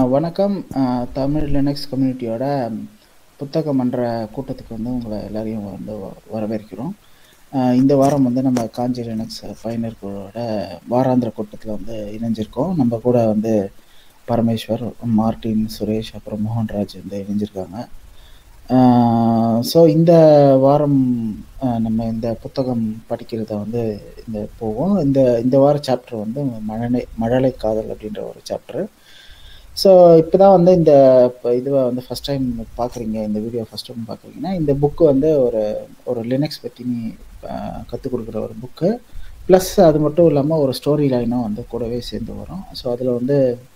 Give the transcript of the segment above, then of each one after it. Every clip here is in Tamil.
வணக்கம் அஹ், தமிழ் லினக்ஸ் கம்யூனிட்டியோட புத்தக மன்ற கூட்டத்துக்கு வந்து உங்களை எல்லாரையும் வந்து வ- வரவேற்கிறோம் அஹ், இந்த வாரம் வந்து நம்ம காஞ்சி லினக்ஸ் பயனர்களோட வாராந்திர கூட்டத்தில் வந்து இணைஞ்சிருக்கோம் நம்ம கூட வந்து பரமேஸ்வர் மார்ட்டின் சுரேஷ் அப்புறம் மோகன்ராஜ் வந்து இணைஞ்சிருக்காங்க ஸோ இந்த வாரம் அஹ், நம்ம இந்த புத்தகம் படிக்கிறத வந்து இந்த போவோம் இந்த இந்த வார சாப்டர் வந்து மழலை மழலை காதல் அப்படின்ற ஒரு சாப்டர் ஸோ இப்போ தான் வந்து இந்த இப்போ இதுவை வந்து ஃபஸ்ட் டைம் பார்க்குறீங்க இந்த வீடியோ ஃபஸ்ட் டைம் பார்க்குறீங்கன்னா இந்த புக்கு வந்து ஒரு ஒரு லினக்ஸ் பற்றி நீ கற்றுக் கொடுக்குற ஒரு புக்கு ப்ளஸ் அது மட்டும் இல்லாமல் ஒரு ஸ்டோரி லைனும் வந்து கூடவே சேர்ந்து வரும் ஸோ அதில் வந்து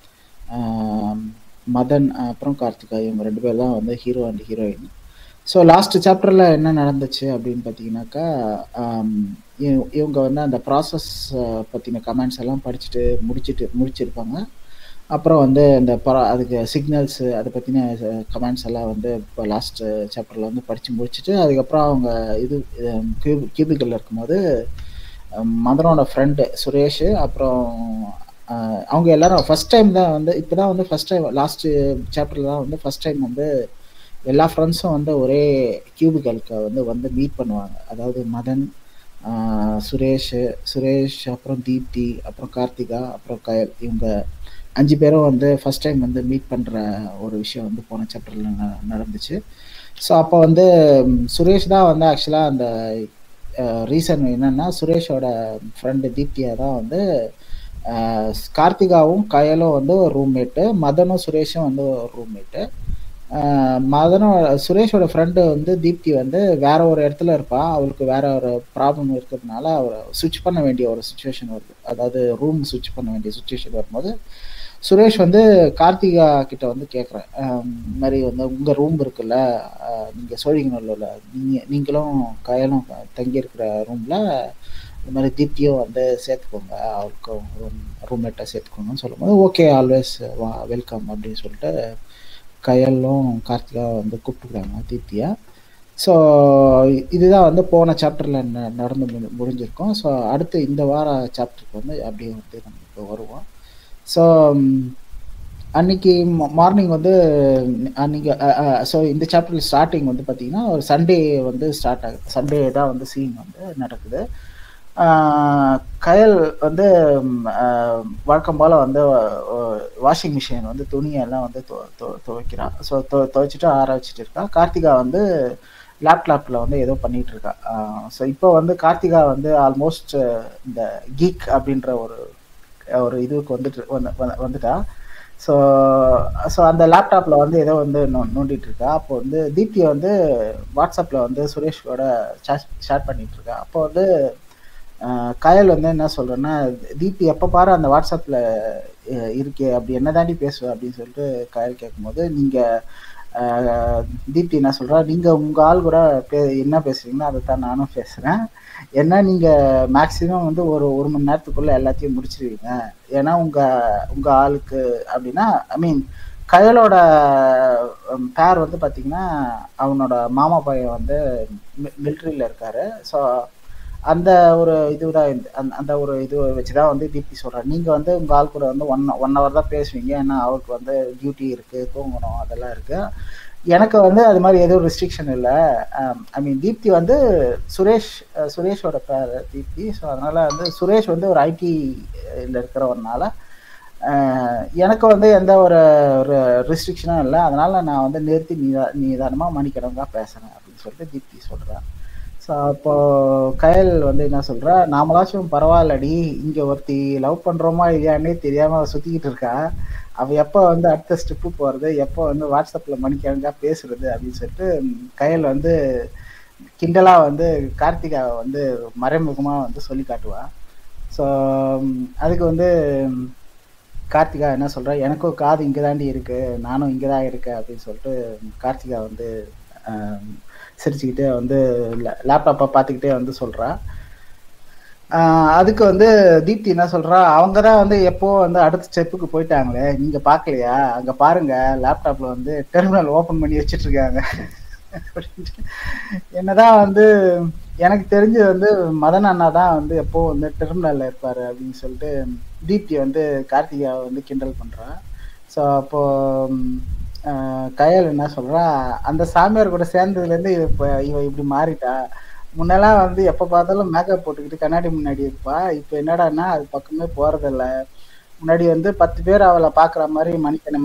ஆஹ், மதன் அப்புறம் கார்த்திகா இவங்க ரெண்டு பேர் தான் வந்து hero and heroine so last சாப்டரில் என்ன நடந்துச்சு அப்படின்னு பார்த்தீங்கன்னாக்கா ஆம், இவ- இவங்க வந்து அந்த ப்ராசஸ் பற்றின கமெண்ட்ஸ் எல்லாம் படிச்சுட்டு முடிச்சிட்டு முடிச்சிருப்பாங்க அப்புறம் வந்து இந்த பரா அதுக்கு சிக்னல்ஸு அதை பற்றின கமெண்ட்ஸ் எல்லாம் வந்து இப்போ லாஸ்ட் சாப்டரில் வந்து படித்து முடிச்சுட்டு அதுக்கப்புறம் அவங்க இது கியூபி கியூபிக்கலில் இருக்கும்போது அஹ், மதனோட ஃப்ரெண்டு சுரேஷ் அப்புறம் அஹ், அவங்க எல்லாரும் ஃபர்ஸ்ட் டைம் தான் வந்து இப்போ தான் வந்து ஃபர்ஸ்ட் டைம் லாஸ்ட் சாப்டரில் தான் வந்து ஃபர்ஸ்ட் டைம் வந்து எல்லா ஃப்ரெண்ட்ஸும் வந்து ஒரே கியூபிக்கலுக்கு வந்து வந்து மீட் பண்ணுவாங்க அதாவது மதன் ஆஹ், சுரேஷ் சுரேஷ் அப்புறம் தீப்தி அப்புறம் கார்த்திகா அப்புறம் கயல் இவங்க அஞ்சு பேரும் வந்து ஃபர்ஸ்ட் டைம் வந்து மீட் பண்ணுற ஒரு விஷயம் வந்து போன சாப்டரில் நடந்துச்சு ஸோ அப்போ வந்து ம், சுரேஷ் தான் வந்து ஆக்சுவலாக அந்த ரீசன் என்னன்னா சுரேஷோட ஃப்ரெண்டு தீப்தியா தான் வந்து ஆஹ், கார்த்திகாவும் கயலும் வந்து ஒரு ரூம்மேட்டு மதனும் சுரேஷும் வந்து ஒரு ரூம்மேட்டு மதனும் சுரேஷோட ஃப்ரெண்டு வந்து தீப்தி வந்து வேற ஒரு இடத்துல இருப்பா அவளுக்கு வேற ஒரு ப்ராப்ளம் இருக்கிறதுனால அவரை சுவிட்ச் பண்ண வேண்டிய ஒரு சுச்சுவேஷன் வருது அதாவது ரூம் சுவிட்ச் பண்ண வேண்டிய சுச்சுவேஷன் வரும்போது சுரேஷ் வந்து கார்த்திகா கிட்ட வந்து கேட்குறேன் இந்த மாதிரி வந்து உங்கள் ரூம் இருக்குல்ல அஹ், நீங்க சோழிங்கநல்லூர்ல நீங்க நீங்களும் கயலும் தங்கி இருக்கிற ரூம்ல இந்த மாதிரி தீப்தியும் வந்து சேர்த்துக்கோங்க அவளுக்கும் ரூம் ரூம்மேட்டாக சேர்த்துக்கோங்கன்னு சொல்லும்போது ஓகே ஆல்வேஸ் வா வெல்கம் அப்படின்னு சொல்லிட்டு கயலும் கார்த்திகா வந்து கூப்பிட்டுக்கிறாங்க தீப்தியா ஸோ இதுதான் வந்து போன சாப்டரில் நடந்து முடி- முடிஞ்சிருக்கும் ஸோ அடுத்து இந்த வார சாப்டருக்கு வந்து அப்படியே வந்து நம்ம இப்போ வருவோம் ஸோ அன்னைக்கு மார்னிங் வந்து அன்னைக்கு ஸோ இந்த சாப்டர் ஸ்டார்டிங் வந்து பார்த்தீங்கன்னா ஒரு சண்டே வந்து ஸ்டார்ட் ஆகுது சண்டே தான் வந்து சீன் வந்து நடக்குது ஆஹ் கயல் வந்து ம், ஆஹ் வழக்கம் போல் வந்து வாஷிங் மிஷின் வந்து துணியெல்லாம் வந்து துவ- துவ- துவைக்கிறான் ஸோ துவைச்சிட்டு ஆற வச்சுட்டு இருக்கா கார்த்திகா வந்து லேப்டாப்பில் வந்து ஏதோ பண்ணிட்டு இருக்கா ஸோ இப்போ வந்து கார்த்திகா வந்து ஆல்மோஸ்ட் இந்த கீக் அப்படின்ற ஒரு ஒரு இதுக்கு வந்துட்டு வந்து- வந்து- வந்துட்டா ஸோ ஸோ அந்த லேப்டாப்பில் வந்து ஏதோ வந்து நோ- நோண்டிட்டு இருக்கா அப்போ வந்து தீப்தி வந்து வாட்ஸ்அப்பில் வந்து சுரேஷோட ஷேர் பண்ணிட்டு இருக்கா அப்போ வந்து ஆஹ் கயல் வந்து என்ன சொல்றேன்னா தீப்தி எப்போ பாரு அந்த வாட்ஸ்அப்பில் இருக்கே அப்படி என்ன தாண்டி பேசுவ அப்படின்னு சொல்லிட்டு கயல் கேட்கும்போது நீங்கள் தீப்தி என்ன சொல்றா நீங்கள் உங்கள் ஆள் கூட பே என்ன பேசுறீங்களோ அதை தான் நானும் பேசுகிறேன் ஏன்னா நீங்கள் மேக்ஸிமம் வந்து ஒரு ஒரு மணி நேரத்துக்குள்ளே எல்லாத்தையும் முடிச்சிருவீங்க ஏன்னா உங்கள் உங்கள் ஆளுக்கு அப்படின்னா ஐ மீன் கயலோட பேர் வந்து பார்த்தீங்கன்னா அவனோட மாமா பையன் வந்து மிலிட்ரியில் இருக்காரு ஸோ அந்த ஒரு இதுதான் இந்த- அந்த- அந்த ஒரு இது வச்சுதான் வந்து தீப்தி சொல்றேன் நீங்க வந்து உங்க ஆள் கூட வந்து ஒன் ஒன் ஹவர் தான் பேசுவீங்க ஏன்னா அவருக்கு வந்து டியூட்டி இருக்கு தூங்கணும் அதெல்லாம் இருக்கு எனக்கு வந்து அது மாதிரி எதுவும் ரெஸ்ட்ரிக்ஷன் இல்லை ஐ மீன் தீப்தி வந்து சுரேஷ் அஹ் சுரேஷோட பேர் தீப்தி ஸோ அதனால வந்து சுரேஷ் வந்து ஒரு ஐடி இருக்கிறவனால அஹ் எனக்கு வந்து எந்த ஒரு ஒரு ரெஸ்ட்ரிக்ஷனும் இல்லை அதனால நான் வந்து நிறுத்தி நீதா நிதானமாக மணிக்கிழங்கா பேசுறேன் அப்படின்னு சொல்லிட்டு தீப்தி சொல்றேன் ஸோ அப்போ கயல் வந்து என்ன சொல்றா நாமளாச்சும் பரவாயில்லடி இங்க ஒருத்தி லவ் பண்றோமா இல்லையானே தெரியாம அவ சுத்திக்கிட்டு இருக்கா அவ எப்போ வந்து அடுத்த ஸ்டெப்பு போறது எப்போ வந்து வாட்ஸ்அப்ல மணிக்கிழங்கா பேசுறது அப்படின்னு சொல்லிட்டு ம், கயல் வந்து கிண்டலா வந்து கார்த்திகாவை வந்து மறைமுகமா வந்து சொல்லி காட்டுவா ஸோ அதுக்கு வந்து ம், கார்த்திகா என்ன சொல்றா எனக்கும் காது இங்கே தாண்டி இருக்கு நானும் இங்கே தான் இருக்கேன் அப்படின்னு சொல்லிட்டு கார்த்திகா வந்து ஆம், சிரிச்சுக்கிட்டே வந்து லேப்டாப்பை பார்த்துக்கிட்டே வந்து சொல்றா ஆஹ் அதுக்கு வந்து தீப்தி என்ன சொல்றா அவங்க தான் வந்து எப்போ வந்து அடுத்த ஸ்டெப்புக்கு போயிட்டாங்களே நீங்க பார்க்கலையா அங்க பாருங்க லேப்டாப்ல வந்து டெர்மினல் ஓபன் பண்ணி வச்சிட்டு இருக்காங்க அப்படின்ட்டு. என்னதான் வந்து எனக்கு தெரிஞ்சு வந்து மதன் அண்ணா தான் வந்து எப்போ வந்து டெர்மினல்ல இருப்பாரு அப்படின்னு சொல்லிட்டு தீப்தி வந்து கார்த்திகா வந்து கிண்டல் பண்றா ஸோ அப்போ ம், ஆஹ், கயல் என்ன சொல்றா அந்த சாமியார் கூட சேர்ந்ததுலேருந்து இப்போ இவ இப்படி மாறிட்டா முன்னெல்லாம் வந்து எப்போ பார்த்தாலும் மேக்கப் போட்டுக்கிட்டு கண்ணாடி முன்னாடி இருப்பா இப்போ என்னடான்னா அது பக்கமே போறதில்ல முன்னாடி வந்து பத்து பேர் அவளை பாக்குற மாதிரி மணிக்கணை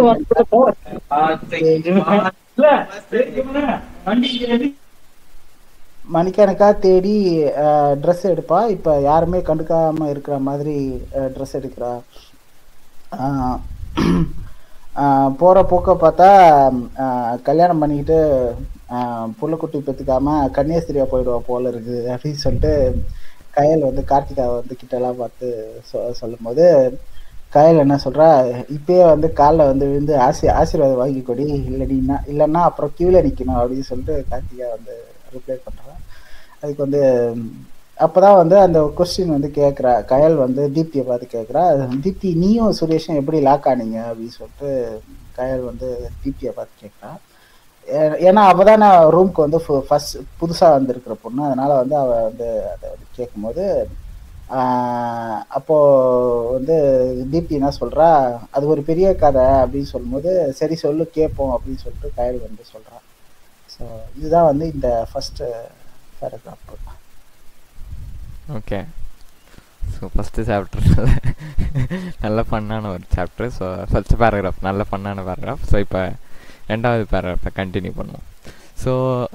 மணிக்கணக்கா தேடி ட்ரெஸ் எடுப்பா இப்போ யாருமே கண்டுக்காம இருக்கிற மாதிரி ட்ரெஸ் எடுக்கிறா ஆஹ் ஆஹ் போற போக்க பார்த்தா ஆஹ் கல்யாணம் பண்ணிக்கிட்டு ஆஹ் புள்ளக்குட்டி பெத்துக்காம கன்னியாஸ்திரியா போயிடுவா போல இருக்குது அப்படின்னு சொல்லிட்டு கயல் வந்து கார்த்திகாவை வந்து கிட்டலாம் பார்த்து சொ சொல்லும்போது கயல் என்ன சொல்றா இப்பயே வந்து காலில் வந்து விழுந்து ஆசி ஆசீர்வாதம் வாங்கி கொடி இல்லைன்னா இல்லைன்னா அப்புறம் கியூல நிக்கணும் அப்படின்னு சொல்லிட்டு கார்த்திகா வந்து ரிப்ளை பண்றா அதுக்கு வந்து அப்பதான் வந்து அந்த கொஸ்டின் வந்து கேட்குறா கயல் வந்து தீப்தியை பார்த்து கேட்குறா தீப்தி நீயும் சுரேஷும் எப்படி லாக் ஆனீங்க அப்படின்னு சொல்லிட்டு கயல் வந்து தீப்தியை பார்த்து கேட்குறா ஏ- ஏன்னா அவள் தான் ரூம்க்கு வந்து ஃபர்ஸ்ட் புதுசாக வந்திருக்கிற பொண்ணு அதனால வந்து அவள் வந்து அதை வந்து கேட்கும்போது ஆஹ் அப்போ வந்து தீப்தி என்ன சொல்றா அது ஒரு பெரிய கதை அப்படின்னு சொல்லும்போது சரி சொல்லு கேட்போம் அப்படின்னு சொல்லிட்டு கயல் வந்து சொல்றா ஸோ இதுதான் வந்து இந்த first paragraph okay so first chapter நல்ல ஃபன்னான ஒரு சாப்டர் ஸோ ஃபஸ்ட் பேராகிராஃப் நல்ல ஃபன்னான பேராகிராஃப் ஸோ இப்போ ரெண்டாவது பேராகிராஃபை கண்டினியூ பண்ணுவோம் ஸோ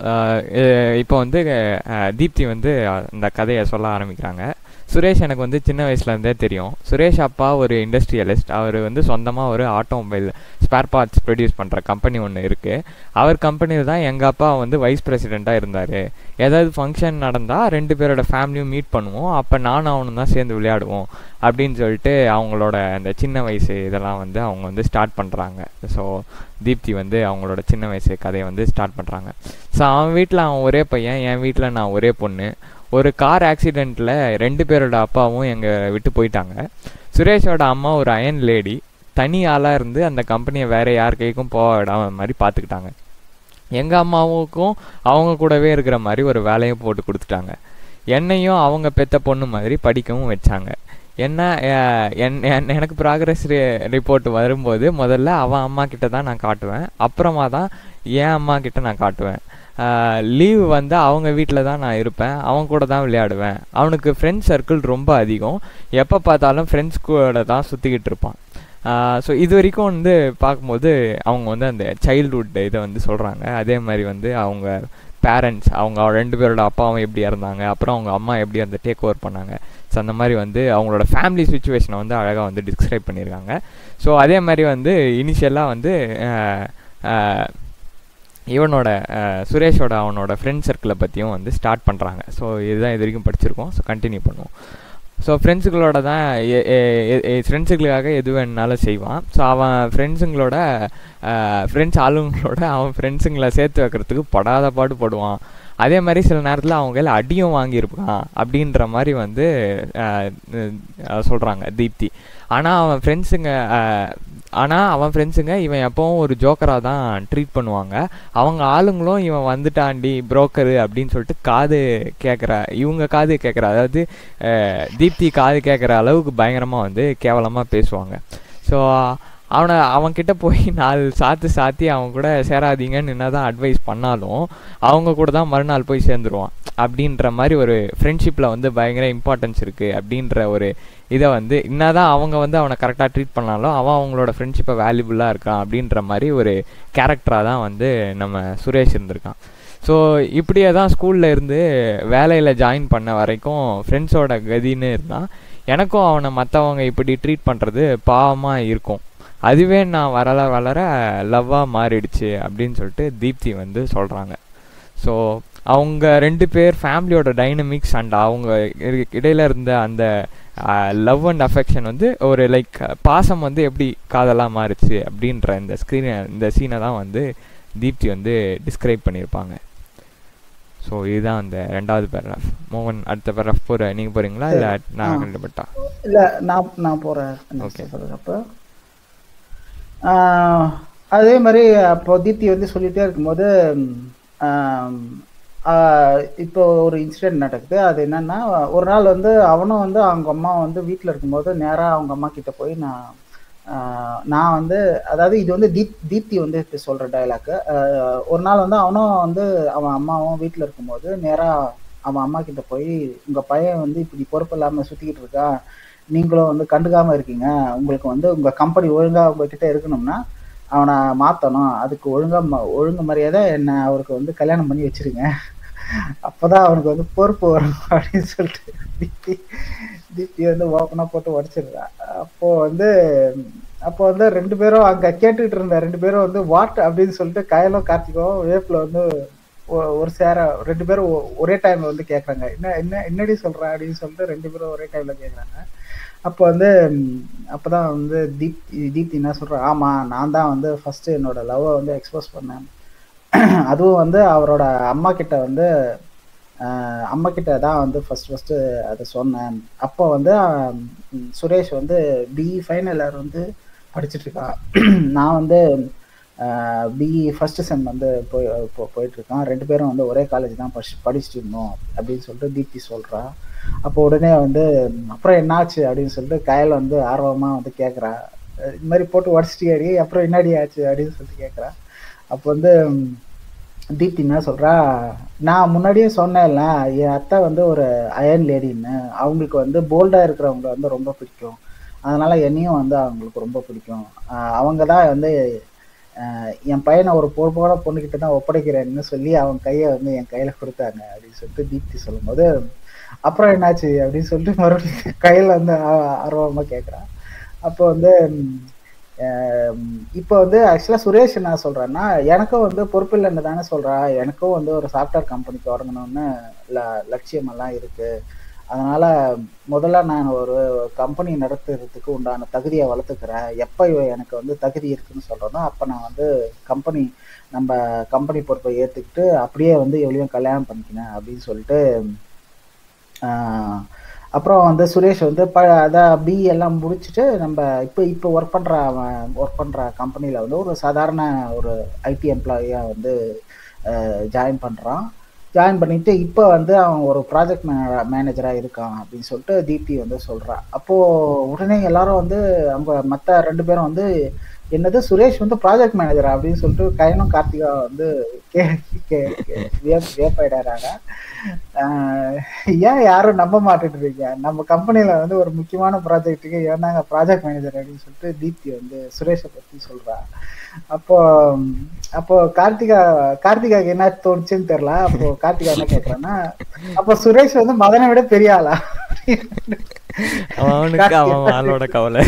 இப்போ வந்து அஹ், தீப்தி வந்து அஹ், இந்த கதையை சொல்ல ஆரம்பிக்கிறாங்க சுரேஷ் எனக்கு வந்து சின்ன வயசுலேருந்தே தெரியும் சுரேஷ் அப்பா ஒரு இண்டஸ்ட்ரியலிஸ்ட் அவர் வந்து சொந்தமாக ஒரு ஆட்டோமொபைல் ஸ்பேர் பார்ட்ஸ் ப்ரொடியூஸ் பண்ணுற கம்பெனி ஒன்று இருக்குது அவர் கம்பெனியில் தான் எங்கள் அப்பா வந்து வைஸ் பிரசிடெண்ட்டாக இருந்தார் ஏதாவது ஃபங்க்ஷன் நடந்தால் ரெண்டு பேரோட ஃபேமிலியும் மீட் பண்ணுவோம் அப்போ நானும் அவனும் தான் சேர்ந்து விளையாடுவோம் அப்படின்னு சொல்லிட்டு அவங்களோட அந்த சின்ன வயசு இதெல்லாம் வந்து அவங்க வந்து ஸ்டார்ட் பண்ணுறாங்க ஸோ தீப்தி வந்து அவங்களோட சின்ன வயசு கதையை வந்து ஸ்டார்ட் பண்ணுறாங்க ஸோ அவன் வீட்டில் அவன் ஒரே பையன் என் வீட்டில் நான் ஒரே பொண்ணு ஒரு கார் ஆக்சிடெண்ட்டில் ரெண்டு பேரோட அப்பாவும் எங்கள் விட்டு போயிட்டாங்க சுரேஷோட அம்மா ஒரு அயன் லேடி தனி ஆளாக இருந்து அந்த கம்பெனியை வேற யார் கைக்கும் போக விடாம மாதிரி பார்த்துக்கிட்டாங்க எங்கள் அம்மாவுக்கும் அவங்க கூடவே இருக்கிற மாதிரி ஒரு வேலையும் போட்டு கொடுத்துட்டாங்க என்னையும் அவங்க பெத்த பொண்ணு மாதிரி படிக்கவும் வச்சாங்க என்ன அஹ், என் என்- எனக்கு ப்ராக்ரஸ் ரிப்போர்ட் வரும்போது முதல்ல அவன் அம்மா கிட்ட தான் நான் காட்டுவேன் அப்புறமா தான் என் அம்மா கிட்ட நான் காட்டுவேன் லீவ் வந்து அவங்க வீட்டில் தான் நான் இருப்பேன் அவன் கூட தான் விளையாடுவேன் அவனுக்கு ஃப்ரெண்ட்ஸ் சர்க்கிள் ரொம்ப அதிகம் எப்போ பார்த்தாலும் ஃப்ரெண்ட்ஸ் கூட தான் சுற்றிக்கிட்டு இருப்பான் ஸோ இது வரைக்கும் வந்து பார்க்கும்போது அவங்க வந்து அந்த சைல்ட்ஹுட் இதை வந்து சொல்கிறாங்க அதே மாதிரி வந்து அவங்க பேரண்ட்ஸ் அவங்க ரெண்டு பேரோட அப்பாவும் எப்படி இருந்தாங்க அப்புறம் அவங்க அம்மா எப்படி அந்த டேக் ஓவர் பண்ணாங்க ஸோ அந்த மாதிரி வந்து அவங்களோட ஃபேமிலி சுச்சுவேஷனை வந்து அழகாக வந்து டிஸ்கிரைப் பண்ணியிருக்காங்க ஸோ அதே மாதிரி வந்து இனிஷியலாக வந்து அஹ், அஹ், இவனோட அஹ், சுரேஷோட அவனோட ஃப்ரெண்ட் சர்க்கிளை பற்றியும் வந்து ஸ்டார்ட் பண்ணுறாங்க ஸோ இதுதான் இது வரைக்கும் படிச்சிருக்கோம் ஸோ கண்டினியூ பண்ணுவோம் ஸோ ஃப்ரெண்ட்ஸுகளோட தான் ஃப்ரெண்ட்ஸுகளுக்காக எது வேணுனாலும் செய்வான் ஸோ அவன் ஃப்ரெண்ட்ஸுங்களோட ஃப்ரெண்ட்ஸ் ஆளுங்களோட அவன் ஃப்ரெண்ட்ஸுங்களை சேர்த்து வைக்கிறதுக்கு படாத பாடு படுவான் அதே மாதிரி சில நேரத்தில் அவங்க கையில் அடியும் வாங்கியிருப்பான் அப்படின்ற மாதிரி வந்து சொல்கிறாங்க தீப்தி ஆனால் அவன் ஃப்ரெண்ட்ஸுங்க ஆனால் அவன் ஃப்ரெண்ட்ஸுங்க இவன் எப்பவும் ஒரு ஜோக்கராக தான் ட்ரீட் பண்ணுவாங்க அவங்க ஆளுங்களும் இவன் வந்துட்டாண்டி புரோக்கரு அப்படின்னு சொல்லிட்டு காது கேட்குற இவங்க காது கேட்குற அதாவது அஹ், தீப்தி காது கேட்குற அளவுக்கு பயங்கரமாக வந்து கேவலமாக பேசுவாங்க ஸோ அவனை அவன்கிட்ட போய் நாலு சாத்து சாத்தி அவன் கூட சேராதீங்கன்னு என்ன தான் அட்வைஸ் பண்ணாலும் அவங்க கூட தான் மறுநாள் போய் சேர்ந்துருவான் அப்படின்ற மாதிரி ஒரு ஃப்ரெண்ட்ஷிப்பில் வந்து பயங்கர இம்பார்ட்டன்ஸ் இருக்குது அப்படின்ற ஒரு இதை வந்து என்னதான் அவங்க வந்து அவனை கரெக்டாக ட்ரீட் பண்ணாலும் அவன் அவங்களோட ஃப்ரெண்ட்ஷிப்பை வேல்யூபுல்லாக இருக்கான் அப்படின்ற மாதிரி ஒரு கேரக்டராக தான் வந்து நம்ம சுரேஷ் இருந்திருக்கான் ஸோ இப்படியே தான் ஸ்கூலில் இருந்து வேலையில் ஜாயின் பண்ண வரைக்கும் ஃப்ரெண்ட்ஸோட கதின்னு இருந்தான் எனக்கும் அவனை மற்றவங்க இப்படி ட்ரீட் பண்ணுறது பாவமாக இருக்கும் அதுவே நான் வளர வளர லவ்வாக மாறிடுச்சு அப்படின்னு சொல்லிட்டு தீப்தி வந்து சொல்கிறாங்க ஸோ அவங்க ரெண்டு பேர் ஃபேமிலியோட டைனமிக்ஸ் அண்ட் அவங்க இரு- இடையில இருந்த அந்த லவ் அண்ட் அஃபெக்ஷன் வந்து ஒரு லைக் பாசம் வந்து எப்படி காதலாக மாறுச்சு அப்படின்ற இந்த ஸ்க்ரீனை இந்த சீனை தான் வந்து தீப்தி வந்து டிஸ்கிரைப் பண்ணியிருப்பாங்க ஸோ இதுதான் அந்த ரெண்டாவது பேராகிராஃப் மோகன் அடுத்த பேராகிராஃப் போகிற நீங்கள் போகிறீங்களா இல்லை நான் ஆ. கண்டுபட்டா இல்ல நான் நான் போறேன் Okay. அப்போ அதே மாதிரி அப்போ தீப்தி வந்து சொல்லிட்டே இருக்கும்போது ம், ஆம், ஆ, இப்போ ஒரு இன்சிடென்ட் நடக்குது அது என்னன்னா ஒரு நாள் வந்து அவனும் வந்து அவங்க அம்மா வந்து வீட்டில் இருக்கும்போது நேராக அவங்க அம்மா கிட்ட போய் நான் ஆஹ் நான் வந்து அதாவது இது வந்து தீப் தீப்தி வந்து இப்ப சொல்ற டைலாக்கு ஒரு நாள் வந்து அவனும் வந்து அவன் அம்மாவும் வீட்டில் இருக்கும்போது நேராக அவன் அம்மா கிட்ட போய் உங்க பையன் வந்து இப்படி பொறுப்பு இல்லாம சுத்திக்கிட்டு இருக்கா நீங்களும் வந்து கண்டுக்காம இருக்கீங்க உங்களுக்கு வந்து உங்க கம்பெனி ஒழுங்கா உங்ககிட்ட இருக்கணும்னா அவனை மாத்தணும் அதுக்கு ஒழுங்கா ம- ஒழுங்கு மரியாதை என்ன அவருக்கு வந்து கல்யாணம் பண்ணி வச்சிருங்க அப்பதான் அவனுக்கு வந்து பொறுப்பு வரும் அப்படின்னு சொல்லிட்டு தீப்தி தீப்தி வந்து ஓப்பனா போட்டு உடச்சிடுறான் அப்போ வந்து அப்போ வந்து ரெண்டு பேரும் அங்க கேட்டுக்கிட்டு இருந்த ரெண்டு பேரும் வந்து வாட் அப்படின்னு சொல்லிட்டு கயலும் கார்த்திகவும் வேப்பில் வந்து ஒ- ஒரு சேர ரெண்டு பேரும் ஒ- ஒரே டைம்ல வந்து கேக்குறாங்க என்ன என்ன என்னடி சொல்ற அப்படின்னு சொல்லிட்டு ரெண்டு பேரும் ஒரே டைம்ல கேக்குறாங்க அப்போ வந்து ம், அப்பதான் வந்து தீப் தீப்தி என்ன சொல்றா ஆமா நான் தான் வந்து ஃபர்ஸ்ட் என்னோட லவ்வை வந்து எக்ஸ்போஸ் பண்ணேன் அதுவும் வந்து அவரோட அம்மா கிட்ட வந்து ஆஹ், அம்மா கிட்ட தான் வந்து ஃபர்ஸ்ட் ஃபர்ஸ்ட் அதை சொன்னேன் அப்போ வந்து ஆஹ், ம், சுரேஷ் வந்து பிஇ ஃபைனல் இயர் வந்து படிச்சுட்டு இருக்கான் நான் வந்து பிஇ ஃபர்ஸ்ட் செம் வந்து போய் போ- போயிட்டு இருக்கான் ரெண்டு பேரும் வந்து ஒரே காலேஜ் தான் படிச்சு படிச்சுட்டு இருந்தோம் அப்படின்னு சொல்லிட்டு தீப்தி சொல்றா அப்போ உடனே வந்து ம், அப்புறம் என்னாச்சு அப்படின்னு சொல்லிட்டு கயல் வந்து ஆர்வமா வந்து கேட்குறா இது மாதிரி போட்டு உடச்சிட்டியாடி அப்புறம் என்னடி ஆச்சு அப்படின்னு சொல்லிட்டு கேட்குறா அப்போ வந்து ம், தீப்தி என்ன சொல்றா நான் முன்னாடியே சொன்னேன்ல என் அத்தை வந்து ஒரு அயன் லேடின்னு அவங்களுக்கு வந்து போல்டா இருக்கிறவங்க வந்து ரொம்ப பிடிக்கும் அதனால என்னையும் வந்து அவங்களுக்கு ரொம்ப பிடிக்கும் ஆஹ் அவங்க தான் வந்து ஆஹ் என் பையனை ஒரு பொறுப்பான பொண்ணுகிட்ட தான் ஒப்படைக்கிறேன்னு சொல்லி அவன் கையை வந்து என் கையில கொடுத்தாங்க அப்படின்னு சொல்லிட்டு தீப்தி சொல்லும்போது அப்புறம் என்னாச்சு அப்படின்னு சொல்லிட்டு மறுபடியும் கையில வந்து ஆ- ஆர்வமா கேட்குறான் அப்போ வந்து ம், ஆம், இப்போ வந்து ஆக்சுவலாக சுரேஷ் என்ன சொல்றேன்னா எனக்கும் வந்து பொறுப்பு இல்லைன்னு தானே சொல்றா எனக்கும் வந்து ஒரு சாஃப்ட்வேர் கம்பெனி தொடங்கணும்னு ல லட்சியமெல்லாம் இருக்கு அதனால முதல்ல நான் ஒரு கம்பெனி நடத்துறதுக்கு உண்டான தகுதியை வளர்த்துக்கிறேன் எப்போ எனக்கு வந்து தகுதி இருக்குன்னு சொல்றேனோ அப்போ நான் வந்து கம்பெனி நம்ம கம்பெனி பொறுப்பை ஏற்றுக்கிட்டு அப்படியே வந்து எவ்வளோ கல்யாணம் பண்ணிக்கினேன் அப்படின்னு சொல்லிட்டு ஆஹ் அப்புறம் வந்து சுரேஷ் வந்து ப அதான் பிஇ எல்லாம் முடிச்சுட்டு நம்ம இப்போ இப்போ ஒர்க் பண்ணுற அவன் ஒர்க் பண்ணுற கம்பெனியில் வந்து ஒரு சாதாரண ஒரு ஐடி எம்ப்ளாயியாக வந்து ஜாயின் பண்ணுறான் ஜாயின் பண்ணிட்டு இப்போ வந்து அவன் ஒரு ப்ராஜெக்ட் மே மேனேஜராக இருக்கான் அப்படின்னு சொல்லிட்டு தீப்தி வந்து சொல்கிறான் அப்போது உடனே எல்லாரும் வந்து அவங்க மற்ற ரெண்டு பேரும் வந்து என்னது சுரேஷ் வந்து ப்ராஜெக்ட் மேனேஜரா அப்படின்னு சொல்லிட்டு கயனும் கார்த்திகா வந்து கே கே கே- வியப் வியப்பாயிடாறாங்க ஆஹ் ஏன் யாரும் நம்ப மாட்டுட்டு இருக்கீங்க நம்ம கம்பெனில வந்து ஒரு முக்கியமான ப்ராஜெக்ட்டுக்கு ஏன்னாங்க ப்ராஜெக்ட் மேனேஜர் அப்படின்னு சொல்லிட்டு தீப்தி வந்து சுரேஷை பத்தி சொல்றா அப்போ அப்போ கார்த்திகா கார்த்திகாக்கு என்ன தோணுச்சுன்னு தெரியல அப்போ கார்த்திகா என்ன கேக்குறான்னா அப்போ சுரேஷ் வந்து மதனை விட பெரிய ஆளா அவன் அவனுக்கு அவன் ஆளோட கவலை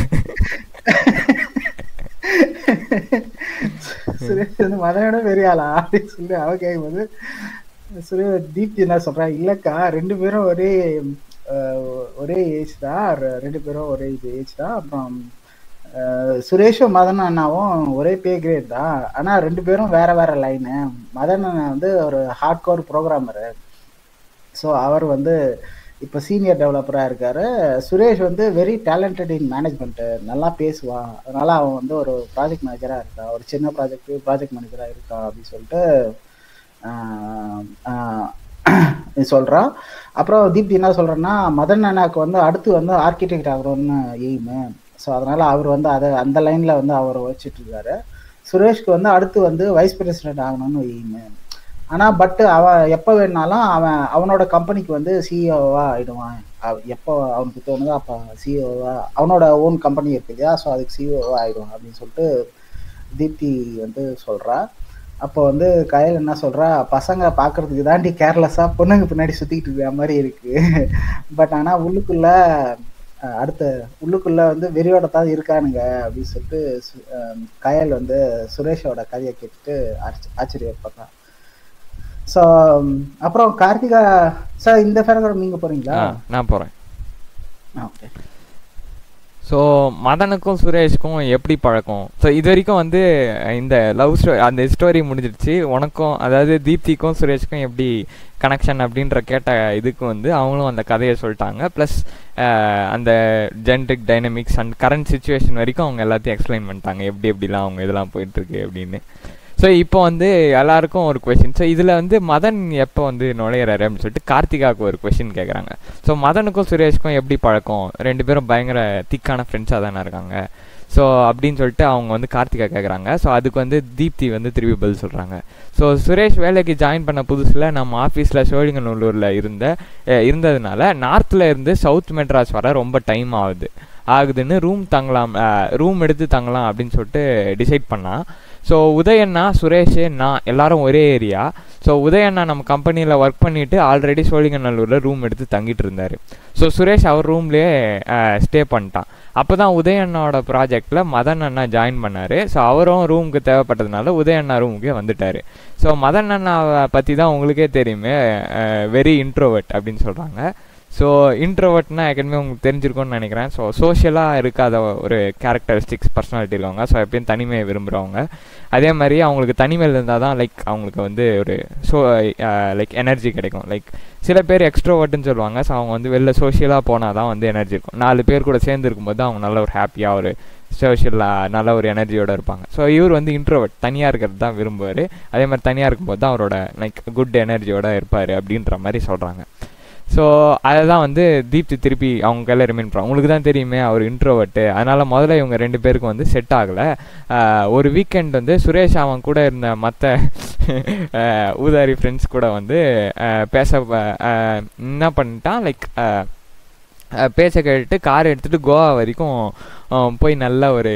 சுரேஷ் வந்து மதனை விட பெரிய ஆளா அப்படின்னு சொல்லி அவ கேட்கும்போது சுரே தீப்தி என்ன சொல்றா இல்லக்கா ரெண்டு பேரும் ஒரே அஹ், ஒரே ஏஜ் தான் ரெ- ரெண்டு பேரும் ஒரே இது ஏஜ் தான் அப்புறம் அஹ், சுரேஷும் மதன் அண்ணாவும் ஒரே பே கிரேட் தான் ஆனா ரெண்டு பேரும் வேற வேற லைனு மதன் அண்ணா வந்து ஒரு ஹார்ட் கோர் ப்ரோக்ராமரு ஸோ அவர் வந்து இப்போ சீனியர் டெவலப்பராக இருக்காரு சுரேஷ் வந்து வெரி டேலண்டட் இன் மேனேஜ்மெண்ட்டு நல்லா பேசுவான் அதனால அவன் வந்து ஒரு ப்ராஜெக்ட் மேனேஜராக இருக்கான் ஒரு சின்ன ப்ராஜெக்ட் ப்ராஜெக்ட் மேனேஜராக இருக்கான் அப்படின்னு சொல்லிட்டு ஆஹ், ஆஹ், சொல்றான் அப்புறம் தீப்தி என்ன சொல்றேன்னா மதன் அண்ணாக்கு வந்து அடுத்து வந்து ஆர்கிடெக்ட் ஆகணும்னு எய்மு ஸோ அதனால அவர் வந்து அதை அந்த லைன்ல வந்து அவர் வச்சுட்டு இருக்காரு சுரேஷ்க்கு வந்து அடுத்து வந்து வைஸ் பிரசிடென்ட் ஆகணும்னு எய்மு ஆனா பட் அவன் எப்போ வேணாலும் அவன் அவனோட கம்பெனிக்கு வந்து சிஇஓவா ஆயிடுவான் அவ- எப்போ அவனுக்கு தோணுதோ அப்போ சிஇஓவா அவனோட ஓன் கம்பெனி இருக்கு இல்லையா ஸோ அதுக்கு சிஇஓவா ஆயிடுவான் அப்படின்னு சொல்லிட்டு தீப்தி வந்து சொல்றா அப்போ வந்து கயல் என்ன சொல்றா பசங்க பார்க்கறதுக்கு தாண்டி கேர்லெஸ்ஸா பொண்ணுங்க பின்னாடி சுத்திக்கிட்டு இருக்கிற மாதிரி இருக்கு பட் ஆனா உள்ளுக்குள்ள அஹ், அடுத்த உள்ளுக்குள்ள வந்து வெறியோட தான் இருக்கானுங்க அப்படின்னு சொல்லிட்டு சு- அஹ், கயல் வந்து சுரேஷோட கதையை கேட்டுட்டு ஆச்ச- ஆச்சரியப்படுறான் ஸோ அப்புறம் கார்த்திகா சார் இந்த பேரகிராஃப் நீங்க போறீங்களா ஆ நான் போகிறேன் ஓகே ஸோ மதனுக்கும் சுரேஷ்க்கும் எப்படி பழக்கம் ஸோ இது வரைக்கும் வந்து இந்த லவ் ஸ்டோரி அந்த ஸ்டோரி முடிஞ்சிடுச்சு உனக்கும் அதாவது தீப்திக்கும் சுரேஷ்க்கும் எப்படி கனெக்ஷன் அப்படின்ற கேட்ட இதுக்கு வந்து அவங்களும் அந்த கதையை சொல்லிட்டாங்க ப்ளஸ் அந்த generic dynamics and current situation வரைக்கும் அவங்க எல்லாத்தையும் எக்ஸ்பிளைன் பண்ணிட்டாங்க எப்படி எப்படிலாம் அவங்க இதெல்லாம் போயிட்டுருக்கு அப்படின்னு ஸோ இப்போ வந்து எல்லாருக்கும் ஒரு கொஷின் ஸோ இதில் வந்து மதன் எப்போ வந்து நுழையிறாரு அப்படின்னு சொல்லிட்டு கார்த்திகாவுக்கு ஒரு கொஷின் கேட்குறாங்க ஸோ மதனுக்கும் சுரேஷ்க்கும் எப்படி பழக்கம் ரெண்டு பேரும் பயங்கர திக்கான ஃப்ரெண்ட்ஸாக தானே இருக்காங்க ஸோ அப்படின்னு சொல்லிட்டு அவங்க வந்து கார்த்திகா கேட்குறாங்க ஸோ அதுக்கு வந்து தீப்தி வந்து திருப்பி பதில் சொல்கிறாங்க ஸோ சுரேஷ் வேலைக்கு ஜாயின் பண்ண புதுசில் நம்ம ஆஃபீஸில் சோழிங்கநல்லூரில் இருந்த அஹ், இருந்ததுனால நார்த்தில் இருந்து சவுத் மெட்ராஸ் வர ரொம்ப டைம் ஆகுது ஆகுதுன்னு ரூம் தங்கலாம் ரூம் எடுத்து தங்கலாம் அப்படின்னு சொல்லிட்டு டிசைட் பண்ணான் ஸோ உதயண்ணா சுரேஷ் நான் எல்லாரும் ஒரே ஏரியா ஸோ உதயண்ணா நம்ம கம்பெனியில் ஒர்க் பண்ணிட்டு ஆல்ரெடி சோழிங்கநல்லூரில் ரூம் எடுத்து தங்கிட்டு இருந்தார் ஸோ சுரேஷ் அவர் ரூம்லேயே ஸ்டே பண்ணிட்டான் அப்போ தான் உதயண்ணாவோட ப்ராஜெக்டில் மதன் அண்ணா ஜாயின் பண்ணார் ஸோ அவரும் ரூமுக்கு தேவைப்பட்டதுனால உதயண்ணா ரூமுக்கே வந்துட்டார் ஸோ மதன் அண்ணாவை பற்றி தான் உங்களுக்கே தெரியுமே வெரி இன்ட்ரோவர்ட் அப்படின்னு சொல்கிறாங்க ஸோ இன்ட்ரோவர்ட்னா ஏற்கனவே உங்களுக்கு தெரிஞ்சிருக்கும்னு நினைக்கிறேன் ஸோ சோஷியலாக இருக்காத ஒரு கேரக்டரிஸ்டிக்ஸ் பர்சனாலிட்டி உள்ளவங்க ஸோ எப்பயும் தனிமையை விரும்புகிறவங்க அதே மாதிரி அவங்களுக்கு தனிமையில் இருந்தால் தான் லைக் அவங்களுக்கு வந்து ஒரு ஸோ லைக் எனர்ஜி கிடைக்கும் லைக் சில பேர் எக்ஸ்ட்ரோவர்ட்னு சொல்லுவாங்க ஸோ அவங்க வந்து வெளில சோஷியலாக போனால் தான் வந்து எனர்ஜி இருக்கும் நாலு பேர் கூட சேர்ந்து இருக்கும்போது அவங்க நல்ல ஒரு ஹாப்பியாக ஒரு சோஷியலாக நல்ல ஒரு எனர்ஜியோட இருப்பாங்க ஸோ இவர் வந்து இன்ட்ரோவர்ட் தனியாக இருக்கிறது தான் விரும்புவார் அதே மாதிரி தனியாக இருக்கும்போது தான் அவரோட லைக் குட் எனர்ஜியோட இருப்பார் அப்படின்ற மாதிரி சொல்கிறாங்க ஸோ அதை தான் வந்து தீப்தி திருப்பி அவங்க கையில் ரிமைன் பண்ணுறாங்க உங்களுக்கு தான் தெரியுமே அவர் இன்ட்ரோவர்ட்டு அதனால் முதல்ல இவங்க ரெண்டு பேருக்கும் வந்து செட் ஆகலை ஒரு வீக்கெண்ட் வந்து சுரேஷ் அவன் கூட இருந்த மற்ற ஊதாரி ஃப்ரெண்ட்ஸ் கூட வந்து அஹ், பேச அஹ், என்ன பண்ணிட்டான் லைக் பேச கேட்டுட்டு கார் எடுத்துகிட்டு கோவா வரைக்கும் அஹ், போய் நல்ல ஒரு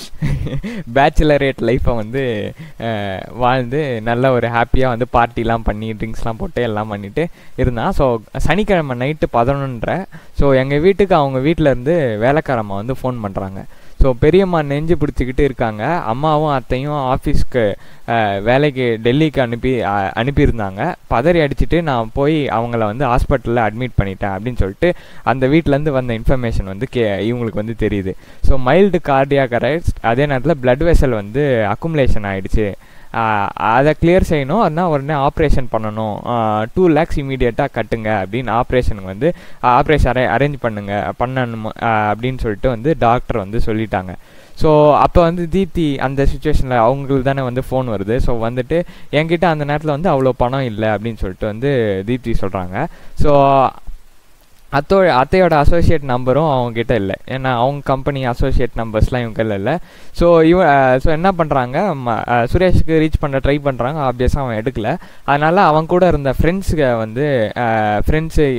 பேச்சுலரேட் லைஃப்பை வந்து அஹ், வாழ்ந்து நல்ல ஒரு ஹாப்பியாக வந்து பார்ட்டிலாம் பண்ணி ட்ரிங்க்ஸ்லாம் போட்டு எல்லாம் பண்ணிட்டு இருந்தான் ஸோ சனிக்கிழமை நைட்டு பதினொன்றரை ஸோ எங்கள் வீட்டுக்கு அவங்க வீட்டில் இருந்து வேலைக்காரம்மா வந்து ஃபோன் பண்ணுறாங்க ஸோ பெரியம்மா நெஞ்சு பிடிச்சிக்கிட்டு இருக்காங்க அம்மாவும் அத்தையும் ஆஃபீஸ்க்கு வேலைக்கு டெல்லிக்கு அனுப்பி அஹ், அனுப்பியிருந்தாங்க பதறி அடிச்சுட்டு நான் போய் அவங்கள வந்து ஹாஸ்பிட்டலில் அட்மிட் பண்ணிட்டேன் அப்படின்னு சொல்லிட்டு அந்த வீட்டிலேருந்து வந்த இன்ஃபர்மேஷன் வந்து கே இவங்களுக்கு வந்து தெரியுது ஸோ மைல்டு கார்டியாக் அரெஸ்ட் அதே நேரத்தில் blood வெசல் வந்து அக்குமுலேஷன் ஆயிடுச்சு ஆஹ் அதை கிளியர் செய்யணும் அதனால் உடனே ஆப்ரேஷன் பண்ணணும் டூ லேக்ஸ் இமீடியட்டாக கட்டுங்க அப்படின்னு ஆப்ரேஷனுக்கு வந்து ஆப்ரேஷன் அரே அரேஞ்ச் பண்ணுங்க பண்ணணும் ஆஹ் அப்படின்னு சொல்லிட்டு வந்து டாக்டர் வந்து சொல்லிட்டாங்க ஸோ அப்போ வந்து தீப்தி அந்த சுச்சுவேஷனில் அவங்களுக்கு தானே வந்து ஃபோன் வருது ஸோ வந்துட்டு என்கிட்ட அந்த நேரத்தில் வந்து அவ்வளோ பணம் இல்லை அப்படின்னு சொல்லிட்டு வந்து தீப்தி சொல்கிறாங்க ஸோ அத்தோ அத்தையோட அசோசியேட் நம்பரும் அவங்க கிட்ட இல்லை ஏன்னா அவங்க கம்பெனி அசோசியேட் நம்பர்ஸ்லாம் இவங்க கையில் இல்லை ஸோ இவ ஸோ என்ன பண்ணுறாங்க சுரேஷுக்கு ரீச் பண்ண ட்ரை பண்ணுறாங்க ஆப்வியஸாக அவன் எடுக்கல அதனால் அவன் கூட இருந்த ஃப்ரெண்ட்ஸுக்கு வந்து ஃப்ரெண்ட்ஸு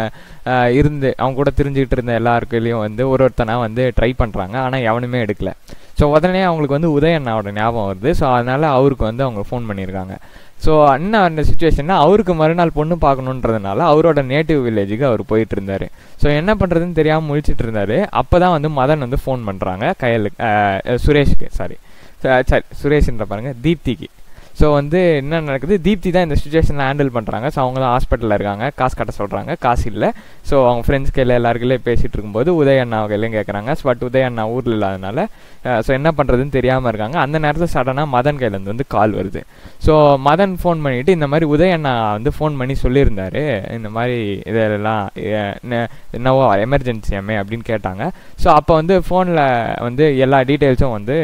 இருந்து அவங்க கூட தெரிஞ்சுக்கிட்டு இருந்த எல்லாருக்குலேயும் வந்து ஒரு ஒருத்தனா வந்து ட்ரை பண்ணுறாங்க ஆனால் எவனுமே எடுக்கல ஸோ உடனே அவங்களுக்கு வந்து உதயண்ணாவோட ஞாபகம் வருது ஸோ அதனால் அவருக்கு வந்து அவங்க ஃபோன் பண்ணியிருக்காங்க ஸோ என்ன அந்த சுச்சுவேஷன்னா அவருக்கு மறுநாள் பொண்ணு பார்க்கணுன்றதுனால அவரோட நேட்டிவ் வில்லேஜுக்கு அவர் போயிட்டு இருந்தார் ஸோ என்ன பண்ணுறதுன்னு தெரியாமல் முழிச்சிட்டு இருந்தார் அப்போ தான் வந்து மதன் வந்து ஃபோன் பண்ணுறாங்க கையலுக்கு அஹ், சுரேஷுக்கு சாரி சாரி சுரேஷ்ன்ற பாருங்க தீப்திக்கு ஸோ வந்து என்ன நடக்குது தீப்தி தான் இந்த சுச்சுவேஷனில் ஹேண்டில் பண்ணுறாங்க ஸோ அவங்க தான் ஹாஸ்பிட்டலில் இருக்காங்க காசு கட்ட சொல்கிறாங்க காசு இல்லை ஸோ அவங்க ஃப்ரெண்ட்ஸ் கையில் எல்லாருக்கையிலே பேசிகிட்டு இருக்கும்போது உதய அண்ணா கையிலையும் கேட்குறாங்க பட் உதய அண்ணா ஊரில் இல்லாதனால ஸோ என்ன பண்ணுறதுன்னு தெரியாமல் இருக்காங்க அந்த நேரத்தில் சடனாக மதன் கையிலேருந்து வந்து கால் வருது ஸோ மதன் ஃபோன் பண்ணிவிட்டு இந்த மாதிரி உதய அண்ணா வந்து ஃபோன் பண்ணி சொல்லியிருந்தாரு இந்த மாதிரி இதெல்லாம் அஹ், நெ- என்னவோ எமர்ஜென்சியாமே அப்படின்னு கேட்டாங்க ஸோ அப்போ வந்து ஃபோனில் வந்து எல்லா டீட்டெயில்ஸும் வந்து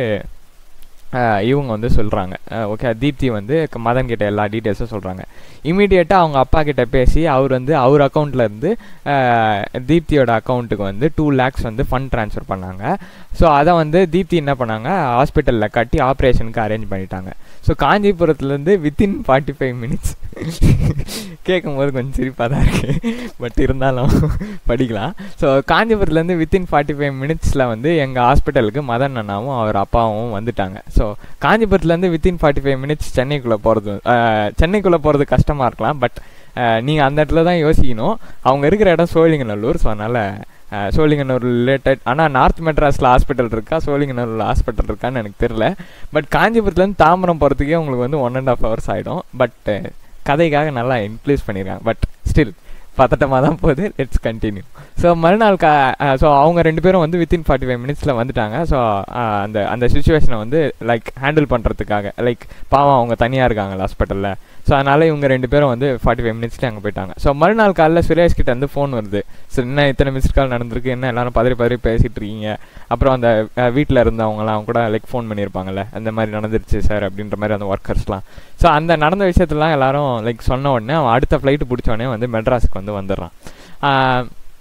அஹ், இவங்க வந்து சொல்கிறாங்க ஓகே தீப்தி வந்து க- மதன் கிட்ட எல்லா டீட்டெயில்ஸும் சொல்கிறாங்க இமீடியட்டாக அவங்க அப்பா கிட்ட பேசி அவர் வந்து அவர் அக்கௌண்ட்ல இருந்து அஹ், தீப்தியோட அக்கௌண்ட்டுக்கு வந்து டூ லேக்ஸ் வந்து ஃபண்ட் ட்ரான்ஸ்ஃபர் பண்ணாங்க ஸோ அதை வந்து தீப்தி என்ன பண்ணாங்க ஹாஸ்பிட்டலில் கட்டி ஆப்ரேஷனுக்கு அரேஞ்ச் பண்ணிட்டாங்க ஸோ காஞ்சிபுரத்துலேருந்து வித்தின் ஃபார்ட்டி ஃபைவ் மினிட்ஸ் கேட்கும்போது கொஞ்சம் சிரிப்பாக தான் இருக்குது பட் இருந்தாலும் படிக்கலாம் ஸோ காஞ்சிபுரத்துலேருந்து வித்தின் ஃபார்ட்டி ஃபைவ் மினிட்ஸில் வந்து எங்கள் ஹாஸ்பிட்டலுக்கு மதன் அண்ணாவும் அவர் அப்பாவும் வந்துட்டாங்க ஸோ காஞ்சிபுரத்துலேருந்து வித்தின் ஃபார்ட்டி ஃபைவ் மினிட்ஸ் சென்னைக்குள்ளே போகிறது சென்னைக்குள்ளே போகிறது கஷ்டமாக இருக்கலாம் பட் நீங்கள் அந்த இடத்துல தான் யோசிக்கணும் அவங்க இருக்கிற இடம் சோழிங்கநல்லூர் ஸோ அதனால் சோழிங்கநல்லூர் ரிலேட்டட் ஆனால் நார்த் மெட்ராஸில் ஹாஸ்பிட்டல் இருக்கா சோழிங்கநல்லூரில் ஹாஸ்பிட்டல் இருக்கான்னு எனக்கு தெரில பட் காஞ்சிபுரத்துலேருந்து தாம்பரம் போகிறதுக்கே உங்களுக்கு வந்து ஒன் அண்ட் ஆஃப் ஹவர்ஸ் ஆகிடும் பட் கதைக்காக நல்லா இன்க்ளூஸ் பண்ணியிருக்காங்க பட் ஸ்டில் பதட்டமாக தான் போகுது லெட்ஸ் கண்டினியூ ஸோ மறுநாள் கா ஸோ அவங்க ரெண்டு பேரும் வந்து வித்தின் ஃபார்ட்டி ஃபைவ் மினிட்ஸில் வந்துட்டாங்க ஸோ அந்த அந்த சுச்சுவேஷனை வந்து லைக் ஹேண்டில் பண்ணுறதுக்காக லைக் பாவம் அவங்க தனியாக இருக்காங்க ஹாஸ்பிட்டலில் ஸோ அதனால் இவங்க ரெண்டு பேரும் வந்து ஃபார்ட்டி ஃபைவ் மினிட்ஸ்லேயே அங்கே போயிட்டாங்க ஸோ மறுநாள் காலைல சுரேஷ் கிட்ட வந்து ஃபோன் வருது ஸோ என்ன இத்தனை மிஸ்ட் கால் நடந்திருக்கு என்ன எல்லாரும் பதறி பதறி பேசிகிட்டு இருக்கீங்க அப்புறம் அந்த வீட்டில் இருந்தவங்கலாம் கூட லைக் ஃபோன் பண்ணியிருப்பாங்கல்ல அந்த மாதிரி நடந்துருச்சு சார் அப்படின்ற மாதிரி அந்த ஒர்க்கர்ஸ்லாம் ஸோ அந்த நடந்த விஷயத்துலாம் எல்லாரும் லைக் சொன்ன உடனே அவன் அடுத்த ஃப்ளைட்டு பிடிச்ச உடனே வந்து மெட்ராஸுக்கு வந்து வந்துடுறான் ஆஹ்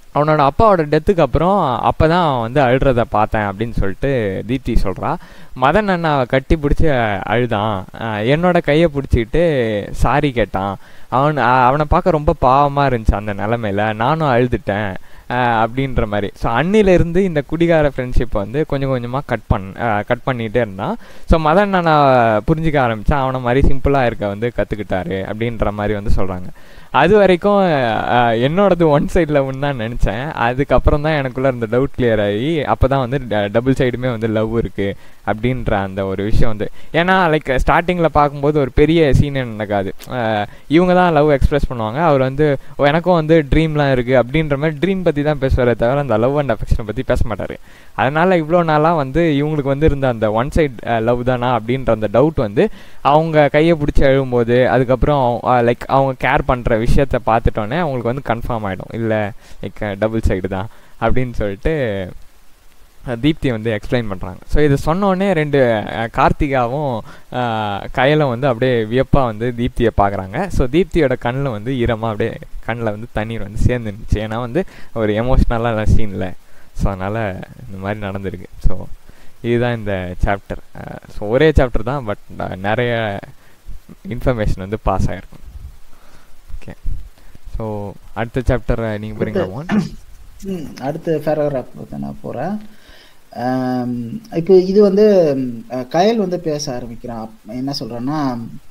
அவனோட அப்பாவோட டெத்துக்கு அப்புறம் அப்போ தான் அவன் வந்து அழுறத பார்த்தேன் அப்படின்னு சொல்லிட்டு தீப்தி சொல்கிறா மதன் அண்ணாவை கட்டி பிடிச்சி அழுதான் அஹ் என்னோட கையை பிடிச்சிக்கிட்டு சாரி கேட்டான் அவன் அஹ் அவனை பார்க்க ரொம்ப பாவமாக இருந்துச்சு அந்த நிலமையில நானும் அழுதுட்டேன் அஹ் அப்படின்ற மாதிரி ஸோ அன்னிலேருந்து இந்த குடிகார ஃப்ரெண்ட்ஷிப் வந்து கொஞ்சம் கொஞ்சமாக கட் பண் கட் பண்ணிகிட்டே இருந்தான் ஸோ மதன் நான் புரிஞ்சிக்க ஆரம்பித்தேன் அவனை மாதிரி சிம்பிளாக இருக்க வந்து கற்றுக்கிட்டாரு அப்படின்ற மாதிரி வந்து சொல்கிறாங்க அது வரைக்கும் அஹ், என்னோடது ஒன் சைடில் லவ்னு தான் நினச்சேன் அதுக்கப்புறம் தான் எனக்குள்ளே இருந்த டவுட் கிளியர் ஆகி அப்போ தான் வந்து டபுள் சைடுமே வந்து லவ் இருக்குது அப்படின்ற அந்த ஒரு விஷயம் வந்து ஏன்னா லைக் ஸ்டார்டிங்கில் பார்க்கும்போது ஒரு பெரிய சீனே நடக்காது அஹ், இவங்க தான் லவ் எக்ஸ்பிரஸ் பண்ணுவாங்க அவர் வந்து "ஓ, எனக்கும் வந்து ட்ரீம்லாம் இருக்குது அப்படின்ற மாதிரி ட்ரீம் பற்றி தான் பேசுவாரே தவிர அந்த லவ் அண்ட் அஃபெக்ஷனை பற்றி பேச மாட்டார் அதனால் இவ்வளோ நாளாக வந்து இவங்களுக்கு வந்து இருந்த அந்த ஒன் சைட் லவ் தானா அப்படின்ற அந்த டவுட் வந்து அவங்க கையை பிடிச்சி எழும்போது அதுக்கப்புறம் லைக் அவங்க கேர் பண்ணுற விஷயத்த பார்த்துட்டோன்னே அவங்களுக்கு வந்து கன்ஃபார்ம் ஆகிடும் இல்லை லைக் டபுள் சைடு தான் அப்படின்னு சொல்லிட்டு அஹ், தீப்தி வந்து எக்ஸ்பிளைன் பண்ணுறாங்க ஸோ இது சொன்னோடனே ரெண்டு அஹ், கார்த்திகாவும் அஹ், கயலும் வந்து அப்படியே வியப்பாக வந்து தீப்தியை பார்க்குறாங்க ஸோ தீப்தியோட கண்ணில் வந்து ஈரமாக அப்படியே கண்ணில் வந்து தண்ணீர் வந்து சேர்ந்து இருந்துச்சு ஏன்னா வந்து ஒரு எமோஷ்னலாக சீனில் ஸோ அதனால் இந்த மாதிரி நடந்திருக்கு ஸோ இதுதான் இந்த சாப்டர் ஸோ ஒரே சாப்டர் தான் பட் நிறைய இன்ஃபர்மேஷன் வந்து பாஸ் ஆகிருக்கும் ஓகே ஸோ அடுத்த சாப்டர் நீங்கள் போகிறீங்களா மோகன் ம், அடுத்த பேராகிராஃப் வந்து நான் போகிறேன் இப்போ இது வந்து ம், அஹ், கயல் வந்து பேச ஆரம்பிக்கிறான் அப்- என்ன சொல்கிறேன்னா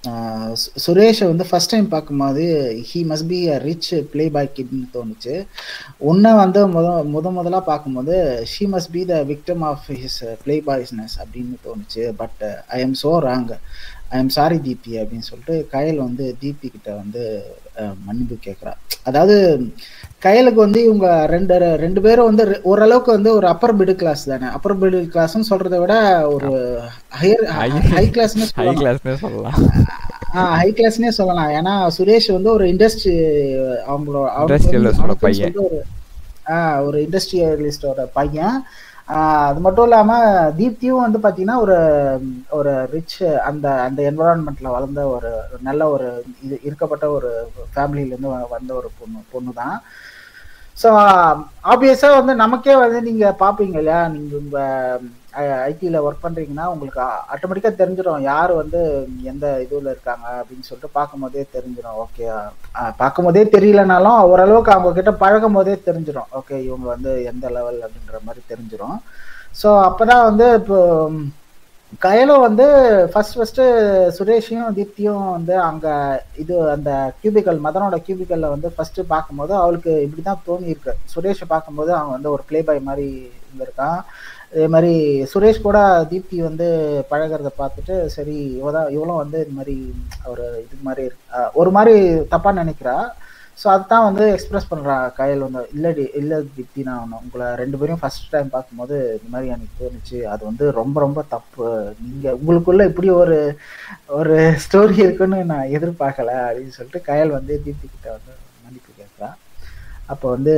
சுரேஷை வந்து ஃபர்ஸ்ட் டைம் பார்க்கும்போது he must be a rich playboy கிட்னு தோணுச்சு உன்னை வந்து முத முத முதலாக பார்க்கும்போது she must be the victim of his play boyishness அப்படின்னு தோணுச்சு but I am so wrong I am sorry Deepti அப்படின்னு சொல்லிட்டு கயல் வந்து தீப்தி கிட்ட வந்து அஹ், மன்னிப்பு கேட்குறா அதாவது கயலுக்கு வந்து இவங்க ரெண்டு ரெண்டு பேரும் வந்து ரெ- ஓரளவுக்கு வந்து ஒரு அப்பர் மிடில் கிளாஸ் தானே அப்பர் மிடில் கிளாஸ்னு சொல்றதை விட ஒரு ஹையர் ஹை கிளாஸ்னு ஹை சொல்லலாம் கிளாஸ்னே சொல்லலாம் ஹை கிளாஸ்னே சொல்லலாம் ஏன்னா சுரேஷ் வந்து ஒரு இண்டஸ்ட்ரி அவங்களோட அவனுக்கு வந்து- Industrialist ஓட அவனுக்குன்னு பையன். சொல்லிட்டு ஒரு ஆஹ் ஒரு இண்டஸ்ட்ரியலிஸ்டோட பையன் ஆஹ் அது மட்டும் இல்லாம தீப்தியும் வந்து பாத்தீங்கன்னா ஒரு ஒரு ரிச் அந்த அந்த என்வரான்மெண்ட்ல வளர்ந்த ஒரு நல்ல ஒரு இது இருக்கப்பட்ட ஒரு ஃபேமிலில இருந்து வ- வந்த ஒரு பொண்ணு பொண்ணு தான் ஸோ ஆப்வியஸா வந்து நமக்கே வந்து நீங்க பாப்பீங்க இல்லையா நீங்க உங்க ஐடியில் ஒர்க் பண்றீங்கன்னா உங்களுக்கு ஆட்டோமேட்டிக்கா தெரிஞ்சிடும் யார் வந்து எந்த இதுல இருக்காங்க அப்படின்னு சொல்லிட்டு பார்க்கும்போதே தெரிஞ்சிடும் ஓகே பார்க்கும்போதே தெரியலனாலும் ஓரளவுக்கு அவங்க கிட்ட பழகும் போதே தெரிஞ்சிடும் ஓகே இவங்க வந்து எந்த லெவல் அப்படின்ற மாதிரி தெரிஞ்சிடும் ஸோ அப்பதான் வந்து இப்போ ம், கயலும் வந்து ஃபர்ஸ்ட் ஃபர்ஸ்ட் சுரேஷையும் தீப்தியும் வந்து அங்க இது அந்த கியூபிக்கல் மதனோட கியூபிக்கல்ல வந்து ஃபர்ஸ்ட் பார்க்கும்போது அவளுக்கு இப்படிதான் தோணி இருக்கு சுரேஷை பார்க்கும்போது அவன் வந்து ஒரு ப்ளே பாய் மாதிரி இருந்திருக்கான் அதே மாதிரி சுரேஷ் கூட தீப்தி வந்து பழகுறத பார்த்துட்டு சரி இவதான் இவளும் வந்து இது மாதிரி ஒரு இது மாதிரி இருக்கு- அஹ் ஒரு மாதிரி தப்பா நினைக்கிறா ஸோ அதுதான் வந்து எக்ஸ்பிரஸ் பண்றா கயல் வந்து இல்லடி இல்ல தீப்தி நான் உன்னை- உங்களை ரெண்டு பேரையும் ஃபர்ஸ்ட் டைம் பார்க்கும்போது இந்த மாதிரி எனக்கு தோணுச்சு அது வந்து ரொம்ப ரொம்ப தப்பு நீங்க உங்களுக்குள்ள இப்படி ஒரு ஒரு ஸ்டோரி இருக்குன்னு நான் எதிர்பார்க்கல அப்படின்னு சொல்லிட்டு கயல் வந்து தீப்தி கிட்ட வந்து மன்னிப்பு கேட்குறா அப்போ வந்து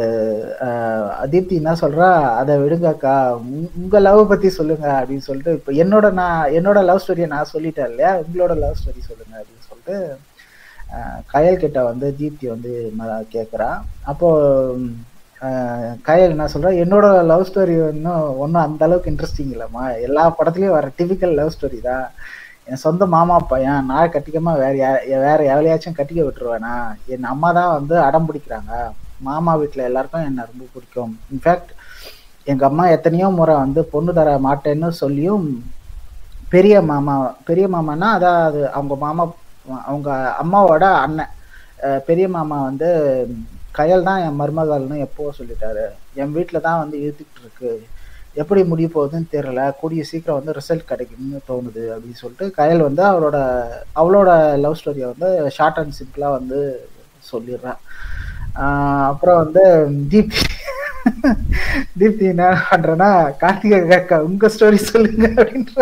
ஆஹ், தீப்தி என்ன சொல்றா அதை விடுங்கக்கா உங்க- உங்க லவ் பத்தி சொல்லுங்க அப்படின்னு சொல்லிட்டு இப்போ என்னோட நான் என்னோட லவ் ஸ்டோரியை நான் சொல்லிட்டேன் இல்லையா உங்களோட லவ் ஸ்டோரி சொல்லுங்க அப்படின்னு சொல்லிட்டு ஆஹ், கயல் கிட்ட வந்து தீப்தி வந்து ம- கேக்குறா அப்போ ம், ஆஹ், கயல் என்ன சொல்றா என்னோட லவ் ஸ்டோரி இன்னும் ஒன்றும் அந்த அளவுக்கு இன்ட்ரெஸ்டிங் இல்லைம்மா எல்லா படத்துலயும் வர டிபிக்கல் லவ் ஸ்டோரி தான் என் சொந்த மாமா பையன் நான் கட்டிக்காம வேற யா- வேற எவளையாச்சும் கட்டிக்க விட்டுருவேனா என் அம்மா தான் வந்து அடம் பிடிக்கிறாங்க மாமா வீட்டில் எல்லாருக்கும் என்ன ரொம்ப பிடிக்கும் இன்ஃபேக்ட் எங்க அம்மா எத்தனையோ முறை வந்து பொண்ணு தர மாட்டேன்னு சொல்லியும் பெரிய மாமா பெரிய மாமான்னா அதாவது அவங்க மாமா அவங்க அம்மாவோட அண்ணன் அஹ் பெரிய மாமா வந்து கயல் தான் என் மருமகள்னு எப்போ சொல்லிட்டாரு என் வீட்டில் தான் வந்து இழுத்துக்கிட்டு இருக்கு எப்படி முடிய போகுதுன்னு தெரியல கூடிய சீக்கிரம் வந்து ரிசல்ட் கிடைக்கும்னு தோணுது அப்படின்னு சொல்லிட்டு கயல் வந்து அவளோட அவளோட லவ் ஸ்டோரியை வந்து ஷார்ட் அண்ட் சிம்பிளாக வந்து சொல்லிடுறான் ஆஹ் அப்புறம் வந்து தீப்தி தீப்தி என்ன பண்றேன்னா கார்த்திகை காக்கா உங்க ஸ்டோரி சொல்லுங்க அப்படின்ற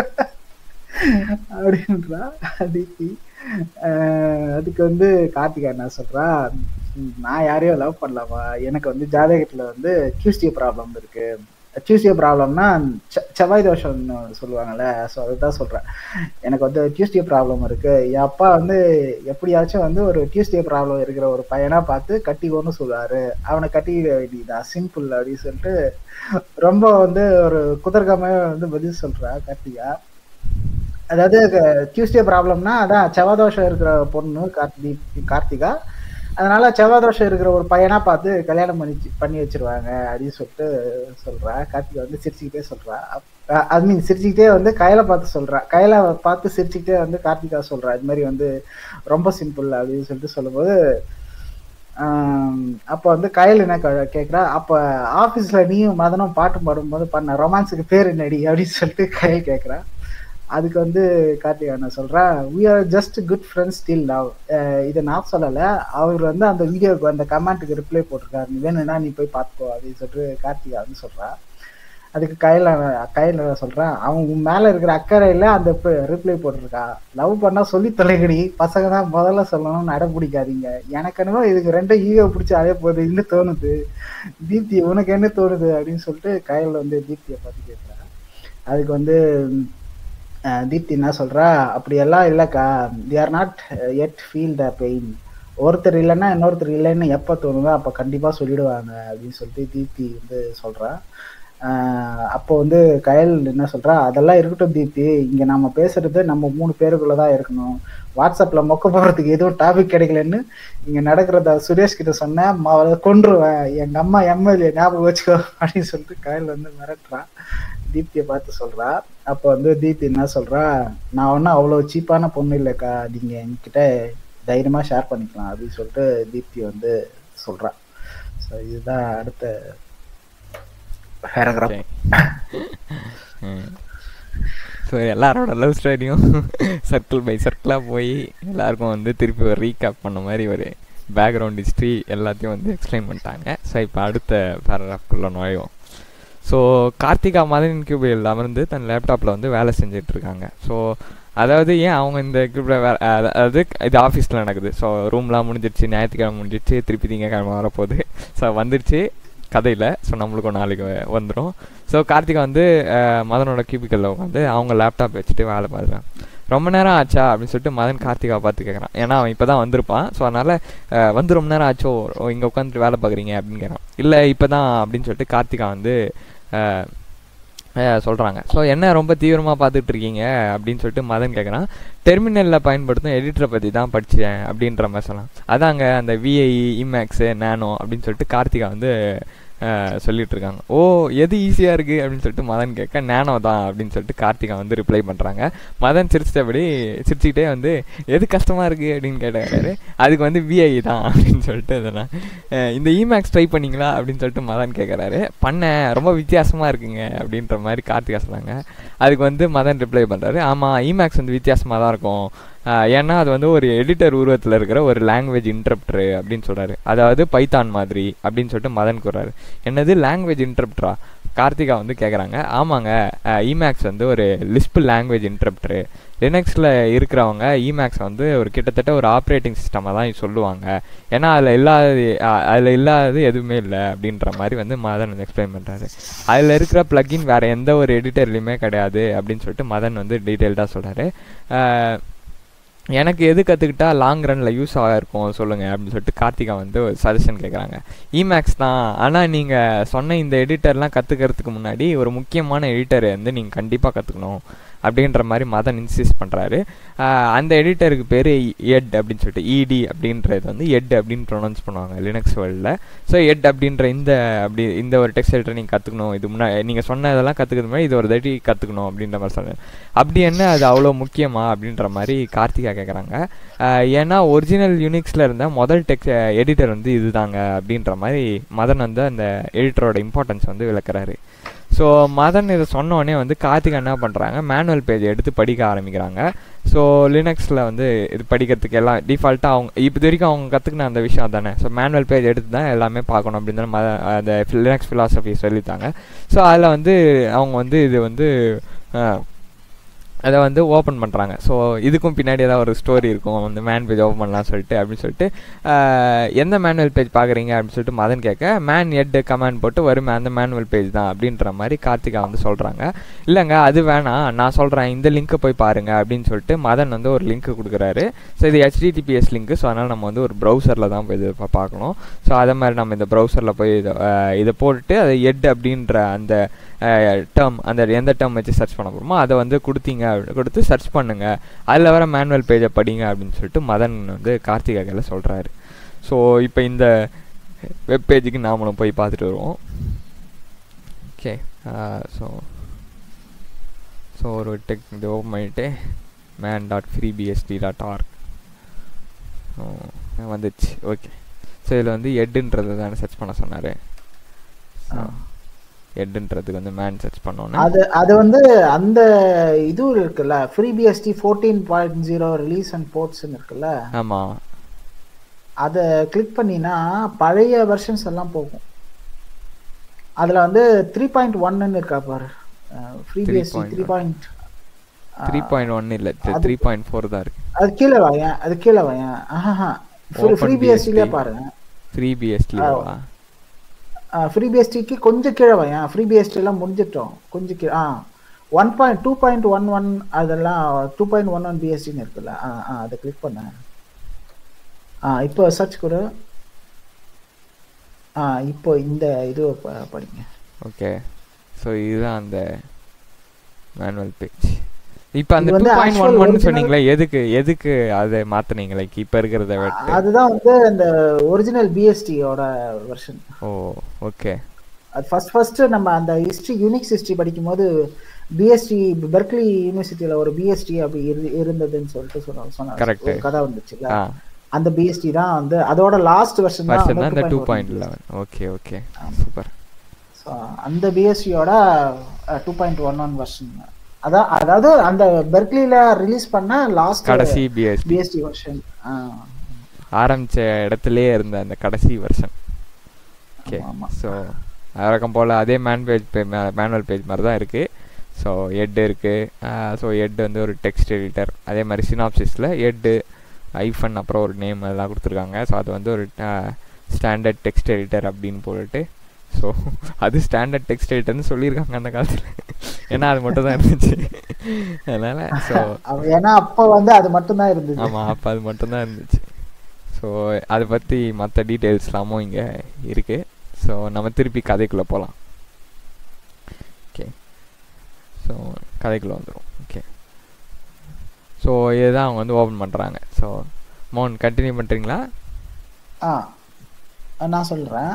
அப்படின்றா தீப்தி ஆஹ் அதுக்கு வந்து கார்த்திகா என்ன சொல்றா "ம், நான் யாரையும் லவ் பண்ணலாமா எனக்கு வந்து ஜாதகத்துல வந்து கியூஸ்டிய ப்ராப்ளம் இருக்கு டியூஸ்டே ப்ராப்ளம்னா செவ்வாய் தோஷம்னு சொல்லுவாங்கல்ல ஸோ அதுதான் சொல்கிறேன் எனக்கு வந்து டியூஸ்டே ப்ராப்ளம் இருக்கு என் அப்பா வந்து எப்படியாச்சும் வந்து ஒரு டியூஸ்டே ப்ராப்ளம் இருக்கிற ஒரு பையனா பார்த்து கட்டிக்கோன்னு சொல்லுவாரு அவனை கட்டிக்க வேண்டியதான் சிம்பிள் அப்படின்னு சொல்லிட்டு ரொம்ப வந்து ஒரு குதர்க்கமே வந்து பதில் சொல்றா கார்த்திகா அதாவது டியூஸ்டே ப்ராப்ளம்னா அதான் செவ்வாதோஷம் இருக்கிற பொண்ணு கார்த்தி கார்த்திகா அதனால செவ்வாதோஷம் இருக்கிற ஒரு பையனா பார்த்து கல்யாணம் பண்ணி பண்ணி வச்சிருவாங்க அப்படின்னு சொல்லிட்டு சொல்றா கார்த்திகா வந்து சிரிச்சுக்கிட்டே சொல்றா ஐ மீன் சிரிச்சுக்கிட்டே வந்து கையில பார்த்து சொல்றா கையில பார்த்து சிரிச்சுக்கிட்டே வந்து கார்த்திகா சொல்றா இது மாதிரி வந்து ரொம்ப சிம்பிள் அப்படின்னு சொல்லிட்டு சொல்லும்போது அப்போ வந்து கையில் என்ன கேட்குறா அப்போ ஆஃபீஸில் நீயும் மதனும் பாட்டு பாடும்போது பண்ண ரொமான்ஸுக்கு பேர் என்னடி அப்படின்னு சொல்லிட்டு கையில் கேட்குறா அதுக்கு வந்து கார்த்திகா என்ன சொல்றா we are just good friends still love இதை நான் சொல்லலை அவர் வந்து அந்த வீடியோக்கு அந்த கமெண்ட்டுக்கு ரிப்ளை போட்டிருக்காரு நீ வேணும்னா நீ போய் பார்த்துக்கோ அப்படின்னு சொல்லிட்டு கார்த்திகா வந்து சொல்றா அதுக்கு கையில கையில சொல்றேன் அவன் உன் மேல இருக்கிற அக்கறையில அந்த ரிப்ளை போட்டிருக்கா லவ் பண்ணா சொல்லி தொலைகடி பசங்க தான் முதல்ல சொல்லணும்னு அடம் பிடிக்காதீங்க எனக்கு என்னவோ இதுக்கு ரெண்டும் ஈகோ பிடிச்சி அதே போகுதுன்னு தோணுது தீப்தி உனக்கு என்ன தோணுது அப்படின்னு சொல்லிட்டு கையில வந்து தீப்தியை பார்த்து கேட்குறேன் அதுக்கு வந்து தீப்தி என்ன சொல்றா அப்படியெல்லாம் இல்லைக்கா they are not yet feel the pain ஒருத்தர் இல்லைன்னா இன்னொருத்தர் இல்லைன்னு எப்போ தோணுதோ அப்போ கண்டிப்பாக சொல்லிடுவாங்க அப்படின்னு சொல்லிட்டு தீப்தி வந்து சொல்கிறா அப்போ வந்து கயல் என்ன சொல்கிறா அதெல்லாம் இருக்கட்டும் தீப்தி இங்கே நம்ம பேசுறது நம்ம மூணு பேருக்குள்ளே தான் இருக்கணும் வாட்ஸ்அப்பில் மொக்க போடுறதுக்கு எதுவும் டாபிக் கிடைக்கலன்னு இங்கே நடக்கிறத சுரேஷ் கிட்ட சொன்னேன் கொன்றுவேன் எங்கள் அம்மா எம்எல்ஏ ஞாபகம் வச்சுக்கோ அப்படின்னு சொல்லிட்டு கயல் வந்து மிரட்டுறான் தீப்தியை பார்த்து சொல்கிறா அப்போ வந்து தீப்தி என்ன சொல்கிறா நான் ஒன்றும் அவ்வளோ சீப்பான பொண்ணு இல்லைக்கா நீங்கள் என்கிட்ட தைரியமாக ஷேர் பண்ணிக்கலாம் அப்படின்னு சொல்லிட்டு தீப்தி வந்து சொல்கிறா ஸோ இதுதான் அடுத்த பேராகிராஃப் ஸோ எல்லாரோட லவ் ஸ்டோரியும் சர்க்கிள் பை சர்க்கிளாக போய் எல்லாருக்கும் வந்து திருப்பி ஒரு ரீகேப் பண்ண மாதிரி ஒரு பேக்ரவுண்ட் ஹிஸ்ட்ரி எல்லாத்தையும் வந்து எக்ஸ்பிளைன் பண்ணிட்டாங்க ஸோ இப்போ அடுத்த பேராகிராஃப்குள்ளே நுழைவோம் ஸோ கார்த்திகா மதன் இன்க்யூபியில் அமர்ந்து தன் லேப்டாப்பில் வந்து வேலை செஞ்சுட்டு இருக்காங்க ஸோ அதாவது ஏன் அவங்க இந்த கிரூப்பில் வேலை அதாவது இது ஆஃபீஸில் நடக்குது ஸோ ரூம்லாம் முடிஞ்சிருச்சு ஞாயிற்றுக்கிழமை முடிஞ்சிருச்சு திருப்பி திங்கக்கிழமை வரப்போகுது ஸோ வந்துருச்சு கதையில் ஸோ நம்மளுக்கும் நாளைக்கு வந்துடும் ஸோ கார்த்திகா வந்து மதனோட கியூபிக்கலில் உட்காந்து அவங்க லேப்டாப் வச்சுட்டு வேலை பார்க்குறான் ரொம்ப நேரம் ஆச்சா அப்படின்னு சொல்லிட்டு மதன் கார்த்திகா பார்த்து கேட்குறான் ஏன்னா அவன் இப்போ தான் வந்திருப்பான் ஸோ அதனால் வந்து ரொம்ப நேரம் ஆச்சோ இங்கே உட்காந்துட்டு வேலை பார்க்குறீங்க அப்படின்னு கேட்குறான் இல்லை இப்போ தான் அப்படின்னு சொல்லிட்டு கார்த்திகா வந்து சொல்கிறாங்க ஸோ என்ன ரொம்ப தீவிரமாக பார்த்துட்டு இருக்கீங்க அப்படின்னு சொல்லிட்டு மதன் கேட்குறான் டெர்மினலில் பயன்படுத்தும் எடிட்டரை பற்றி தான் படித்தேன் அப்படின்ற மாதிரி சொல்லலாம் அதாங்க அந்த விஐ இமேக்ஸு நேனோ அப்படின்னு சொல்லிட்டு கார்த்திகா வந்து சொல்லிட்டு இருக்காங்க ஓ எது ஈஸியாக இருக்குது அப்படின்னு சொல்லிட்டு மதன் கேட்க நேனோ தான் அப்படின்னு சொல்லிட்டு கார்த்திகா வந்து ரிப்ளை பண்ணுறாங்க மதன் சிரிச்சிட்டபடி சிரிச்சுக்கிட்டே வந்து எது கஷ்டமாக இருக்குது அப்படின்னு கேட்டாரு அதுக்கு வந்து விஐ தான் அப்படின்னு சொல்லிட்டு இதெல்லாம் இந்த இமேக்ஸ் ட்ரை பண்ணிங்களா அப்படின்னு சொல்லிட்டு மதன் கேட்குறாரு பண்ணேன் ரொம்ப வித்தியாசமாக இருக்குங்க அப்படின்ற மாதிரி கார்த்திகா சொன்னாங்க அதுக்கு வந்து மதன் ரிப்ளை பண்ணுறாரு ஆமாம் இமேக்ஸ் வந்து வித்தியாசமாக தான் இருக்கும் ஏன்னா அது வந்து ஒரு எடிட்டர் உருவத்தில் இருக்கிற ஒரு லாங்குவேஜ் இன்டர்ப்டரு அப்படின்னு சொல்கிறாரு அதாவது பைத்தான் மாதிரி அப்படின்னு சொல்லிட்டு மதன் கூறாரு என்னது லாங்குவேஜ் இன்டர்ப்டரா கார்த்திகா வந்து கேட்குறாங்க ஆமாங்க இமேக்ஸ் வந்து ஒரு லிஸ்ப் லாங்குவேஜ் இன்டர்ப்டரு லினக்ஸில் இருக்கிறவங்க இமேக்ஸ் வந்து ஒரு கிட்டத்தட்ட ஒரு ஆப்ரேட்டிங் சிஸ்டமாக தான் சொல்லுவாங்க ஏன்னா அதில் இல்லாதது அதில் இல்லாதது எதுவுமே இல்லை அப்படின்ற மாதிரி வந்து மதன் வந்து எக்ஸ்பிளைன் பண்ணுறாரு அதில் இருக்கிற ப்ளக்கின் வேறு எந்த ஒரு எடிட்டர்லையுமே கிடையாது அப்படின்னு சொல்லிட்டு மதன் வந்து டீட்டெயில்டாக சொல்கிறாரு எனக்கு எது கற்றுக்கிட்டா லாங் ரனில் யூஸ் ஆகிருக்கும் சொல்லுங்கள் அப்படின்னு சொல்லிட்டு கார்த்திகா வந்து ஒரு சஜஷன் கேட்குறாங்க இமேக்ஸ் தான் ஆனால் நீங்கள் சொன்ன இந்த எடிட்டர்லாம் கற்றுக்கிறதுக்கு முன்னாடி ஒரு முக்கியமான எடிட்டரை வந்து நீங்கள் கண்டிப்பாக கற்றுக்கணும் அப்படின்ற மாதிரி மதன் இன்சிஸ்ட் பண்ணுறாரு அந்த எடிட்டருக்கு பேர் எட் அப்படின்னு சொல்லிட்டு இடி அப்படின்றது வந்து எட் அப்படின்னு ப்ரொனவுன்ஸ் பண்ணுவாங்க லினக்ஸ் வேர்ல்டில் ஸோ எட் அப்படின்ற இந்த அப்படி இந்த ஒரு டெக்ஸ்ட் எடிட்டர் நீங்கள் கற்றுக்கணும் இது முன்னாடி நீங்கள் சொன்னதெல்லாம் கற்றுக்கிறது மாதிரி இது ஒரு தட்டி கற்றுக்கணும் அப்படின்ற மாதிரி சொன்னேன் அப்படி என்ன அது அவ்வளோ முக்கியமா அப்படின்ற மாதிரி கார்த்திகா கேட்குறாங்க ஏன்னா ஒரிஜினல் யூனிக்ஸில் இருந்த முதல் டெக் எடிட்டர் வந்து இதுதாங்க அப்படின்ற மாதிரி மதன் வந்து அந்த எடிட்டரோட இம்பார்ட்டன்ஸ் வந்து விளக்குறாரு ஸோ மதன் இதை சொன்னோடனே வந்து கார்த்திகா என்ன பண்ணுறாங்க மேனுவல் பேஜ் எடுத்து படிக்க ஆரம்பிக்கிறாங்க ஸோ லினக்ஸில் வந்து இது படிக்கிறதுக்கு எல்லாம் டிஃபால்ட்டாக அவங்க இப்போ வரைக்கும் அவங்க கற்றுக்கின அந்த விஷயம் தானே ஸோ மேனுவல் பேஜ் எடுத்து தான் எல்லாமே பார்க்கணும் அப்படின்னு மத அந்த லினக்ஸ் ஃபிலாசபி சொல்லித்தாங்க ஸோ அதில் வந்து அவங்க வந்து இது வந்து அதை வந்து ஓப்பன் பண்ணுறாங்க ஸோ இதுக்கும் பின்னாடி ஏதாவது ஒரு ஸ்டோரி இருக்கும் அந்த மேன் பேஜ் ஓப்பன் பண்ணலாம் சொல்லிட்டு அப்படின்னு சொல்லிட்டு ஆஹ், எந்த மேனுவல் பேஜ் பார்க்குறீங்க அப்படின்னு சொல்லிட்டு மதன் கேட்க மேன் எட் கமெண்ட் போட்டு வருமே அந்த மேனுவல் பேஜ் தான் அப்படின்ற மாதிரி கார்த்திகா வந்து சொல்கிறாங்க இல்லைங்க அது வேணாம் நான் சொல்கிறேன் இந்த லிங்க்கை போய் பாருங்க அப்படின்னு சொல்லிட்டு மதன் வந்து ஒரு லிங்க் கொடுக்குறாரு ஸோ இது ஹெச்டிடிபிஎஸ் லிங்க் ஸோ அதனால் நம்ம வந்து ஒரு ப்ரௌசரில் தான் போய் இது பா- பார்க்கணும் ஸோ அதே மாதிரி நம்ம இந்த ப்ரௌசரில் போய் இதை ஆஹ், இதை போட்டுட்டு அது எட் அப்படின்ற அந்த டேர்ம் அந்த எந்த டேர்ம் வச்சு சர்ச் பண்ண போகிறோமோ அதை வந்து கொடுத்தீங்க அப்படி- கொடுத்து சர்ச் பண்ணுங்க அதில் வர மேனுவல் பேஜை படிங்க அப்படின்னு சொல்லிட்டு மதன் வந்து கார்த்திகா கையில் சொல்கிறாரு ஸோ இப்போ இந்த வெப் பேஜுக்கு நாமளும் போய் பார்த்துட்டு வருவோம் ஓகே ஸோ ஸோ ஒரு டெக் இது ஓப்பன் பண்ணிவிட்டு man dot FreeBSD dot org வந்துச்சு ஓகே ஸோ இதில் வந்து எட்டுன்றது தானே சர்ச் பண்ண சொன்னார் எட்டுன்றதுக்கு வந்து மேன் சர்ச் பண்ணோன்னே அது அது வந்து அந்த இது இருக்குல்ல FreeBSD fourteen point zero release and போர்ட்ஸ்னு இருக்குல்ல ஆமாம் அதை கிளிக் பண்ணினா பழைய வெர்ஷன்ஸ் எல்லாம் போகும் அதுல வந்து த்ரீ பாயிண்ட் ஒன்னு இருக்கா பாரு FreeBSD three point three point one இல்லை அது- த்ரீ பாயிண்ட் ஃபோர் தான் இருக்குது அது கீழே வாயேன் அது கீழே வாயேன் ஆஹா Open ஃப்ரீ பிஎஸ்டிலே BSD. பாருங்க த்ரீ பிஎஸ்டிலேவா ஃப்ரீ பிஎஸ்டிக்கு கொஞ்சம் கீழே வாயேன் ஃப்ரீ பிஎஸ்டி எல்லாம் முடிஞ்சிட்டோம் கொஞ்சம் கீழே ஆ one point two point one one அதெல்லாம் டூ பாயிண்ட் ஒன் ஒன் பிஎஸ்டின்னு இருக்குல்ல ஆ ஆ அதை கிளிக் பண்ணேன் ஆ இப்போ சர்ச் கொடு ஆ இப்போ இந்த இது ப- படிங்க ஓகே ஸோ இதுதான் அந்த மேனுவல் பேஜ் இப்போ அந்த இது டூ வந்து point actual one one original- சொன்னீங்களே எதுக்கு எதுக்கு அதை மாற்றினீங்க லைக் இப்போ இருக்கிறத விட்டு அதுதான் வந்து இந்த ஒரிஜினல் பிஎஸ்டியோட வெர்ஷன் ஓ ஓகே அது ஃபர்ஸ்ட் ஃபர்ஸ்ட் நம்ம அந்த ஹிஸ்ட்ரி யூனிக்ஸ் ஹிஸ்ட்ரி படிக்கும்போது பிஎஸ்டி பெர்க்லி யூனிவர்சிட்டியில ஒரு பிஎஸ்டி அப்படி இரு- இருந்ததுன்னு சொல்லிட்டு சொன்னாங்க சொன்னாங்க Correct. ஒரு கதை வந்துச்சுல்ல ஆ அந்த பிஎஸ்டி தான் வந்து அதோட லாஸ்ட் வெர்ஷன் தான் வருஷன் தான் வந்து இந்த two 2.1 point eleven okay okay super So, அந்த பிஎஸ்டியோட two point one one version அதான் அதாவது அந்த பெர்க்லில ரிலீஸ் பண்ண லாஸ்ட் கடைசி பிஎஸ்டி பிஎஸ்டி வெர்ஷன் ஆரம்பிச்ச இடத்துலயே இருந்த அந்த கடைசி வருஷன் ஓகே ஆமா. ஸோ வழக்கம் போல் அதே மேன் பேஜ் மேனுவல் பேஜ் மாதிரி தான் இருக்குது ஸோ எட் இருக்குது ஸோ எட் வந்து ஒரு டெக்ஸ்ட் எடிட்டர் அதே மாதிரி சினாப்சிஸில் எட்டு ஐஃபன் அப்புறம் ஒரு நேம் எல்லாம் கொடுத்துருக்காங்க ஸோ அது வந்து ஒரு ஸ்டாண்டர்ட் டெக்ஸ்ட் எடிட்டர் அப்படின்னு போட்டுட்டு ஸோ அது ஸ்டாண்டர்ட் டெக்ஸ்ட் எடிட்டர்னு சொல்லியிருக்காங்க அந்த காலத்தில் ஏன்னா அது மட்டும் தான் இருந்துச்சு அதனால் ஸோ அவ- ஏன்னா அப்ப வந்து அது மட்டும் தான் இருந்தது ஆமாம் அப்போ அது மட்டும்தான் இருந்துச்சு ஸோ அதை பற்றி மற்ற டீட்டெயில்ஸ்லாமும் இங்கே இருக்குது ஸோ நம்ம திருப்பி கதைக்குள்ளே போகலாம் ஓகே ஸோ கதைக்குள்ளே வந்துடும் ஓகே ஸோ இதுதான் அவங்க வந்து ஓப்பன் பண்ணுறாங்க ஸோ மோன் கண்டினியூ பண்ணுறீங்களா ஆ நான் சொல்கிறேன்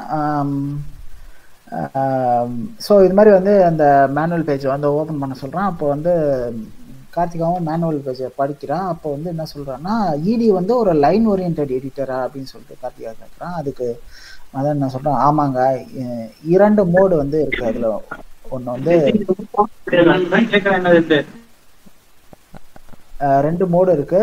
ஸோ இது மாதிரி வந்து அந்த மேனுவல் பேஜை வந்து ஓப்பன் பண்ண சொல்கிறேன் அப்போ வந்து கார்த்திகாவும் மேனுவல் பேஜை படிக்கிறான் அப்போ வந்து என்ன சொல்கிறான்னா இடி வந்து ஒரு லைன் ஓரியன்ட் எடிட்டரா அப்படின்னு சொல்லிட்டு கார்த்திகா கேட்குறான் அதுக்கு அதான் என்ன சொல்கிறேன் ஆமாங்க இ- இரண்டு மோடு வந்து இருக்குது அதில் ஒன்று வந்து அஹ், ரெண்டு மோடு இருக்கு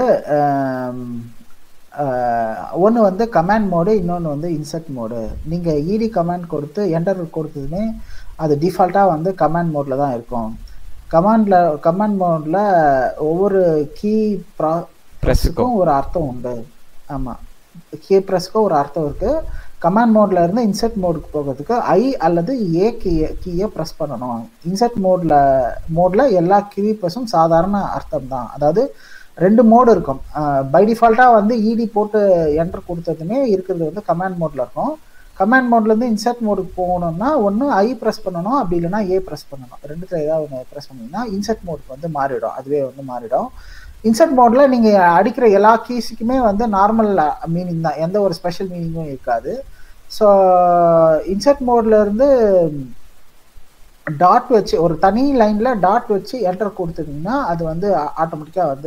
ஒன்று வந்து கமாண்ட் மோடு இன்னொன்று வந்து இன்சர்ட் மோடு நீங்கள் இடி கமாண்ட் கொடுத்து என்டர் கொடுத்ததுமே அது டிஃபால்ட்டாக வந்து கமாண்ட் மோடில் தான் இருக்கும் கமாண்டில் கமாண்ட் மோடில் ஒவ்வொரு கீ ப்ரா ப்ரெஸ்ஸுக்கும் ஒரு அர்த்தம் உண்டு ஆமாம் கீ ப்ரெஸ்க்கும் ஒரு அர்த்தம் இருக்குது கமாண்ட் மோட்ல இருந்து இன்சர்ட் மோடுக்கு போகிறதுக்கு ஐ அல்லது ஏ கீயை கீயை ப்ரெஸ் பண்ணணும் இன்சர்ட் மோட்ல மோட்ல எல்லா கீ ப்ரெஸ்ஸும் சாதாரண அர்த்தம் தான் அதாவது ரெண்டு மோடு இருக்கும் பை டிஃபால்ட்டாக வந்து இடி போட்டு என்டர் கொடுத்ததுமே இருக்கிறது வந்து கமாண்ட் மோட்ல இருக்கும் கமாண்ட் மோட்லேருந்து இன்சர்ட் மோடுக்கு போகணும்னா ஒன்று ஐ ப்ரெஸ் பண்ணணும் அப்படி இல்லைன்னா ஏ ப்ரெஸ் பண்ணணும் ரெண்டுத்துல ஏதாவது ஒன்று ப்ரெஸ் பண்ணிங்கன்னா இன்சர்ட் மோடுக்கு வந்து மாறிடும் அதுவே வந்து மாறிடும் இன்சர்ட் மோடில் நீங்கள் அடிக்கிற எல்லா கீஸுக்குமே வந்து நார்மல் மீனிங் தான் எந்த ஒரு ஸ்பெஷல் மீனிங்கும் இருக்காது ஸோ இன்சர்ட் மோட்ல இருந்து டாட் வச்சு ஒரு தனி லைன்ல டாட் வச்சு என்டர் கொடுத்துட்டீங்கன்னா அது வந்து ஆட்டோமேட்டிக்காக வந்து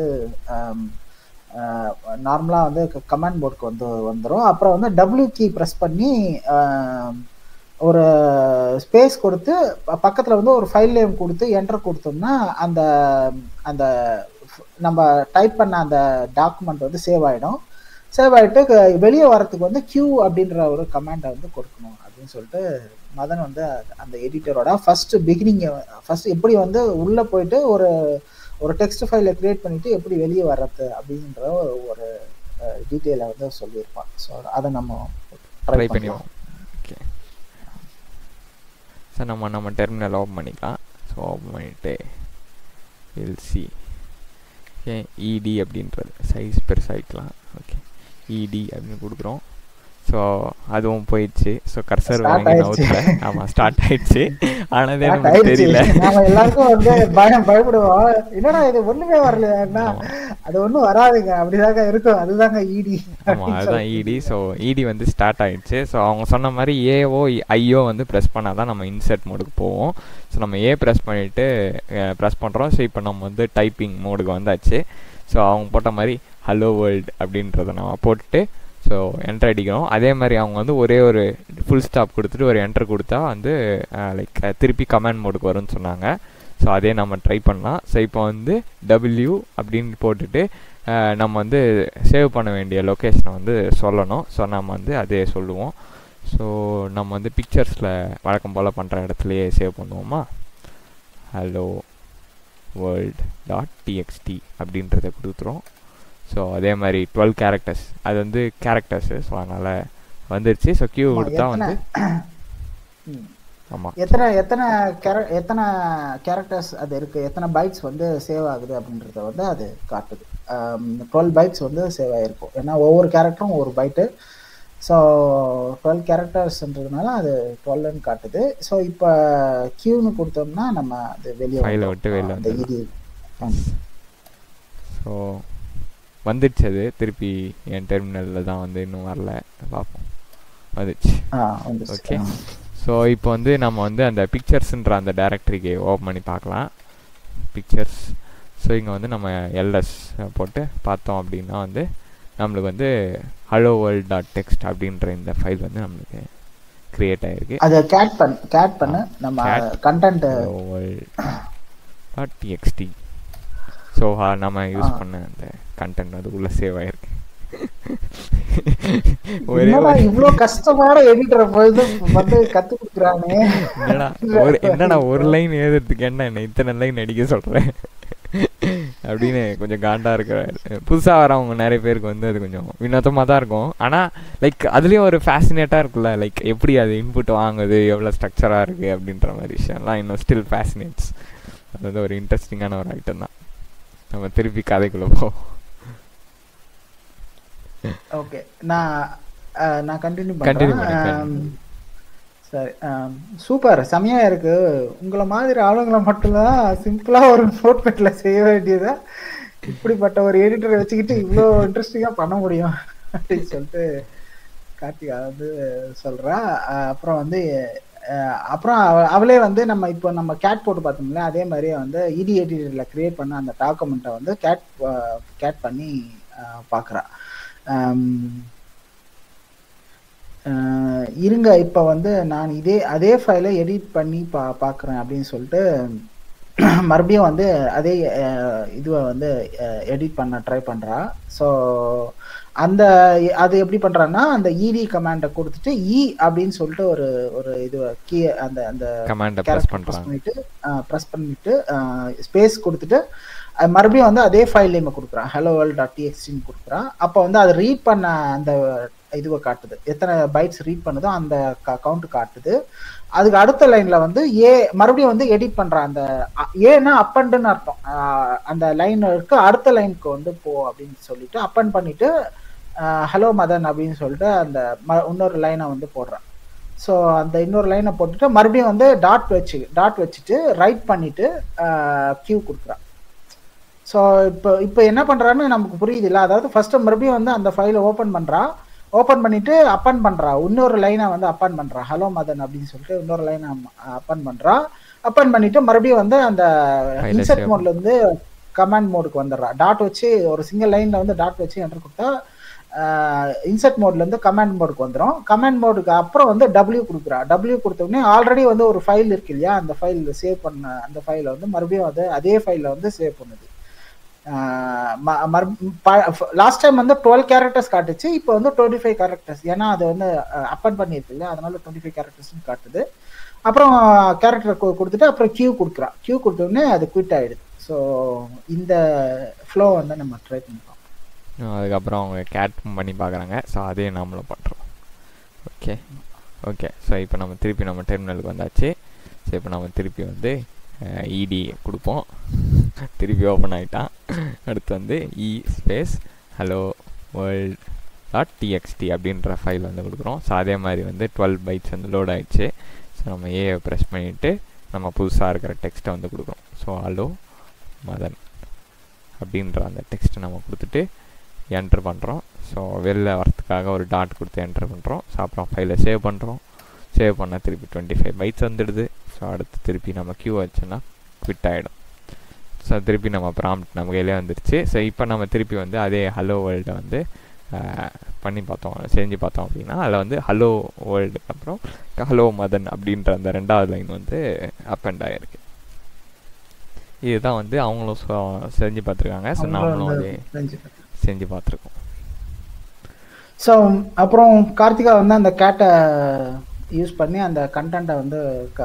நார்மலாக வந்து கமாண்ட் போர்டுக்கு வந்து வந்துடும் அப்புறம் வந்து டபிள்யூ கீ ப்ரெஸ் பண்ணி ஆம், ஒரு ஸ்பேஸ் கொடுத்து ப- பக்கத்துல வந்து ஒரு ஃபைல் நேம் கொடுத்து என்டர் கொடுத்தோம்னா அந்த அந்த f- நம்ம டைப் பண்ண அந்த டாக்குமெண்ட் வந்து சேவ் ஆயிடும் சேவ் ஆயிட்டு க- வெளியே வரதுக்கு வந்து கியூ அப்படின்ற ஒரு கமாண்டை வந்து கொடுக்கணும் அப்படின்னு சொல்லிட்டு மதன் வந்து அந்த எடிட்டரோட ஃபர்ஸ்ட் பிகினிங் ஃபர்ஸ்ட் எப்படி வந்து உள்ள போயிட்டு ஒரு ஒரு டெக்ஸ்ட் ஃபைலை கிரியேட் பண்ணிட்டு எப்படி வெளியே வர்றது அப்படின்ற ஒரு டீட்டெயிலை வந்து சொல்லியிருப்பான் ஸோ அதை நம்ம ட்ரை ட்ரை பண்ணி பண்ணுவோம் ஓகே சார் நம்ம நம்ம டெர்மினல் ஓப்பன் பண்ணிக்கலாம் ஸோ ஓப்பன் பண்ணிவிட்டு எல்சி ஓகே இடி அப்படின்றது சைஸ் பெருசாகிக்கலாம் ஓகே இடி அப்படின்னு கொடுக்குறோம் ஸோ அதுவும் போயிடுச்சு ஸோ கர்சர் Start வாங்கி ஆயிடுச்சு. நவுத்துல ஆமாம் ஸ்டார்ட் ஆயிடுச்சு ஆனால் அது Start எனக்கு ஆயிடுச்சு. தெரியல நாம எல்லாருக்கும் வந்து பயம் பயப்படுவோம் என்னடா இது ஒண்ணுமே வரலையான்னா ஆமா. அது ஒண்ணும் வராதுங்க அப்படிதாங்க இருக்கும் அதுதாங்க ஈடி ஆமாம் அதுதான் இடி ஸோ இடி வந்து ஸ்டார்ட் ஆயிடுச்சு ஸோ அவங்க சொன்ன மாதிரி ஏஓ ஐஓ வந்து ப்ரெஸ் பண்ணால் தான் நம்ம இன்சர்ட் மோடுக்கு போவோம் ஸோ நம்ம ஏ ப்ரெஸ் பண்ணிவிட்டு ப்ரெஸ் பண்ணுறோம் ஸோ இப்போ நம்ம வந்து டைப்பிங் மோடுக்கு வந்தாச்சு ஸோ அவங்க போட்ட மாதிரி ஹலோ வேர்ல்டு அப்படின்றத நம்ம போட்டுட்டு ஸோ என்டர் அடிக்கிறோம் அதே மாதிரி அவங்க வந்து ஒரே ஒரு ஃபுல் ஸ்டாப் கொடுத்துட்டு ஒரு என்டர் கொடுத்தா வந்து லைக் திருப்பி கமெண்ட் மோடுக்கு வரும்னு சொன்னாங்க ஸோ அதே நம்ம ட்ரை பண்ணலாம் ஸோ இப்போ வந்து டபிள்யூ அப்படின்னு போட்டுட்டு அஹ், நம்ம வந்து சேவ் பண்ண வேண்டிய லொக்கேஷனை வந்து சொல்லணும் ஸோ நம்ம வந்து அதே சொல்லுவோம் ஸோ நம்ம வந்து பிக்சர்ஸில் வழக்கம் போல் பண்ணுற இடத்துலையே சேவ் பண்ணுவோமா ஹலோ வேர்ல்ட் டாட் டிஎக்ஸ்டி அப்படின்றத கொடுத்துரும் ஸோ அதே மாதிரி டுவெல் கேரக்டர்ஸ் அது வந்து கேரக்டர்ஸு ஸோ அதனால் வந்துருச்சு ஸோ கியூ ஆமா, கொடுத்தா வந்து ம். ஆமாம் எத்தனை எத்தனை கேர- எத்தனை கேரக்டர்ஸ் அது இருக்கு எத்தனை பைட்ஸ் வந்து சேவ் ஆகுது அப்படின்றத வந்து அது காட்டுது டுவெல் பைட்ஸ் வந்து சேவ் ஆகிருக்கும் ஏன்னா ஒவ்வொரு கேரக்டரும் ஒவ்வொரு பைட்டு ஸோ டுவெல் கேரக்டர்ஸ்ன்றதுனால அது டுவெல்னு காட்டுது ஸோ இப்போ கியூன்னு கொடுத்தோம்னா நம்ம அது வெளியே File வந்துரும். விட்டு வெளில அந்த வந்துரும். இது ஸோ வந்துடுச்சு அது திருப்பி என் டெர்மினலில் தான் வந்து இன்னும் வரல பார்ப்போம் வந்துச்சு ஆ வந்துருச்சு. Okay. ஆ. ஸோ இப்போ வந்து நம்ம வந்து அந்த பிக்சர்ஸ்ன்ற அந்த டைரக்டரிக்கு ஓப்பன் பண்ணி பார்க்கலாம் பிக்சர்ஸ் ஸோ இங்கே வந்து நம்ம எல்எஸ் போட்டு பார்த்தோம் அப்படின்னா வந்து நம்மளுக்கு வந்து ஹலோ வேர்ல்ட் டாட் டெக்ஸ்ட் அப்படின்ற இந்த ஃபைல் வந்து நம்மளுக்கு க்ரியேட் ஆகிருக்கு அதை கேட் பண்ண கேட் பண்ணு நம்ம Cat. Content hello world dot TXT so நம்ம யூஸ் ஆ. பண்ண அந்த கண்டென்ட் வந்து உள்ளே சேவ் ஆகிருக்கு ஒரே என்னடா ஒரு இவ்ளோ கஷ்டமான எடிட்டர் வந்து வந்து கத்து கொடுக்குறானே என்னடா ஒரு என்னடா ஒரு லைன் எழுதுறதுக்கு என்ன என்ன இத்தனை லைன் அடிக்க சொல்கிறேன் அப்படின்னு கொஞ்சம் காண்டா இருக்கிறாரு புதுசாக வரவங்க நிறைய பேருக்கு வந்து அது கொஞ்சம் வினோதமாக தான் இருக்கும் ஆனால் லைக் அதுலேயும் ஒரு ஃபேசினேட்டாக இருக்குல்ல லைக் எப்படி அது இன்புட் வாங்குது எவ்வளோ ஸ்ட்ரக்சராக இருக்குது அப்படின்ற மாதிரி விஷயம்லாம் இன்னும் ஸ்டில் ஃபேசினேட்ஸ் அது வந்து ஒரு இன்ட்ரெஸ்டிங்கான ஒரு ஐட்டம் தான் நம்ம திருப்பி கதைக்குள்ளே போவோம் ஓகே நான் அஹ், நான் கண்டினியூ Continue பண்றேன் பண்ணு, ஆம், சரி சூப்பர் செமையா இருக்கு உங்களை மாதிரி ஆளுங்களை மட்டும்தான் சிம்பிளா ஒரு நோட்பேட்ல செய்ய வேண்டியதை இப்படிப்பட்ட ஒரு எடிட்டரை வச்சுக்கிட்டு இவ்வளோ இன்ட்ரெஸ்டிங்கா பண்ண முடியும் அப்படின்னு சொல்லிட்டு கார்த்திகா வந்து சொல்றா அஹ், அப்புறம் வந்து அஹ், அப்புறம் அவ- அவளே வந்து நம்ம இப்போ நம்ம கேட் போட்டு பார்த்தோம்ல அதே மாதிரியே வந்து இடி எடிட்டர்ல கிரியேட் பண்ண அந்த டாக்குமெண்ட்டை வந்து கேட் கேட் பண்ணி அஹ், பார்க்கறா ஆம், அஹ், இருங்க இப்போ வந்து நான் இதே அதே ஃபைலை எடிட் பண்ணி பா பார்க்குறேன் அப்படின்னு சொல்லிட்டு மறுபடியும் வந்து அதே அஹ், இதுவை வந்து எடிட் பண்ண ட்ரை பண்ணுறா ஸோ அந்த அது எப்படி பண்ணுறான்னா அந்த இடி கமாண்டை கொடுத்துட்டு இ அப்படின்னு சொல்லிட்டு ஒரு ஒரு இது கீ அந்த அந்த கமாண்டை ப்ரெஸ் கேரக்டர் ப்ரெஸ் பண்ணுறாங்க பண்ணிட்டு ப்ரெஸ் பண்ணிட்டு ஸ்பேஸ் கொடுத்துட்டு அது மறுபடியும் வந்து அதே ஃபைல் நேம் கொடுக்குறான் ஹலோ வேர்ல்ட் டாட் டிஎக்ஸ்டின்னு கொடுக்குறான் அப்போ வந்து அதை ரீட் பண்ண அந்த இதுவை காட்டுது எத்தனை பைட்ஸ் ரீட் பண்ணுதோ அந்த கவுண்ட் காட்டுது அதுக்கு அடுத்த லைன்ல வந்து ஏ மறுபடியும் வந்து எடிட் பண்றான் அந்த அ- ஏன்னா அப்பண்டுன்னு அர்த்தம் அஹ் அந்த லைனுக்கு அடுத்த லைனுக்கு வந்து போ அப்படின்னு சொல்லிட்டு அப்பன் பண்ணிட்டு ஹலோ மதன் அப்படின்னு சொல்லிட்டு அந்த ம- இன்னொரு லைனை வந்து போடுறான் ஸோ அந்த இன்னொரு லைனை போட்டுட்டு மறுபடியும் வந்து டாட் வச்சு டாட் வச்சுட்டு ரைட் பண்ணிட்டு கியூ கொடுக்குறான் ஸோ இப்போ இப்போ என்ன பண்றான்னு நமக்கு புரியுது இல்லை அதாவது ஃபர்ஸ்ட் மறுபடியும் வந்து அந்த ஃபைலை ஓப்பன் பண்றா ஓப்பன் பண்ணிட்டு அப்பன் பண்றா இன்னொரு லைனை வந்து அப்பன் பண்றா ஹலோ மதன் அப்படின்னு சொல்லிட்டு இன்னொரு லைனை அப்பன் பண்றா அப்பன் பண்ணிட்டு மறுபடியும் வந்து அந்த File இன்செர்ட் save மோட்ல இருந்து கமாண்ட் மோடுக்கு வந்துடுறா டாட் வச்சு ஒரு சிங்கிள் லைன்ல வந்து டாட் வச்சு என்டர் கொடுத்தா இன்செர்ட் மோட்ல இருந்து கமாண்ட் மோடுக்கு வந்துடும் கமாண்ட் மோடுக்கு அப்புறம் வந்து டபிள்யூ கொடுக்குறா டபிள்யூ கொடுத்த உடனே ஆல்ரெடி வந்து ஒரு ஃபைல் இருக்கு இல்லையா அந்த ஃபைல் சேவ் பண்ண அந்த ஃபைலை வந்து மறுபடியும் அது அதே ஃபைலை வந்து சேவ் பண்ணுது லாஸ்ட் டைம் வந்து டுவெல் கேரக்டர்ஸ் காட்டுச்சு இப்போ வந்து டுவெண்ட்டி ஃபைவ் கேரக்டர்ஸ் ஏன்னா அது வந்து அப்பன் பண்ணியிருக்கு இல்லையா அதனால டுவெண்ட்டி ஃபைவ் கேரக்டர்ஸ்னு காட்டுது அப்புறம் கேரக்டர் கொடுத்துட்டு அப்புறம் கியூ கொடுக்குறான் கியூ கொடுத்தோடனே அது குவிட் ஆயிடுது ஸோ இந்த ஃப்ளோ வந்து நம்ம ட்ரை பண்ணிப்போம் அதுக்கப்புறம் அவங்க கேட் பண்ணி பார்க்குறாங்க ஸோ அதையும் நம்மளும் பண்ணுறோம் ஓகே ஓகே ஸோ இப்போ நம்ம திருப்பி நம்ம டெர்மினலுக்கு வந்தாச்சு ஸோ இப்போ நம்ம திருப்பி வந்து இடி கொடுப்போம் திருப்பி ஓப்பன் ஆகிட்டான் அடுத்து வந்து E space hello world dot TXT அப்படின்ற ஃபைல் வந்து கொடுக்குறோம் ஸோ அதே மாதிரி வந்து டுவெல் பைட்ஸ் வந்து லோட் ஆயிடுச்சு ஸோ நம்ம ஏ ப்ரெஸ் பண்ணிவிட்டு நம்ம புதுசாக இருக்கிற டெக்ஸ்ட்டை வந்து கொடுக்குறோம் ஸோ ஹலோ மதன் அப்படின்ற அந்த டெக்ஸ்ட்டை நம்ம கொடுத்துட்டு என்ட்ரு பண்ணுறோம் ஸோ வெளில வரத்துக்காக ஒரு டாட் கொடுத்து என்ட்ரு பண்ணுறோம் ஸோ அப்புறம் ஃபைலை சேவ் பண்ணுறோம் சேவ் பண்ணால் திருப்பி டுவெண்ட்டி ஃபைவ் பைட்ஸ் வந்துடுது ஸோ அடுத்து திருப்பி நம்ம க்யூ வச்சோன்னா குவிட் ஆகிடும் ஸோ திருப்பி நம்ம ப்ராம்ப்ட் நம்ம கையிலே வந்துருச்சு ஸோ இப்போ நம்ம திருப்பி வந்து அதே ஹலோ வேர்ல்டை வந்து பண்ணி பார்த்தோம் செஞ்சு பார்த்தோம் அப்படின்னா அதில் வந்து ஹலோ வேர்ல்டுக்கு அப்புறம் ஹலோ மதன் அப்படின்ற அந்த ரெண்டாவது லைன் வந்து அப் அண்ட் ஆகிருக்கு இதுதான் வந்து அவங்களும் செஞ்சு பார்த்துருக்காங்க ஸோ நாமளும் அதே செஞ்சு பார்த்துருக்கோம் ஸோ அப்புறம் கார்த்திகா வந்து அந்த கேட்டை யூஸ் பண்ணி அந்த கண்டென்ட்டை வந்து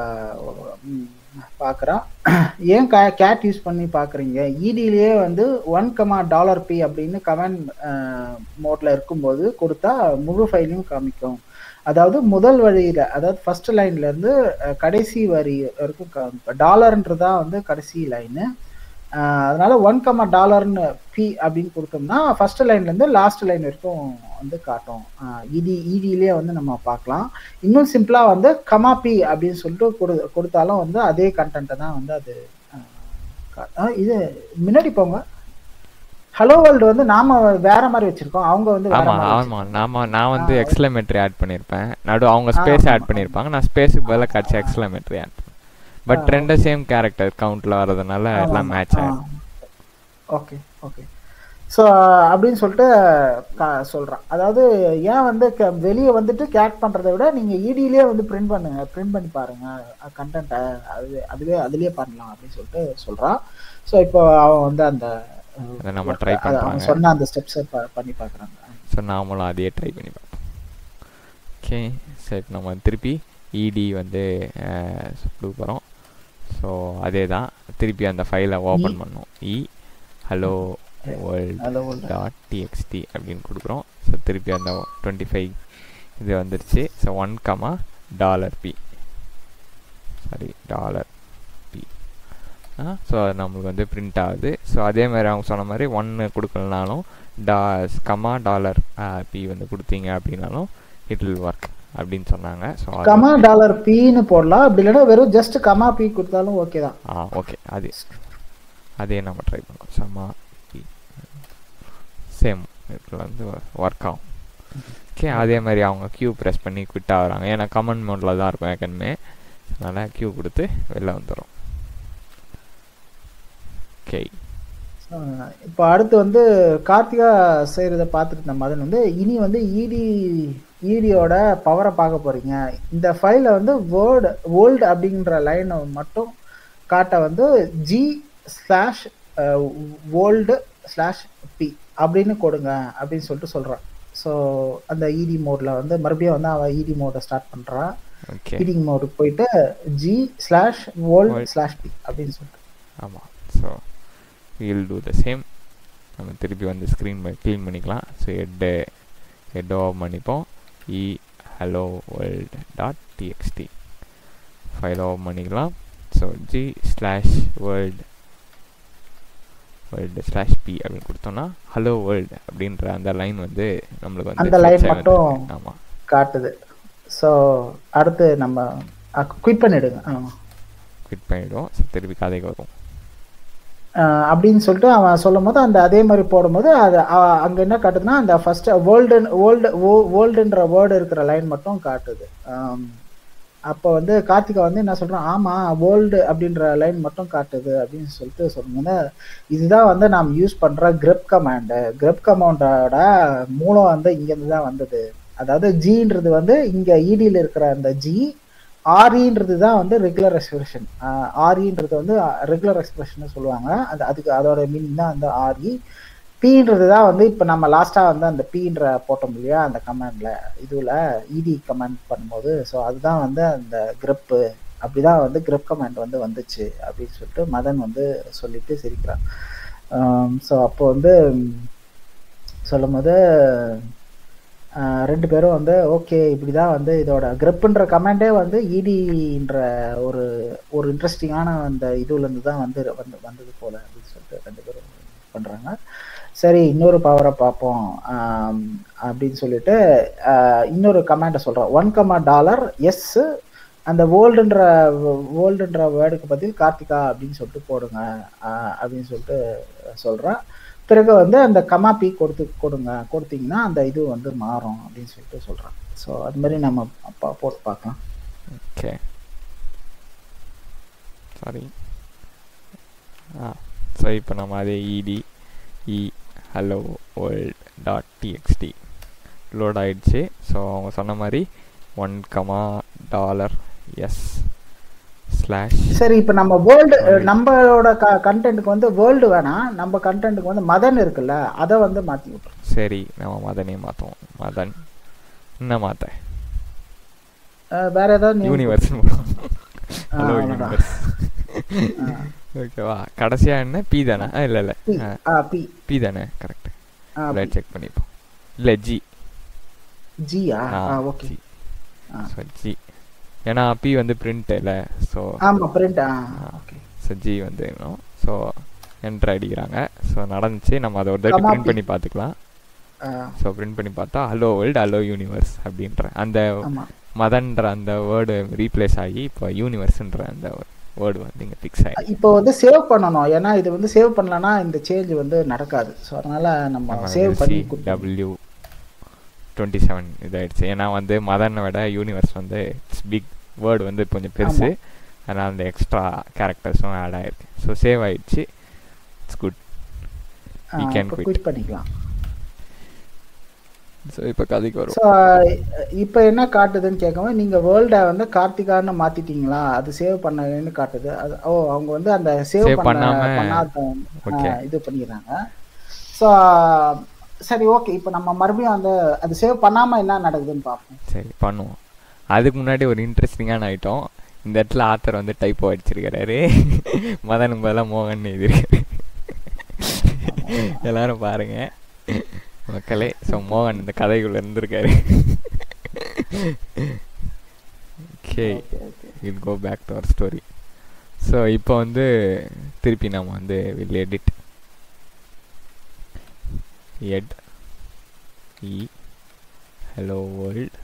பார்க்குறான் ஏன் கே கேட் யூஸ் பண்ணி பார்க்குறீங்க இடியிலேயே வந்து ஒன் கமா டாலர் பி அப்படின்னு கமெண்ட் மோட்ல இருக்கும்போது கொடுத்தா முழு ஃபைலையும் காமிக்கும் அதாவது முதல் வழியில் அதாவது ஃபர்ஸ்ட் லைன்லேருந்து கடைசி வரி வரைக்கும் டாலர்ன்றதான் வந்து கடைசி லைனு அதனால ஒன் கமா டாலர்னு பி அப்படின்னு கொடுத்தோம்னா ஃபர்ஸ்ட் லைன்லேருந்து லாஸ்ட் லைன் வரைக்கும் வந்து காட்டும் இடி இடியிலேயே வந்து நம்ம பார்க்கலாம் இன்னும் சிம்பிளாக வந்து கமா பி அப்படின்னு சொல்லிட்டு கொடு கொடுத்தாலும் வந்து அதே கண்டென்ட்டை தான் வந்து அது இது முன்னாடி போங்க ஹலோ வேர்ல்டு வந்து நாம வேற மாதிரி வச்சிருக்கோம் அவங்க வந்து ஆமா ஆமா நாம நான் வந்து எக்ஸ்லமேட்டரி ஆட் பண்ணிருப்பேன் நடு அவங்க ஸ்பேஸ் ஆட் பண்ணிருப்பாங்க நான் ஸ்பேஸுக்கு பதிலாக காட்சி எக்ஸ்லமேட்டரி ஆட் பட் ரெண்டு சேம் கேரக்டர் கவுண்ட்ல வரதுனால எல்லாம் மேட்ச் ஆகும் ஓகே ஓகே ஸோ அப்படின்னு சொல்லிட்டு சொல்கிறான் அதாவது ஏன் வந்து வெளியே வந்துட்டு கேட் பண்ணுறதை விட நீங்கள் இடியிலே வந்து பிரிண்ட் பண்ணுங்க பிரிண்ட் பண்ணி பாருங்க கண்டென்ட்டை அது அதுவே அதுலேயே பண்ணலாம் அப்படின்னு சொல்லிட்டு சொல்கிறான் ஸோ இப்போ அவன் வந்து அந்த நம்ம ட்ரை பண்ணுறாங்க சொன்ன அந்த ஸ்டெப்ஸை பண்ணி பார்க்குறாங்க ஸோ நாமளும் அதையே ட்ரை பண்ணி பார்ப்போம் ஓகே சரி நம்ம திருப்பி இடி வந்து கொடுக்க போகிறோம் ஸோ அதே தான் திருப்பி அந்த ஃபைலை ஓப்பன் பண்ணோம் E hello world dot TXT அப்படின்னு கொடுக்குறோம் ஸோ திருப்பி அந்த டுவெண்ட்டி ஃபைவ் இது வந்துருச்சு so one comma dollar P sorry dollar P so அது நம்மளுக்கு வந்து பிரிண்ட் ஆகுது ஸோ அதே மாதிரி அவங்க சொன்ன மாதிரி ஒன்று கொடுக்கலனாலும் டா கமா டாலர் பி வந்து கொடுத்தீங்க அப்படின்னாலும் இட் வில் ஒர்க் அப்படின்னு சொன்னாங்க ஸோ கமா டாலர் பின்னு போடலாம் அப்படி இல்லைன்னா வெறும் ஜஸ்ட் கமா பி கொடுத்தாலும் ஓகே தான் ஆ ஓகே அது அதே நம்ம ட்ரை பண்ணோம் சமா பி சேம் இதில் வந்து ஒர்க் ஆகும் ஓகே அதே மாதிரி அவங்க கியூ ப்ரெஸ் பண்ணி குவிட் ஆகுறாங்க ஏன்னா கமெண்ட் மோடில் தான் இருக்கும் ஏற்கனவே அதனால் கியூ கொடுத்து வெளில வந்துடும் ஓகே இப்போ அடுத்து வந்து கார்த்திகா செய்கிறத பார்த்துட்டு இருந்த மதன் வந்து இனி வந்து இடி இடியோட பவரை பார்க்க போறீங்க இந்த ஃபைலை வந்து வேர்டு வேர்ல்டு அப்படின்ற லைனை மட்டும் காட்ட வந்து G slash world slash P அப்படின்னு கொடுங்க அப்படின்னு சொல்லிட்டு சொல்கிறான் ஸோ அந்த இடி மோடில் வந்து மறுபடியும் வந்து அவன் இடி மோடை ஸ்டார்ட் பண்ணுறான் இடிங் மோடுக்கு போயிட்டு G slash world slash P அப்படின்னு சொல்லிட்டு ஆமாம் so will do the same நம்ம திருப்பி வந்து ஸ்க்ரீன் க்ளீன் பண்ணிக்கலாம் ஸோ ஹெட்டு ஹெட் ஓப்பன் பண்ணிப்போம் E hello world dot TXT file open பண்ணிக்கலாம் so G slash world world slash P அப்படின்னு கொடுத்தோம்னா ஹலோ வேர்ல்டு அப்படின்ற அந்த லைன் வந்து நம்மளுக்கு வந்து அந்த லைன் மட்டும் ஆமாம் காட்டுது ஸோ அடுத்து நம்ம குவிட் பண்ணிடுங்க குவிட் பண்ணிவிடுவோம் ஸோ திருப்பி கதைக்கு வரும் அப்படின்னு சொல்லிட்டு அவன் சொல்லும் போது அந்த அதே மாதிரி போடும்போது அது அங்கே என்ன காட்டுதுன்னா அந்த ஃபர்ஸ்ட் வேர்ல்டு வேர்ல்டு வேர்ல்டுன்ற வேர்டு இருக்கிற லைன் மட்டும் காட்டுது அப்போ வந்து கார்த்திகா வந்து என்ன சொல்கிறான் ஆமாம் வேர்ல்டு அப்படின்ற லைன் மட்டும் காட்டுது அப்படின்னு சொல்லிட்டு சொல்லும்போது இதுதான் வந்து நாம் யூஸ் பண்ணுற கிரெப் கமாண்டு கிரெப் கமாண்டோட மூலம் வந்து இங்கேருந்து தான் வந்தது அதாவது ஜின்றது வந்து இங்கே இடியில் இருக்கிற அந்த ஜி ஆர்இன்றது தான் வந்து ரெகுலர் எக்ஸ்பிரஷன் ஆர்இன்றது வந்து ரெகுலர் எக்ஸ்பிரஷன் சொல்லுவாங்க அது அதுக்கு அதோட மீனிங் தான் வந்து ஆர்இ பீன்றது தான் வந்து இப்போ நம்ம லாஸ்ட்டாக வந்து அந்த பீன்ற போட்டோம் இல்லையா அந்த கமாண்டில் இதுவில் இடி கமாண்ட் பண்ணும்போது ஸோ அதுதான் வந்து அந்த கிரப்பு அப்படிதான் வந்து கிரப் கமாண்ட் வந்து வந்துச்சு அப்படின்னு சொல்லிட்டு மதன் வந்து சொல்லிட்டு சிரிக்கிறான் ஸோ அப்போ வந்து சொல்லும் போது ரெண்டு பேரும் வந்து ஓகே இப்படி தான் வந்து இதோட கிரப்புன்ற கமெண்டே வந்து இடின்ற ஒரு ஒரு இன்ட்ரெஸ்டிங்கான அந்த இதுலேருந்து தான் வந்து வந்து வந்தது போல அப்படின்னு சொல்லிட்டு ரெண்டு பேரும் பண்ணுறாங்க சரி இன்னொரு பவரை பார்ப்போம் அப்படின்னு சொல்லிட்டு இன்னொரு கமெண்டை சொல்கிறோம் ஒன் கமா டாலர் எஸ் அந்த வேர்ல்டுன்ற வேர்ல்டுன்ற வேர்டுக்கு பதில் கார்த்திகா அப்படின்னு சொல்லிட்டு போடுங்க அப்படின்னு சொல்லிட்டு சொல்கிறேன் பிறகு வந்து அந்த கமா பி கொடுத்து கொடுங்க கொடுத்தீங்கன்னா அந்த இது வந்து மாறும் அப்படின்னு சொல்லிட்டு சொல்கிறேன் ஸோ அது மாதிரி நம்ம அப்பா போட்டு பார்க்கலாம் ஓகே சாரி ஆ ஸோ இப்போ நம்ம அதே ED E hello world dot TXT load ஆயிடுச்சு ஸோ அவங்க சொன்ன மாதிரி one comma dollar S slash சரி இப்போ நம்ம வேர்ல்டு நம்மளோட க கண்டென்ட்டுக்கு வந்து வேர்ல்டு வேணாம் நம்ம கண்டென்ட்டுக்கு வந்து மதன் இருக்குல்ல அதை வந்து மாற்றி விட்றோம் சரி நம்ம மதனே மாற்றுவோம் மதன் என்ன மாற்ற வேற ஏதாவது யூனிவர்ஸ் ஹலோ யூனிவர்ஸ் ஓகேவா கடைசியா என்ன பி தானே இல்ல இல்ல பி பி தானே கரெக்ட் ரைட் செக் பண்ணிப்போம் இல்ல ஜி ஜியா ஓகே ஸோ ஜி ஏன்னா பி வந்து பிரிண்ட் இல்ல ஸோ ஆமா பிரிண்ட் ஓகே ஸோ ஜி வந்து இன்னும் ஸோ என்ட்ரு அடிக்கிறாங்க ஸோ நடந்துச்சு நம்ம அதை ஒரு தடவை பிரிண்ட் பண்ணி பார்த்துக்கலாம் ஸோ பிரிண்ட் பண்ணி பார்த்தா ஹலோ வேர்ல்டு ஹலோ யூனிவர்ஸ் அப்படின்ற அந்த மதன்ற அந்த வேர்டு ரீப்ளேஸ் ஆகி இப்போ யூனிவர்ஸ்ன்ற அந்த வேர்டு வந்து இங்கே ஃபிக்ஸ் ஆகி இப்போ வந்து சேவ் பண்ணணும் ஏன்னா இது வந்து சேவ் பண்ணலன்னா இந்த சேஞ்ச் வந்து நடக்காது ஸோ அதனால நம்ம சேவ் பண்ணி டபிள்யூ டுவெண்ட்டி செவன் இதாயிடுச்சு ஏன்னா வந்து மதனை விட யூனிவர்ஸ் வந்து இட்ஸ் பிக் வேர்டு வந்து கொஞ்சம் பெருசு அதனால் அந்த எக்ஸ்ட்ரா கேரக்டர்ஸும் ஆட் ஆயிருக்கு ஸோ சேவ் ஆயிடுச்சு it's good we can quit பண்ணிக்கலாம் ஸோ இப்போ கதைக்கு வரும் ஸோ இப்போ என்ன காட்டுதுன்னு கேட்கவும் நீங்கள் வேர்ல்டை வந்து கார்த்திகான்னு மாற்றிட்டீங்களா அது சேவ் பண்ணலன்னு காட்டுது அது ஓ அவங்க வந்து அந்த சேவ் பண்ண பண்ணாத இது பண்ணிடுறாங்க ஸோ சரி ஓகே இப்போ நம்ம மறுபடியும் அந்த அது சேவ் பண்ணாமல் என்ன நடக்குதுன்னு பார்ப்போம் சரி பண்ணுவோம் அதுக்கு முன்னாடி ஒரு இன்ட்ரெஸ்டிங்கான ஐட்டம் இந்த இடத்துல ஆத்தர் வந்து டைப்போ அடிச்சிருக்கிறாரு மதனுக்கு பதிலாக மோகன் எழுதியிருக்காரு எல்லாரும் பாருங்க மக்களே ஸோ மோகன் இந்த கதைக்குள்ள இருந்திருக்காரு okay will go back to our story so இப்போ வந்து திருப்பி நம்ம வந்து will edit ed E hello world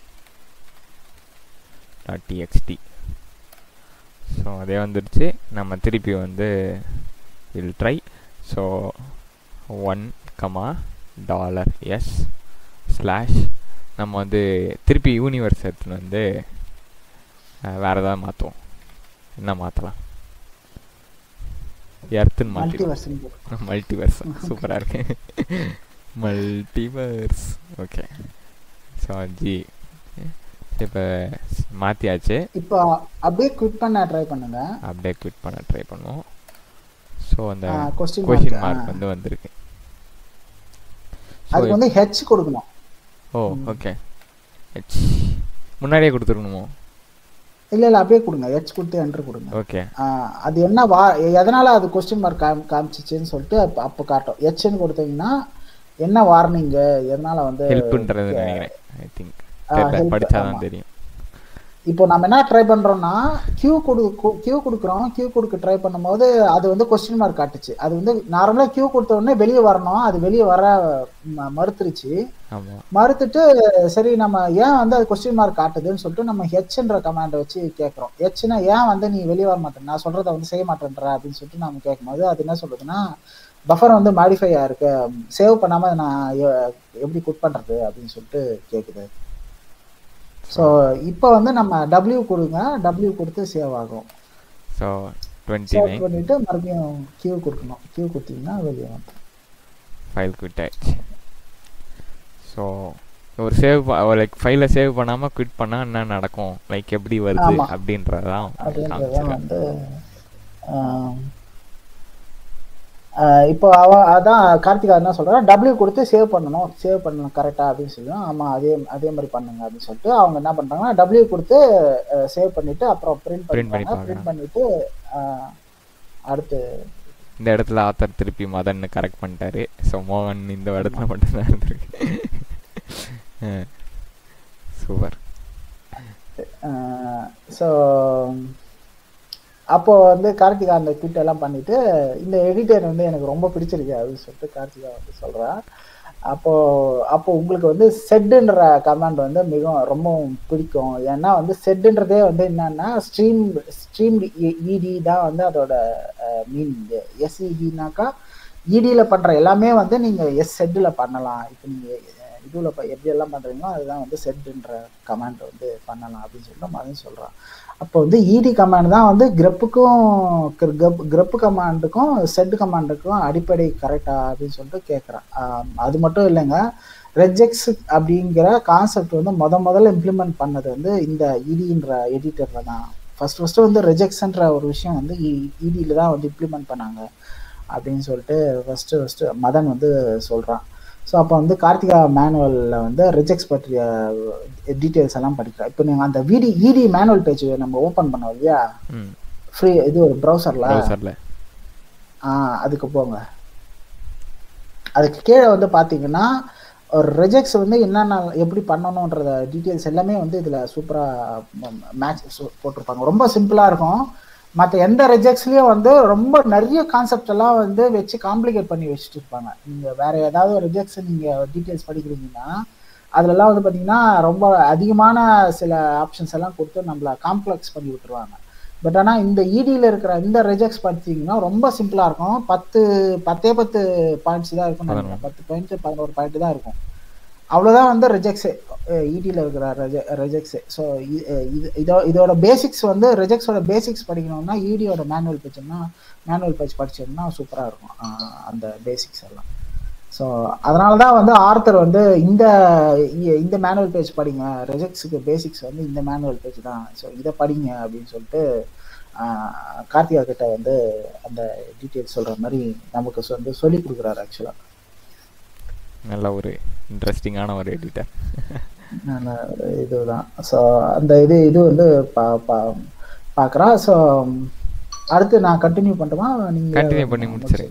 dot TXT so அதே வந்துடுச்சு நம்ம திருப்பி வந்து will try so one comma dollar S slash நம்ம வந்து திருப்பி யூனிவர்ஸ் எடுத்துன்னு வந்து வேறு ஏதாவது மாற்றுவோம் என்ன மாற்றலாம் எர்த்துன்னு மாற்றிடுவோம் மல்டிவர்ஸ் சூப்பராக இருக்கு மல்டிவர்ஸ் ஓகே ஸோ ஜி இப்போ மாற்றியாச்சு இப்போ அப்படியே குவிட் பண்ண ட்ரை பண்ணுங்க அப்படியே குவிட் பண்ண ட்ரை பண்ணுவோம் ஸோ அந்த கொஸ்டின் கொஸ்டின் மார்க் வந்து வந்திருக்கு அதுக்கு வந்து ஹெச் கொடுக்கணும் ஓ ஓகே ஹெச் முன்னாடியே கொடுத்துருக்கணுமோ இல்ல இல்ல அப்படியே கொடுங்க ஹெச் கொடுத்து என்ட்ரு கொடுங்க ஓகே அது என்ன வா எதனால அது கொஸ்டின் மார்க் காம் காமிச்சிச்சுன்னு சொல்லிட்டு அப்போ காட்டும் ஹெச்னு கொடுத்தீங்கன்னா என்ன வார்னிங்கு எதனால வந்து ஹெல்ப்ன்றது நினைக்கிறேன் ஐ திங்க் தெரியல படிச்சாதான் தெரியும் இப்போ நம்ம என்ன ட்ரை பண்றோம்னா கியூ கொடு கியூ கொடுக்குறோம் கியூ கொடுக்க ட்ரை பண்ணும்போது அது வந்து கொஸ்டின் மார்க் காட்டுச்சு அது வந்து நார்மலா கியூ கொடுத்த உடனே வெளியே வரணும் அது வெளியே வர மறுத்துருச்சு மறுத்துட்டு சரி நம்ம ஏன் வந்து அது கொஸ்டின் மார்க் காட்டுதுன்னு சொல்லிட்டு நம்ம ஹெச்ன்ற கமாண்டை வச்சு கேட்குறோம் ஹெச்னா ஏன் வந்து நீ வெளியே வர மாட்டேன் நான் சொல்றத வந்து செய்ய மாட்டேன்ற அப்படின்னு சொல்லிட்டு நம்ம கேட்கும்போது அது என்ன சொல்றதுன்னா பஃபர் வந்து மாடிஃபை ஆயிருக்கு சேவ் பண்ணாம நான் எப்படி குட் பண்றது அப்படின்னு சொல்லிட்டு கேட்குது ஸோ இப்போ வந்து நம்ம டபிள்யூ கொடுங்க டபிள்யூ கொடுத்து சேவ் ஆகும் ஸோ டுவெண்ட்டி சேவ் நைன் பண்ணிட்டு மறுபடியும் கியூ கொடுக்கணும் கியூ கொடுத்தீங்கன்னா வெளியே வந்துடும் ஃபைல் குவிட் ஆயிடுச்சு ஸோ ஒரு சேவ் லைக் ஃபைலை சேவ் பண்ணாமல் குவிட் பண்ணால் என்ன நடக்கும் லைக் எப்படி வருது ஆமா. அப்படின்றதான் அப்படின்றத காமிச்சிருக்காங்க வந்து ஆஹ், ஆஹ் இப்போ அவ அதான் கார்த்திகா என்ன சொல்றா டபிள்யூ கொடுத்து சேவ் பண்ணணும் சேவ் பண்ணணும் கரெக்டா அப்படின்னு சொல்லுவோம் ஆமா அதே அதே மாதிரி பண்ணுங்க அப்படின்னு சொல்லிட்டு அவங்க என்ன பண்றாங்கன்னா டபிள்யூ கொடுத்து சேவ் பண்ணிட்டு அப்புறம் பிரிண்ட் Print பண்ணி பண்ணிப்பாங்க பிரிண்ட் பண்ணிட்டு ஆஹ், அடுத்து இந்த இடத்துல ஆத்தர் திருப்பி மதன் கரெக்ட் பண்ணிட்டாரு ஸோ மோகன் இந்த இடத்துல மட்டும்தான் இருந்திருக்கு சூப்பர் ஸோ அப்போ வந்து கார்த்திகா அந்த ட்வீட் எல்லாம் பண்ணிட்டு இந்த எடிட்டர் வந்து எனக்கு ரொம்ப பிடிச்சிருக்கு அப்படின்னு சொல்லிட்டு கார்த்திகா வந்து சொல்றா அப்போ அப்போ உங்களுக்கு வந்து செட்டுன்ற கமாண்ட் வந்து மிகவும் ரொம்ப பிடிக்கும் ஏன்னா வந்து செட்டுன்றதே வந்து என்னன்னா ஸ்ட்ரீம் ஸ்ட்ரீம் இடி தான் வந்து அதோட மீனிங் எஸ்இடினாக்கா இடியில் பண்ற எல்லாமே வந்து நீங்க எஸ் செட்டில் பண்ணலாம் இப்போ நீங்க இதுல ப- எப்படி எல்லாம் பண்றீங்களோ அதுதான் வந்து செட்ன்ற கமாண்ட் வந்து பண்ணலாம் அப்படின்னு சொல்லிட்டு மதன் சொல்றான் அப்போ வந்து இடி கமாண்ட் தான் வந்து கிரப்புக்கும் கிரப் கமாண்டுக்கும் செட் கமாண்டுக்கும் அடிப்படை கரெக்டா அப்படின்னு சொல்லிட்டு கேட்குறான் அது மட்டும் இல்லைங்க ரெஜெக்ஸ் அப்படிங்கிற கான்செப்ட் வந்து முத முதல்ல இம்ப்ளிமெண்ட் பண்ணது வந்து இந்த இடின்ற எடிட்டர்ல தான் ஃபர்ஸ்ட் ஃபர்ஸ்ட் வந்து ரெஜெக்ஷன்ற ஒரு விஷயம் வந்து இடியில தான் வந்து இம்ப்ளிமெண்ட் பண்ணாங்க அப்படின்னு சொல்லிட்டு ஃபர்ஸ்ட் ஃபர்ஸ்ட் மதன் வந்து சொல்றான் ஸோ அப்போ வந்து கார்த்திகா மேனுவலில் வந்து ரிஜெக்ட்ஸ் பற்றிய டீட்டெயில்ஸ் எல்லாம் படிக்கிறேன் இப்போ நீங்கள் அந்த விடி இடி மேனுவல் பேஜ் நம்ம ஓப்பன் பண்ணோம் இல்லையா ம் ஃப்ரீ இது ஒரு ப்ரௌசரில் ப்ரௌசரில் ஆ அதுக்கு போங்க அதுக்கு கீழே வந்து பார்த்தீங்கன்னா ஒரு ரெஜெக்ட்ஸ் வந்து என்னென்ன எப்படி பண்ணணுன்றத டீட்டெயில்ஸ் எல்லாமே வந்து இதில் சூப்பராக மேட்ச் போட்டிருப்பாங்க ரொம்ப சிம்பிளாக இருக்கும் மற்ற எந்த ரெஜெக்ட்ஸ்லேயும் வந்து ரொம்ப நிறைய கான்செப்ட் எல்லாம் வந்து வச்சு காம்ப்ளிகேட் பண்ணி வச்சுட்டு இருப்பாங்க நீங்கள் வேற ஏதாவது ரெஜெக்ட்ஸ் நீங்கள் டீட்டெயில்ஸ் படிக்கிறீங்கன்னா அதுலலாம் வந்து பார்த்தீங்கன்னா ரொம்ப அதிகமான சில ஆப்ஷன்ஸ் எல்லாம் கொடுத்து நம்மளை காம்ப்ளெக்ஸ் பண்ணி விட்டுருவாங்க பட் ஆனால் இந்த இடியில் இருக்கிற இந்த ரெஜெக்ட்ஸ் பார்த்தீங்கன்னா ரொம்ப சிம்பிளாக இருக்கும் பத்து பத்தே பத்து பாயிண்ட்ஸ் தான் இருக்கும் நினைக்கிறேன் பத்து பாயிண்ட் பதினோரு பாயிண்ட் தான் இருக்கும் அவ்வளோதான் வந்து ரெஜெக்ட்ஸு இடியில் இருக்கிற ரெஜ ரெஜெக்ட்ஸு ஸோ இது இதோ இதோட பேசிக்ஸ் வந்து ரெஜெக்ட்ஸோட பேசிக்ஸ் படிக்கணும்னா இடியோட மேனுவல் பேஜ்னா மேனுவல் பேஜ் படிச்சோம்னா சூப்பராக இருக்கும் ஆஹ் அந்த பேசிக்ஸ் எல்லாம் ஸோ அதனால தான் வந்து ஆர்த்தர் வந்து இந்த இ- இந்த மேனுவல் பேஜ் படிங்க ரெஜெக்ட்ஸுக்கு பேசிக்ஸ் வந்து இந்த மேனுவல் பேஜ் தான் ஸோ இதை படிங்க அப்படின்னு சொல்லிட்டு ஆஹ் கார்த்திகா கிட்ட வந்து அந்த டீட்டெயில்ஸ் சொல்கிற மாதிரி நமக்கு சொ- வந்து சொல்லி கொடுக்குறாரு ஆக்சுவலாக நல்ல ஒரு இன்ட்ரெஸ்டிங்கான ஒரு எடிட்டர் நல்ல ஒரு இதுதான் ஸோ அந்த இது இது வந்து பா பா பார்க்குறான் ஸோ அடுத்து நான் கண்டினியூ பண்ணட்டுமா நீங்கள் கண்டினியூ பண்ணி முடிச்சிரு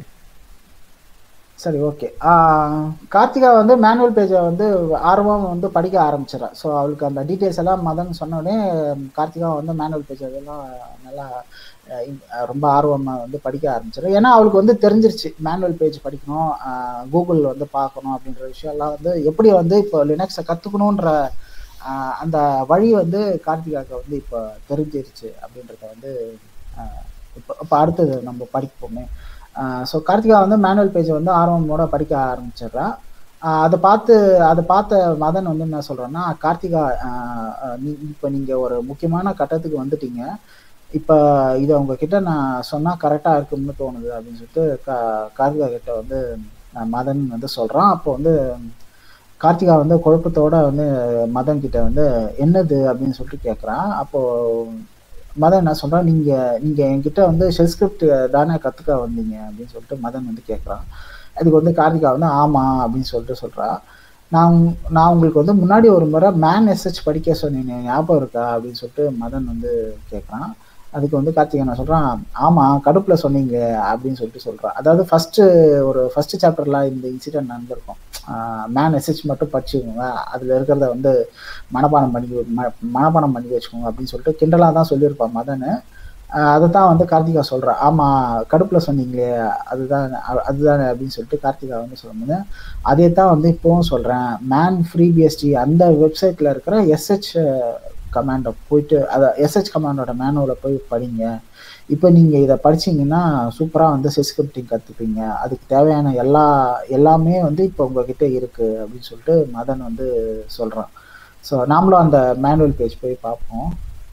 சரி ஓகே கார்த்திகா வந்து மேனுவல் பேஜை வந்து ஆர்வம் வந்து படிக்க ஆரம்பிச்சிடறா ஸோ அவளுக்கு அந்த டீட்டெயில்ஸ் எல்லாம் மதன் சொன்ன உடனே கார்த்திகா வந்து மேனுவல் பேஜ் அதெல்லாம் நல்லா அஹ், இன்- அஹ், ரொம்ப ஆர்வமாக வந்து படிக்க ஆரம்பிச்சிடும் ஏன்னா அவளுக்கு வந்து தெரிஞ்சிருச்சு மேனுவல் பேஜ் படிக்கணும் கூகுள் வந்து பார்க்கணும் அப்படின்ற விஷயம்லாம் வந்து எப்படி வந்து இப்போ லினக்ஸை கற்றுக்கணுன்ற அந்த வழி வந்து கார்த்திகாவுக்கு வந்து இப்போ தெரிஞ்சிருச்சு அப்படின்றத வந்து அஹ், இப்போ இப்போ அடுத்தது நம்ம படிப்போமே ஸோ கார்த்திகா வந்து மேனுவல் பேஜை வந்து ஆர்வமோட படிக்க ஆரம்பிச்சிடுறா ஆஹ் அதை பார்த்து அதை பார்த்த மதன் வந்து என்ன சொல்றேன்னா கார்த்திகா ஆஹ் ஆஹ் நீ இப்போ நீங்கள் ஒரு முக்கியமான கட்டத்துக்கு வந்துட்டீங்க இப்போ இதை உங்ககிட்ட நான் சொன்னால் கரெக்டாக இருக்கும்னு தோணுது அப்படின்னு சொல்லிட்டு கா கார்த்திகா கிட்ட வந்து ஆஹ் மதன் வந்து சொல்கிறான் அப்போ வந்து கார்த்திகா வந்து குழப்பத்தோட வந்து மதன் கிட்ட வந்து என்னது அப்படின்னு சொல்லிட்டு கேட்குறான் அப்போ மதன் என்ன சொல்றான் நீங்க நீங்க என்கிட்ட வந்து ஷெல் ஸ்கிரிப்ட் தானே கத்துக்க வந்தீங்க அப்படின்னு சொல்லிட்டு மதன் வந்து கேட்குறான் அதுக்கு வந்து கார்த்திகா வந்து ஆமா அப்படின்னு சொல்லிட்டு சொல்றா நான் உங்- நான் உங்களுக்கு வந்து முன்னாடி ஒரு முறை மேன் எஸ்ஹெச் படிக்க சொன்னீங்க ஞாபகம் இருக்கா அப்படின்னு சொல்லிட்டு மதன் வந்து கேட்குறான் அதுக்கு வந்து கார்த்திகா நான் சொல்றான் ஆமா கடுப்புல சொன்னீங்க அப்படின்னு சொல்லிட்டு சொல்றான் அதாவது ஃபர்ஸ்ட் ஒரு ஃபர்ஸ்ட் சாப்டர்ல இந்த இன்சிடென்ட் நடந்திருக்கும் மேன் எஸ்ஹெச் மட்டும் படிச்சுக்கோங்க அதுல இருக்கிறத வந்து மனப்பாடம் பண்ணி ம- மனப்பாடம் பண்ணி வச்சுக்கோங்க அப்படின்னு சொல்லிட்டு கிண்டலாக தான் சொல்லியிருப்பான் மதன் அதை தான் வந்து கார்த்திகா சொல்றா ஆமா கடுப்புல சொன்னீங்களே அதுதான் அ- அதுதானே அப்படின்னு சொல்லிட்டு கார்த்திகா வந்து சொல்லும்போது அதே தான் வந்து இப்போவும் சொல்றேன் மேன் ஃப்ரீ பிஎஸ்டி அந்த வெப்சைட்ல இருக்கிற எஸ்ஹெச் கமாண்டை போயிட்டு அதை எஸ்ஹெச் கமாண்டோட மேனுவலை போய் படிங்க இப்போ நீங்க இதை படிச்சீங்கன்னா சூப்பரா வந்து சிஸ்கிரிப்டிங் கத்துப்பீங்க அதுக்கு தேவையான எல்லா எல்லாமே வந்து இப்போ உங்ககிட்ட இருக்கு அப்படின்னு சொல்லிட்டு மதன் வந்து சொல்றான் ஸோ நாமளும் அந்த மேனுவல் பேஜ் போய் பார்ப்போம்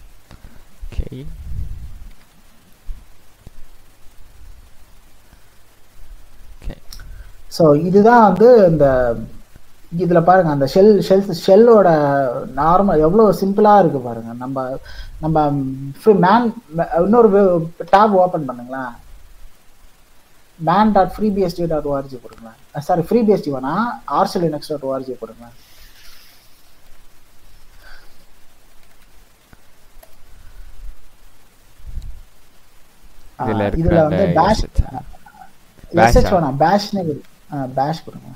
ஓகே ஓகே ஸோ இதுதான் வந்து இந்த இதுல பாருங்க அந்த ஷெல் ஷெல் ஷெல்லோட நார்மல் எவ்வளவு சிம்பிளா இருக்கு பாருங்க நம்ம நம்ம மேன் இன்னொரு டேப் ஓபன் பண்ணுங்களேன் man dot FreeBSD dot org போடுங்களேன் சாரி ஃப்ரீ பிஎஸ்டி வேணா ஆர்சல் லினக்ஸ் டாட் ஓஆர்ஜி போடுங்களேன் இதுல ஆ, இருக்கிற இதுல அந்த வந்து பேஷ் SH. Bash எஸ்ஹெச் ஆ? வேணாம் பேஷ்னே பேஷ் கொடுங்க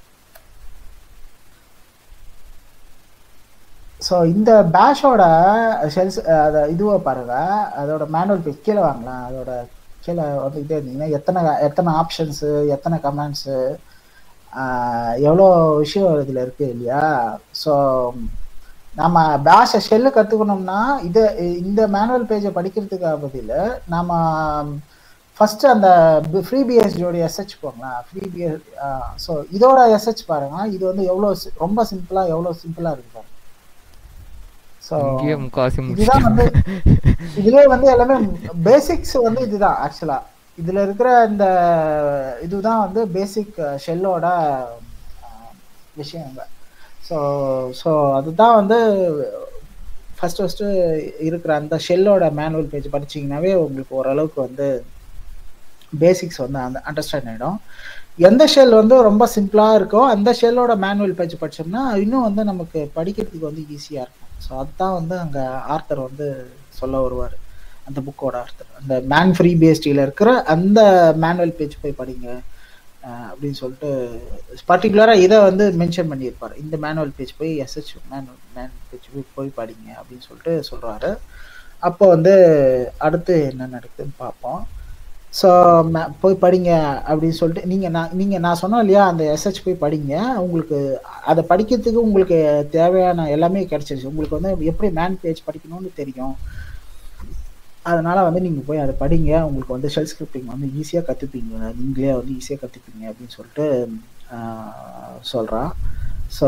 ஸோ இந்த பேஷோட ஷெல்ஸ் அதை இதுவை பாருங்க அதோட மேனுவல் பேஜ் கீழே வாங்கலாம் அதோட கீழே வந்துக்கிட்டே இருந்தீங்கன்னா எத்தனை எத்தனை ஆப்ஷன்ஸு எத்தனை கமெண்ட்ஸு எவ்வளோ விஷயம் இதில் இருக்கு இல்லையா ஸோ நம்ம பேஷை ஷெல்லு கற்றுக்கணும்னா இதை இந்த மேனுவல் பேஜை படிக்கிறதுக்கு பதில் நம்ம ஃபர்ஸ்ட் அந்த ஃப்ரீ பிஎஸ்டியோட எஸ்ஹெச் போங்களேன் ஃப்ரீ பிஎஸ் ஸோ இதோட எஸ்ஹெச் பாருங்க இது வந்து எவ்வளோ சி- ரொம்ப சிம்பிளா எவ்வளோ சிம்பிளா இருக்கு பாருங்க ஸோ இங்கேயே முக்காவாசி இதுதான் வந்து முடிச்சிட்டோம் இதுலயே வந்து எல்லாமே பேசிக்ஸ் வந்து இதுதான் ஆக்சுவலா இதுல இருக்கிற இந்த இதுதான் வந்து பேசிக் ஷெல்லோட விஷயங்க ஸோ ஸோ அதுதான் வந்து ஃபர்ஸ்ட் ஃபர்ஸ்ட் இருக்கிற அந்த ஷெல்லோட மேனுவல் பேஜ் படிச்சீங்கன்னாவே உங்களுக்கு ஓரளவுக்கு வந்து பேசிக்ஸ் வந்து அந்த அண்டர்ஸ்டாண்ட் ஆகிடும் எந்த ஷெல் வந்து ரொம்ப சிம்பிளாக இருக்கோ அந்த ஷெல்லோட மேனுவல் பேஜ் படிச்சோம்னா இன்னும் வந்து நமக்கு படிக்கிறதுக்கு வந்து ஈஸியாக இருக்கும் ஸோ அதுதான் வந்து அங்கே ஆர்த்தர் வந்து சொல்ல வருவார் அந்த புக்கோட ஆர்த்தர் அந்த மேன் ஃப்ரீ பேஸ்டியில் இருக்கிற அந்த மேனுவல் பேஜ் போய் படிங்க அஹ் அப்படின்னு சொல்லிட்டு பர்டிகுலராக இதை வந்து மென்ஷன் பண்ணியிருப்பார் இந்த மேனுவல் பேஜ் போய் எஸ்ஹெச் மேனுவல் மேன் பேஜ் போய் போய் படிங்க அப்படின்னு சொல்லிட்டு சொல்கிறாரு அப்போ வந்து அடுத்து என்ன நடக்குதுன்னு பார்ப்போம் ஸோ போய் படிங்க அப்படின்னு சொல்லிட்டு நீங்கள் நான் நீங்கள் நான் சொன்னேன் இல்லையா அந்த எஸ்ஹெச் போய் படிங்க உங்களுக்கு அதை படிக்கிறதுக்கு உங்களுக்கு தேவையான எல்லாமே கிடைச்சிருச்சு உங்களுக்கு வந்து எப்படி மேன் பேஜ் படிக்கணும்னு தெரியும் அதனால வந்து நீங்கள் போய் அதை படிங்க உங்களுக்கு வந்து ஷெல் ஸ்கிரிப்டிங் வந்து ஈஸியாக கற்றுப்பீங்க நீங்களே வந்து ஈஸியாக கற்றுப்பீங்க அப்படின்னு சொல்லிட்டு சொல்கிறான் ஸோ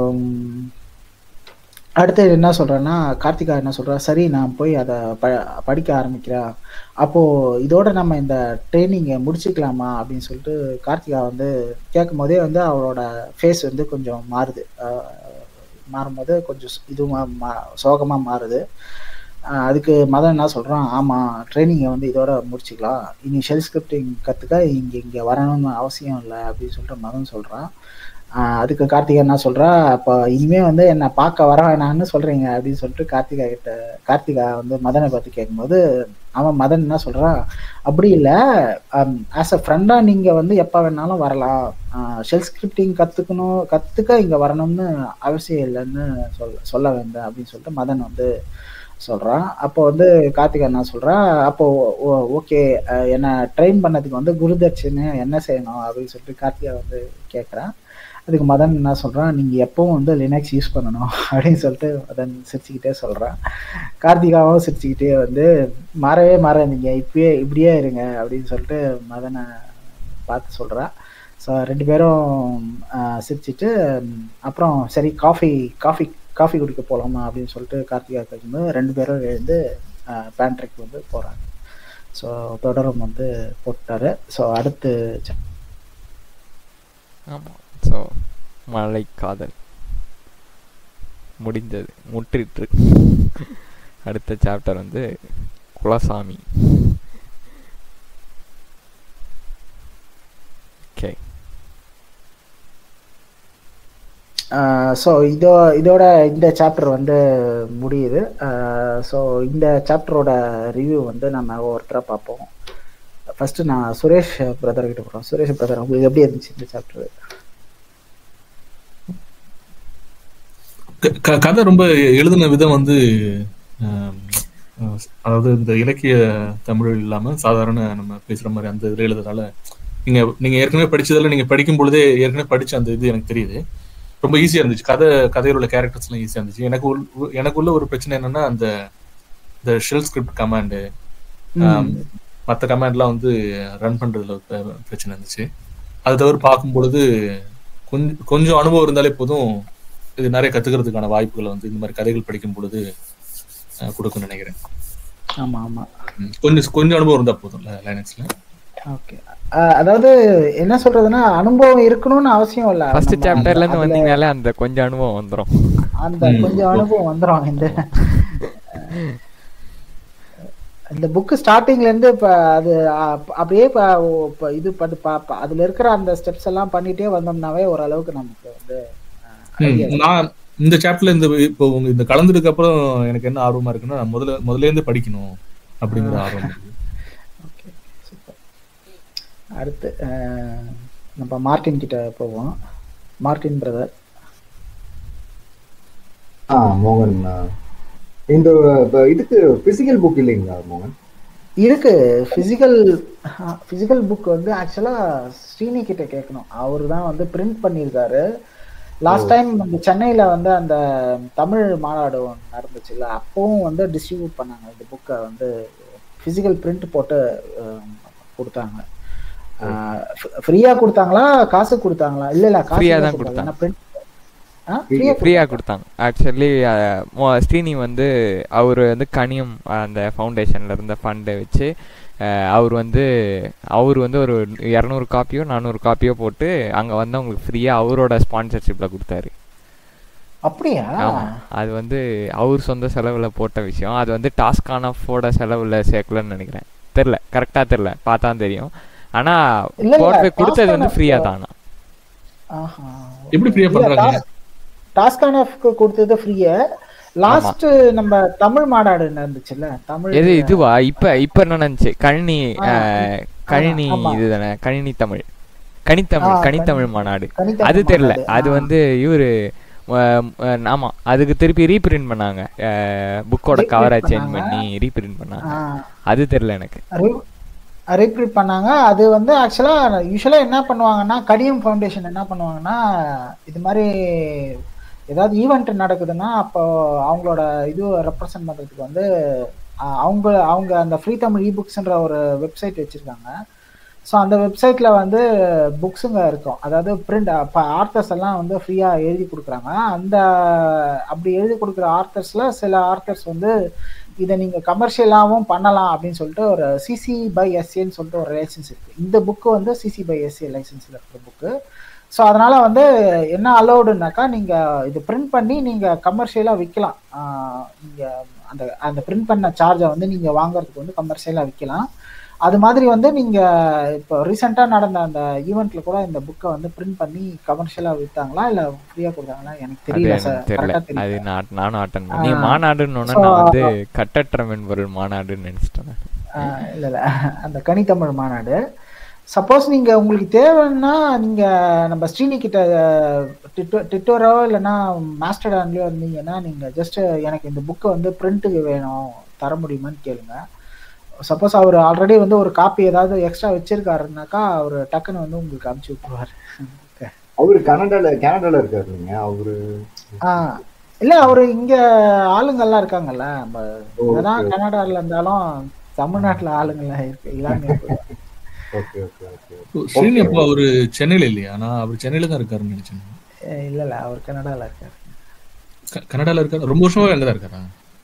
அடுத்து என்ன சொல்கிறேன்னா கார்த்திகா என்ன சொல்கிறா சரி நான் போய் அதை ப படிக்க ஆரம்பிக்கிறேன் அப்போது இதோட நம்ம இந்த ட்ரைனிங்கை முடிச்சுக்கலாமா அப்படின்னு சொல்லிட்டு கார்த்திகா வந்து கேட்கும் போதே வந்து அவளோட ஃபேஸ் வந்து கொஞ்சம் மாறுது அஹ் மாறும்போது கொஞ்சம் இதுவாக மா சோகமாக மாறுது அஹ் அதுக்கு மதன் என்ன சொல்கிறான் ஆமாம் ட்ரைனிங்கை வந்து இதோட முடிச்சுக்கலாம் இனி ஷெல் ஸ்கிரிப்டிங் கற்றுக்க இங்கே இங்கே வரணும்னு அவசியம் இல்லை அப்படின்னு சொல்லிட்டு மதன் சொல்கிறான் அதுக்கு கார்த்திகா என்ன சொல்கிறா அப்போ இனிமே வந்து என்னை பார்க்க வர வேணான்னு சொல்கிறீங்க அப்படின்னு சொல்லிட்டு கார்த்திகா கிட்ட கார்த்திகா வந்து மதனை பார்த்து கேட்கும்போது அவன் மதன் என்ன சொல்கிறான் அப்படி இல்லை ஆஸ் அ ஃப்ரெண்டாக நீங்கள் வந்து எப்போ வேணாலும் வரலாம் ஷெல் ஸ்கிரிப்டிங் கற்றுக்கணும் கற்றுக்க இங்கே வரணும்னு அவசியம் இல்லைன்னு சொல் சொல்ல வேண்டாம் அப்படின்னு சொல்லிட்டு மதன் வந்து சொல்கிறான் அப்போ வந்து கார்த்திகா என்ன சொல்கிறா அப்போ ஓகே என்னை ட்ரெயின் பண்ணதுக்கு வந்து குருதட்சணை என்ன செய்யணும் அப்படின்னு சொல்லிட்டு கார்த்திகா வந்து கேட்குறான் அதுக்கு மதன் என்ன சொல்கிறான் நீங்கள் எப்பவும் வந்து லினக்ஸ் யூஸ் பண்ணணும் அப்படின்னு சொல்லிட்டு மதன் சிரிச்சுக்கிட்டே சொல்கிறான் கார்த்திகாவும் சிரிச்சுக்கிட்டே வந்து மாறவே மாறாதீங்க இப்பயே இப்படியே இருங்க அப்படின்னு சொல்லிட்டு மதனை பார்த்து சொல்கிறா ஸோ ரெண்டு பேரும் சிரிச்சிட்டு அப்புறம் சரி காஃபி காஃபி காஃபி குடிக்க போகலாமா அப்படின்னு சொல்லிட்டு கார்த்திகா கேட்கும்போது ரெண்டு பேரும் எழுந்து பேண்ட்ரிக்கு வந்து போகிறாங்க ஸோ தொடரும் வந்து போட்டாரு ஸோ அடுத்து ஆமாம் ஸோ மழை காதல் முடிந்தது முற்றிற்று அடுத்த சாப்டர் வந்து குலசாமி ஓகே ஸோ இதோ இதோட இந்த சாப்டர் வந்து முடியுது ஸோ இந்த சாப்டரோட ரிவ்யூ வந்து நம்ம ஒவ்வொருத்தராக பார்ப்போம் ஃபஸ்ட்டு நான் சுரேஷ் பிரதர் கிட்ட போகிறோம் சுரேஷ் பிரதர் உங்களுக்கு எப்படி இருந்துச்சு இந்த சாப்டர் கதை ரொம்ப எழுதின விதம் வந்து அதாவது இந்த இலக்கிய தமிழ் இல்லாம சாதாரண நம்ம பேசுற மாதிரி அந்த இதுல எழுதுறதால நீங்க நீங்க ஏற்கனவே படிச்சதால நீங்க படிக்கும் பொழுதே ஏற்கனவே படிச்ச அந்த இது எனக்கு தெரியுது ரொம்ப ஈஸியா இருந்துச்சு கதை கதையில் உள்ள கேரக்டர்ஸ் எல்லாம் ஈஸியா இருந்துச்சு எனக்கு எனக்கு உள்ள ஒரு பிரச்சனை என்னன்னா அந்த இந்த ஷெல் ஸ்கிரிப்ட் கமாண்டு மற்ற கமாண்ட்லாம் வந்து ரன் பண்றதுல பிரச்சனை இருந்துச்சு அது தவிர பார்க்கும் பொழுது கொஞ்சம் கொஞ்சம் அனுபவம் இருந்தாலே போதும் இது நிறைய கத்துக்கிறதுக்கான வாய்ப்புகளை வந்து இந்த மாதிரி கதைகள் படிக்கும் பொழுது கொடுக்கும்னு நினைக்கிறேன் ஆமா ஆமா கொஞ்சம் கொஞ்சம் அனுபவம் இருந்தா போதும் லைனக்ஸ்ல ஓகே அஹ் அதாவது என்ன சொல்றதுன்னா அனுபவம் இருக்கணும்னு அவசியம் இல்ல ஃபர்ஸ்ட் நம்ம சாப்டர்ல இருந்து அதுல வந்தீங்கனாலே அந்த கொஞ்சம் அனுபவம் வந்துரும் அந்த ம். கொஞ்சம் அனுபவம் வந்துரும் இந்த இந்த புக் ஸ்டார்டிங்ல இருந்து இப்ப அது அப்- அப்படியே இப்ப ஓ- இப்ப இது பண்ணி பா- பா- அதுல இருக்கிற அந்த ஸ்டெப்ஸ் எல்லாம் பண்ணிட்டே வந்தோம்னாவே ஓரளவுக்கு நமக்கு வந்து ம், idea நான் இந்த சாப்டர்ல இந்த இப்போ உங்க இந்த கலந்ததுக்கு அப்புறம் எனக்கு என்ன ஆர்வமா இருக்குன்னா நான் முதல்ல முதல்ல இருந்து படிக்கணும் அப்படிங்கிற ஆர்வம் இருக்கு. ஓகே சூப்பர் அடுத்து அஹ், நம்ம மார்டின் கிட்ட போவோம் மார்டின் பிரதர் ஆ மோகன் ஆ. இந்த இப்ப இதுக்கு பிசிக்கல் புக் இல்லைங்களா மோகன் இருக்கு பிசிக்கல் பிசிக்கல் புக் வந்து ஆக்சுவலா ஸ்ரீனி கிட்ட கேட்கணும் அவர் தான் வந்து பிரிண்ட் பண்ணியிருக்காரு லாஸ்ட் டைம் வந்து சென்னையில வந்து அந்த தமிழ் மாநாடு ஒண்ணு நடந்துச்சுல்ல அப்பவும் வந்து டிஸ்ட்ரிபியூட் பண்ணாங்க இந்த புக்கை வந்து பிசிக்கல் பிரிண்ட் போட்டு அஹ், கொடுத்தாங்க ஃப்ரீயா கொடுத்தாங்களா காசு கொடுத்தாங்களா இல்ல இல்ல காசு Free-ஆ தான் தான் கொடுத்தாங்க. கொடுத்தாங்க. ஏன்னா print- ஆ, free-ஆ ஃப்ரீயா கொடுத்தாங்க ஆக்சுவலி ஸ்ரீனி வந்து அவர் வந்து கனியம் அந்த ஃபவுண்டேஷன்ல இருந்த ஃபண்டை வச்சு அஹ், அவர் வந்து அவர் வந்து ஒரு இரநூறு காப்பியோ நானூறு காப்பியோ போட்டு அங்க வந்து அவங்களுக்கு ஃப்ரீயா அவரோட ஸ்பான்சர்ஷிப்ல கொடுத்தாரு அப்படியா ஆமா அது வந்து அவர் சொந்த செலவுல போட்ட விஷயம் அது வந்து டாஸ்கான ஃபோட செலவுல சேர்க்கலன்னு நினைக்கிறேன் தெரில கரெக்டா தெரில பார்த்தா தெரியும் ஆனா இல்ல, இல்ல, போட்டு போய் கொடுத்தது வந்து Taskana- ஃப்ரீயா தானா ஆஹா. எப்படி free-ஆ இல்ல, பண்றாங்க? டாஸ்- டாஸ்கானஃப்க்கு கொடுத்தது ஃப்ரீயா லாஸ்ட் நம்ம தமிழ் மாநாடு நடந்துச்சுல்ல தமிழ் எது இதுவா இப்ப இப்ப என்ன நடந்துச்சு கணினி ஆ, அஹ், கணினி ஆமா. இதுதானே கணினி தமிழ் கனித்தமிழ் ஆ, கனித்தமிழ் கணி- மாநாடு கணித்தமிழ் அது தெரியல மாநாடு. அது ஆ. வந்து இவரு அஹ், அஹ், ஆமா அதுக்கு திருப்பி ரீபிரிண்ட் பண்ணாங்க புக்கோட Reprint கவரை சேஞ்ச் பண்ணாங்க. பண்ணி ரீபிரிண்ட் பண்ணாங்க ஆ, அது தெரியல எனக்கு re- reprint பண்ணாங்க அது வந்து ஆக்சுவலா யூஸ்வலா என்ன பண்ணுவாங்கன்னா கடியம் ஃபவுண்டேஷன் என்ன பண்ணுவாங்கன்னா இது மாதிரி ஏதாவது ஈவெண்ட் நடக்குதுன்னா அப்போ அவங்களோட இது ரெப்ரசன்ட் பண்றதுக்கு வந்து ஆ, அவங்க அவங்க அந்த ஃப்ரீ தமிழ் இபுக்ஸ்ன்ற ஒரு வெப்சைட் வச்சிருக்காங்க ஸோ அந்த வெப்சைட்ல வந்து புக்ஸுங்க இருக்கும் அதாவது பிரிண்ட் இப்போ ஆர்த்தர்ஸ் எல்லாம் வந்து ஃப்ரீயாக எழுதி கொடுக்குறாங்க அந்த அப்படி எழுதி கொடுக்குற ஆர்த்தர்ஸ்ல சில ஆர்த்தர்ஸ் வந்து இதை நீங்க கமர்ஷியலாகவும் பண்ணலாம் அப்படின்னு சொல்லிட்டு ஒரு சிசி பை எஸ்ஏன்னு சொல்லிட்டு ஒரு லைசன்ஸ் இருக்கு இந்த புக்கு வந்து சிசி பை எஸ்ஏ லைசன்ஸ்ல இருக்கிற புக்கு ஸோ அதனால வந்து என்ன அலௌடுனாக்கா நீங்க இது பிரிண்ட் பண்ணி நீங்க கமர்ஷியலா விற்கலாம் ஆஹ் நீங்க அந்த அந்த பிரிண்ட் பண்ண சார்ஜை வந்து நீங்க வாங்குறதுக்கு வந்து கமர்ஷியலா விற்கலாம் அது மாதிரி வந்து நீங்க இப்போ ரீசெண்டாக நடந்த அந்த ஈவெண்ட்ல கூட இந்த புக்கை வந்து பிரிண்ட் பண்ணி கமர்ஷியலா வித்தாங்களா இல்ல ஃப்ரீயா கொடுத்தாங்களா எனக்கு அது தெரியல எனக்கு சார் தெரியல கரெக்டாக அது தெரியல நான் நானும் அட்டன் பண்ணி ஆ. மாநாடுன்னு உடனே So, நான் வந்து கட்டற்ற மென்பொருள் மாநாடுன்னு நினைச்சிட்டேன் நான். ஆஹ் இல்ல இல்ல அந்த கனித்தமிழ் மாநாடு சப்போஸ் நீங்க உங்களுக்கு தேவைன்னா நீங்க நம்ம ஸ்ரீனி கிட்ட ட்விட்டரோ இல்லைன்னா மாஸ்டர்டான்லயோ இருந்தீங்கன்னா நீங்க ஜஸ்ட் எனக்கு இந்த புக்கை வந்து பிரிண்ட்டுக்கு வேணும் தர முடியுமான்னு கேளுங்க சப்போஸ் அவர் ஆல்ரெடி வந்து ஒரு காப்பி ஏதாவது எக்ஸ்ட்ரா வச்சிருக்காருனாக்கா அவர் டக்குன்னு வந்து உங்களுக்கு அனுப்பிச்சு விட்டுருவாரு அவரு கனடால கனடால இருக்காரு இல்லைங்க அவரு ஆஹ் இல்ல அவரு இங்க ஆளுங்கெல்லாம் இருக்காங்கல்ல நம்ம ஓ, என்னதான் okay. கனடால இருந்தாலும் தமிழ்நாட்டுல ஆளுங்கெல்லாம் இருக்கு எல்லாமே இருக்கு ஓகே ஓகே ஓகே ஸ்ரீனி அப்போ அவரு சென்னையில இல்லையா நான் அவர் சென்னையில தான் இருக்காருன்னு நினைச்சேன் அஹ் இல்ல இல்ல அவர் கனடால இருக்காரு க- கனடால இருக்காரு ரொம்ப வருஷமா அங்கதான் இருக்காரா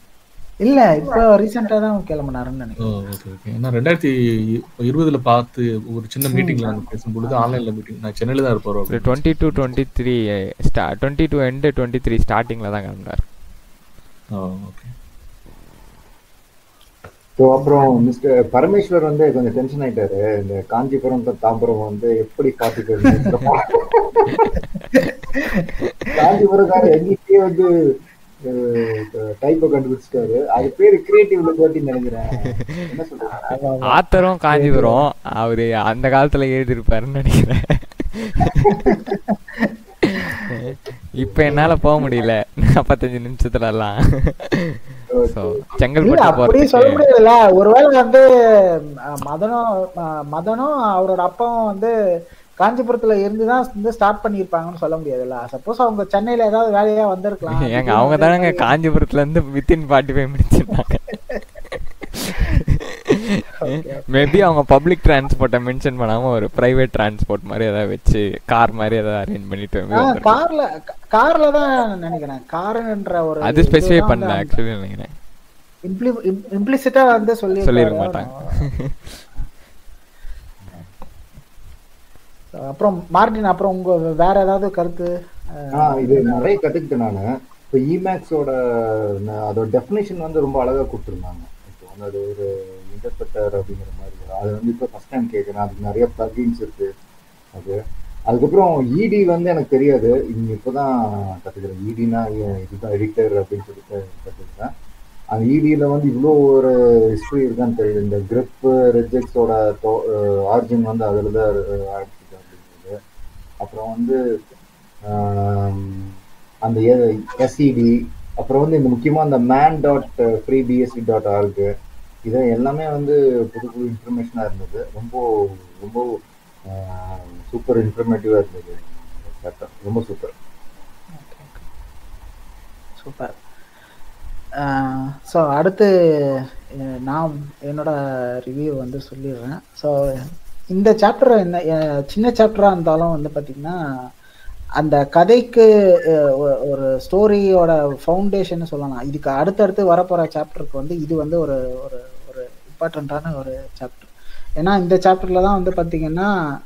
இல்ல இப்போ ரீசெண்டா தான் கிளம்புனாருன்னு ஓ நினைக்கிறேன் ஓகே ஓகே ஏன்னா ரெண்டாயிரத்தி இருபதுல பார்த்து ஒரு சின்ன மீட்டிங்ல நாங்க பேசும்பொழுது ஆன்லைன்ல மீட்டிங் நான் சென்னையில தான் இருப்பாரு ஒரு டுவெண்ட்டி டூ டுவெண்ட்டி த்ரீ ஸ்டா twenty two end twenty three ஸ்டார்டிங்கில் தான் கிளம்பினார் ஓகே ஸோ அப்புறம் மிஸ்டர் பரமேஸ்வர் வந்து கொஞ்சம் டென்ஷன் ஆயிட்டாரு இந்த காஞ்சிபுரம் to தாம்பரம் வந்து எப்படி பார்த்துக்கிறது காஞ்சிபுரக்கார எங்கிட்டே வந்து டைப்பை கண்டுபிடிச்சிட்டாரு அது பேரு கிரியேட்டிவ் லிபர்ட்டி நினைக்கிறேன் என்ன சொல்றேன் ஆத்தரும் காஞ்சிபுரம் அவரு அந்த காலத்துல எழுதியிருப்பாருன்னு நினைக்கிறேன் இப்ப என்னால போக முடியல நாற்பத்தஞ்சு நிமிஷத்துல எல்லாம் ஸோ இல்ல செங்கல்பட்டு அப்படி சொல்ல போறதுக்கு முடியாதுல்ல ஒருவேளை வந்து அஹ், மதனும் அஹ், மதனும் அவரோட அப்பாவும் வந்து காஞ்சிபுரத்துல இருந்து தான் வந்து ஸ்டார்ட் பண்ணியிருப்பாங்கன்னு சொல்ல முடியாதுல்ல சப்போஸ் அவங்க சென்னையில ஏதாவது வேலையா வந்திருக்கலாம் ஏங்க அவங்க தானங்க காஞ்சிபுரத்துல இருந்து வித்தின் ஃபார்ட்டி ஃபைவ் மினிட்ஸ் இருந்தாங்க மேபி அவங்க பப்ளிக் டிரான்ஸ்போர்ட்டை மென்ஷன் பண்ணாம ஒரு பிரைவேட் டிரான்ஸ்போர்ட் மாதிரி ஏதாவது வச்சு கார் மாதிரி ஏதாவது அரேஞ்ச் பண்ணிட்டு வந்திருப்பாங்க. கார்ல கார்ல தான் நினைக்கிறேன் காருன்ற ஒரு அது ஸ்பெசிஃபை பண்ணல ஆக்சுவலி நினைக்கிறேன் இம்ப்ளிசிட்டா வந்து சொல்லி சொல்லிருக்க மாட்டாங்க So, அப்புறம் மார்டின் அப்புறம் உங்க வேற ஏதாவது கருத்து அஹ், ஆ இது நிறைய கத்துக்கிட்டேன் நானு இப்போ இமேக்ஸோட அதோட டெஃபினேஷன் வந்து ரொம்ப அழகா கொடுத்துருந்தாங்க இப்போ வந்து அது ஒரு இன்டர்பிரட்டர் அப்படிங்கிற மாதிரி அது வந்து இப்போ ஃபர்ஸ்ட் டைம் கேட்குறேன் அதுக்கு நிறைய ப்ளகின்ஸ் இருக்கு அது அதுக்கப்புறம் இடி வந்து எனக்கு தெரியாது இங்க இப்போதான் கத்துக்கிறேன் இடினா இதுதான் எடிட்டர் அப்படின்னு சொல்லிட்டு கத்துக்கிட்டேன் அந்த இடியில வந்து இவ்வளோ ஒரு ஹிஸ்ட்ரி இருக்கான்னு தெரியல இந்த கிரிப் ரெஜெக்ட்ஸோட ஆரிஜின் வந்து அதில் தான் ஆரம்பிச்சிருக்கு அப்படிங்கிறது அப்புறம் வந்து ஆம், அந்த எஸ்இடி அப்புறம் வந்து இந்த முக்கியமாக அந்த man dot free BSC dot org இது எல்லாமே வந்து புது புது இன்ஃபர்மேஷனாக இருந்தது ரொம்ப ரொம்ப சூப்பர் இன்ஃபர்மேட்டிவாக இருந்தது இந்த chapter. ரொம்ப சூப்பர் சூப்பர் ஸோ அடுத்து அஹ், நான் என்னோட ரிவ்யூ வந்து சொல்லிடுறேன் ஸோ இந்த சாப்டர் என்ன அஹ், சின்ன சாப்டராக இருந்தாலும் வந்து பார்த்திங்கன்னா அந்த கதைக்கு அஹ், ஒ- ஒரு ஸ்டோரியோட ஃபவுண்டேஷன் சொல்லலாம் இதுக்கு அடுத்தடுத்து வரப்போகிற சாப்டருக்கு வந்து இது வந்து ஒரு ஒரு ஒரு இம்பார்ட்டண்ட்டான ஒரு சாப்டர் ஏன்னா இந்த சாப்டரில் தான் வந்து பார்த்திங்கன்னா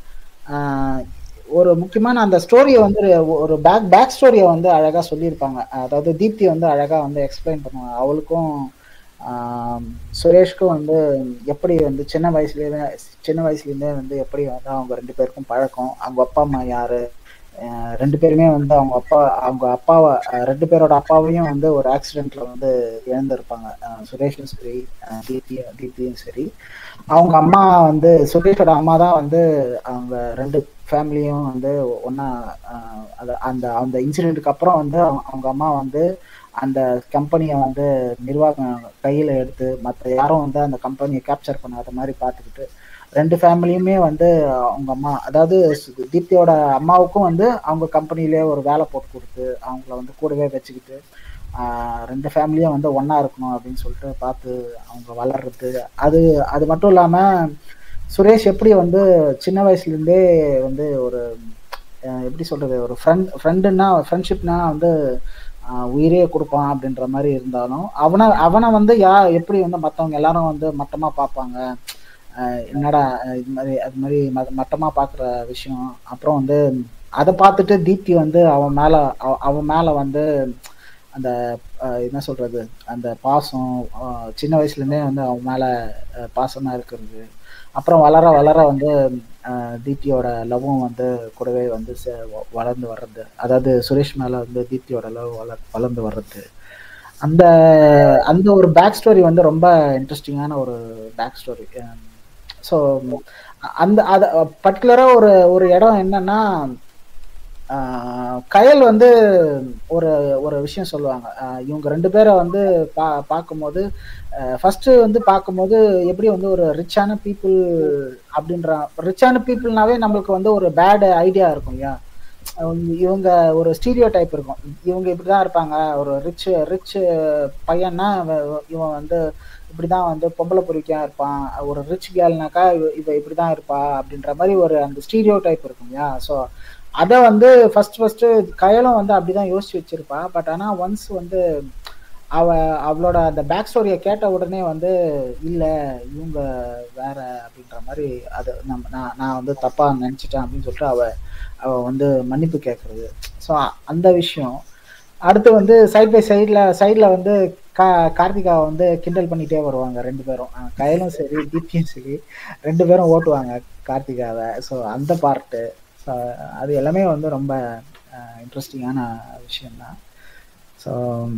ஆஹ், ஒரு முக்கியமான அந்த ஸ்டோரியை வந்து ஒரு பேக் பேக் ஸ்டோரியை வந்து அழகாக சொல்லியிருப்பாங்க அதாவது தீப்தி வந்து அழகாக வந்து எக்ஸ்பிளைன் பண்ணுவாங்க அவளுக்கும் ஆம், சுரேஷ்க்கும் வந்து எப்படி வந்து சின்ன வயசுலேயே சின்ன வயசுலேருந்தே வந்து எப்படி வந்து அவங்க ரெண்டு பேருக்கும் பழக்கம் அவங்க அப்பா அம்மா யாரு அஹ் ரெண்டு பேருமே வந்து அவங்க அப்பா அவங்க அப்பாவை அஹ் ரெண்டு பேரோட அப்பாவையும் வந்து ஒரு ஆக்சிடென்ட்ல வந்து இழந்திருப்பாங்க அஹ் சுரேஷும் சரி அஹ் தீப்தி தீப்தியும் சரி அவங்க அம்மா வந்து சுரேஷோட அம்மா தான் வந்து அவங்க ரெண்டு ஃபேமிலியும் வந்து ஒன்றா அந்த அந்த இன்சிடென்ட்டுக்கு அப்புறம் வந்து அவங்க அவங்க அம்மா வந்து அந்த கம்பெனியை வந்து நிர்வாகம் கையில் எடுத்து மற்ற யாரும் வந்து அந்த கம்பெனியை கேப்சர் பண்ணாத மாதிரி பார்த்துக்கிட்டு ரெண்டு ஃபேமிலியுமே வந்து அவங்க அம்மா அதாவது சு- தீப்தியோட அம்மாவுக்கும் வந்து அவங்க கம்பெனிலே ஒரு வேலை போட்டு கொடுத்து அவங்கள வந்து கூடவே வச்சுக்கிட்டு ஆஹ் ரெண்டு ஃபேமிலியும் வந்து ஒன்றா இருக்கணும் அப்படின்னு சொல்லிட்டு பார்த்து அவங்க வளர்றது அது அது மட்டும் இல்லாமல் சுரேஷ் எப்படி வந்து சின்ன வயசுலேருந்தே வந்து ஒரு அஹ் எப்படி சொல்கிறது ஒரு ஃப்ரெண்ட் ஃப்ரெண்டுன்னா ஃப்ரெண்ட்ஷிப்னா வந்து ஆஹ் உயிரே கொடுப்பான் அப்படின்ற மாதிரி இருந்தாலும் அவனை அவனை வந்து யா எப்படி வந்து மற்றவங்க எல்லாரும் வந்து மட்டமாக பார்ப்பாங்க ஆஹ் என்னடா அஹ் இது மாதிரி அது மாதிரி ம- மட்டமா பார்க்குற விஷயம் அப்புறம் வந்து அதை பார்த்துட்டு தீப்தி வந்து அவன் மேல அவ- அவன் மேல வந்து அந்த ஆஹ் என்ன சொல்றது அந்த பாசம் ஆஹ் சின்ன வயசுல இருந்தே வந்து அவன் மேல ஆஹ் பாசமா இருக்கிறது அப்புறம் வளர வளர வந்து ஆஹ் தீப்தியோட லவ்வும் வந்து கூடவே வந்து சே- வ- வளர்ந்து வர்றது அதாவது சுரேஷ் மேல வந்து தீப்தியோட லவ் வள வளர்ந்து வர்றது அந்த அந்த ஒரு பேக் ஸ்டோரி வந்து ரொம்ப இன்ட்ரெஸ்டிங்கான ஒரு பேக் ஸ்டோரி ஸோ அந்த அது பர்டிகுலராக ஒரு ஒரு இடம் என்னன்னா ஆஹ் கயல் வந்து ஒரு ஒரு விஷயம் சொல்லுவாங்க ஆஹ் இவங்க ரெண்டு பேரை வந்து பா பார்க்கும்போது ஃபர்ஸ்ட் வந்து பார்க்கும்போது எப்படி வந்து ஒரு ரிச்சான பீப்புள் அப்படின்ற ரிச்சான பீப்புள்னாவே நம்மளுக்கு வந்து ஒரு பேட் ஐடியா இருக்கும் இல்லையா அவங்க இவங்க ஒரு ஸ்டீரியோ டைப் இருக்கும் இவங்க இப்படிதான் இருப்பாங்க ஒரு ரிச் ரிச் பையன்னா இவ- இவன் வந்து இப்படிதான் வந்து பொம்பளை பொறிக்கா இருப்பான் ஒரு ரிச் கேர்ள்னாக்கா இவ இவ இப்படிதான் இருப்பா அப்படின்ற மாதிரி ஒரு அந்த ஸ்டீரியோ டைப் இருக்கும் இல்லையா ஸோ அதை வந்து ஃபர்ஸ்ட் ஃபர்ஸ்ட் கயலும் வந்து அப்படிதான் யோசிச்சு வச்சிருப்பா பட் ஆனா ஒன்ஸ் வந்து அவ அவளோட அந்த பேக் ஸ்டோரியை கேட்ட உடனே வந்து இல்லை இவங்க வேற அப்படின்ற மாதிரி அது நம்ம நான் நான் வந்து தப்பா நினைச்சிட்டேன் அப்படின்னு சொல்லிட்டு அவ அவ வந்து மன்னிப்பு கேட்கறது ஸோ அந்த விஷயம் அடுத்து வந்து சைட் பை சைடில் சைடில் வந்து கா கார்த்திகாவை வந்து கிண்டல் பண்ணிட்டே வருவாங்க ரெண்டு பேரும் அஹ் கயலும் சரி தீப்தியும் சரி ரெண்டு பேரும் ஓட்டுவாங்க கார்த்திகாவை ஸோ அந்த பார்ட்டு ஸோ அது எல்லாமே வந்து ரொம்ப இன்ட்ரெஸ்டிங்கான விஷயம்தான் ஸோ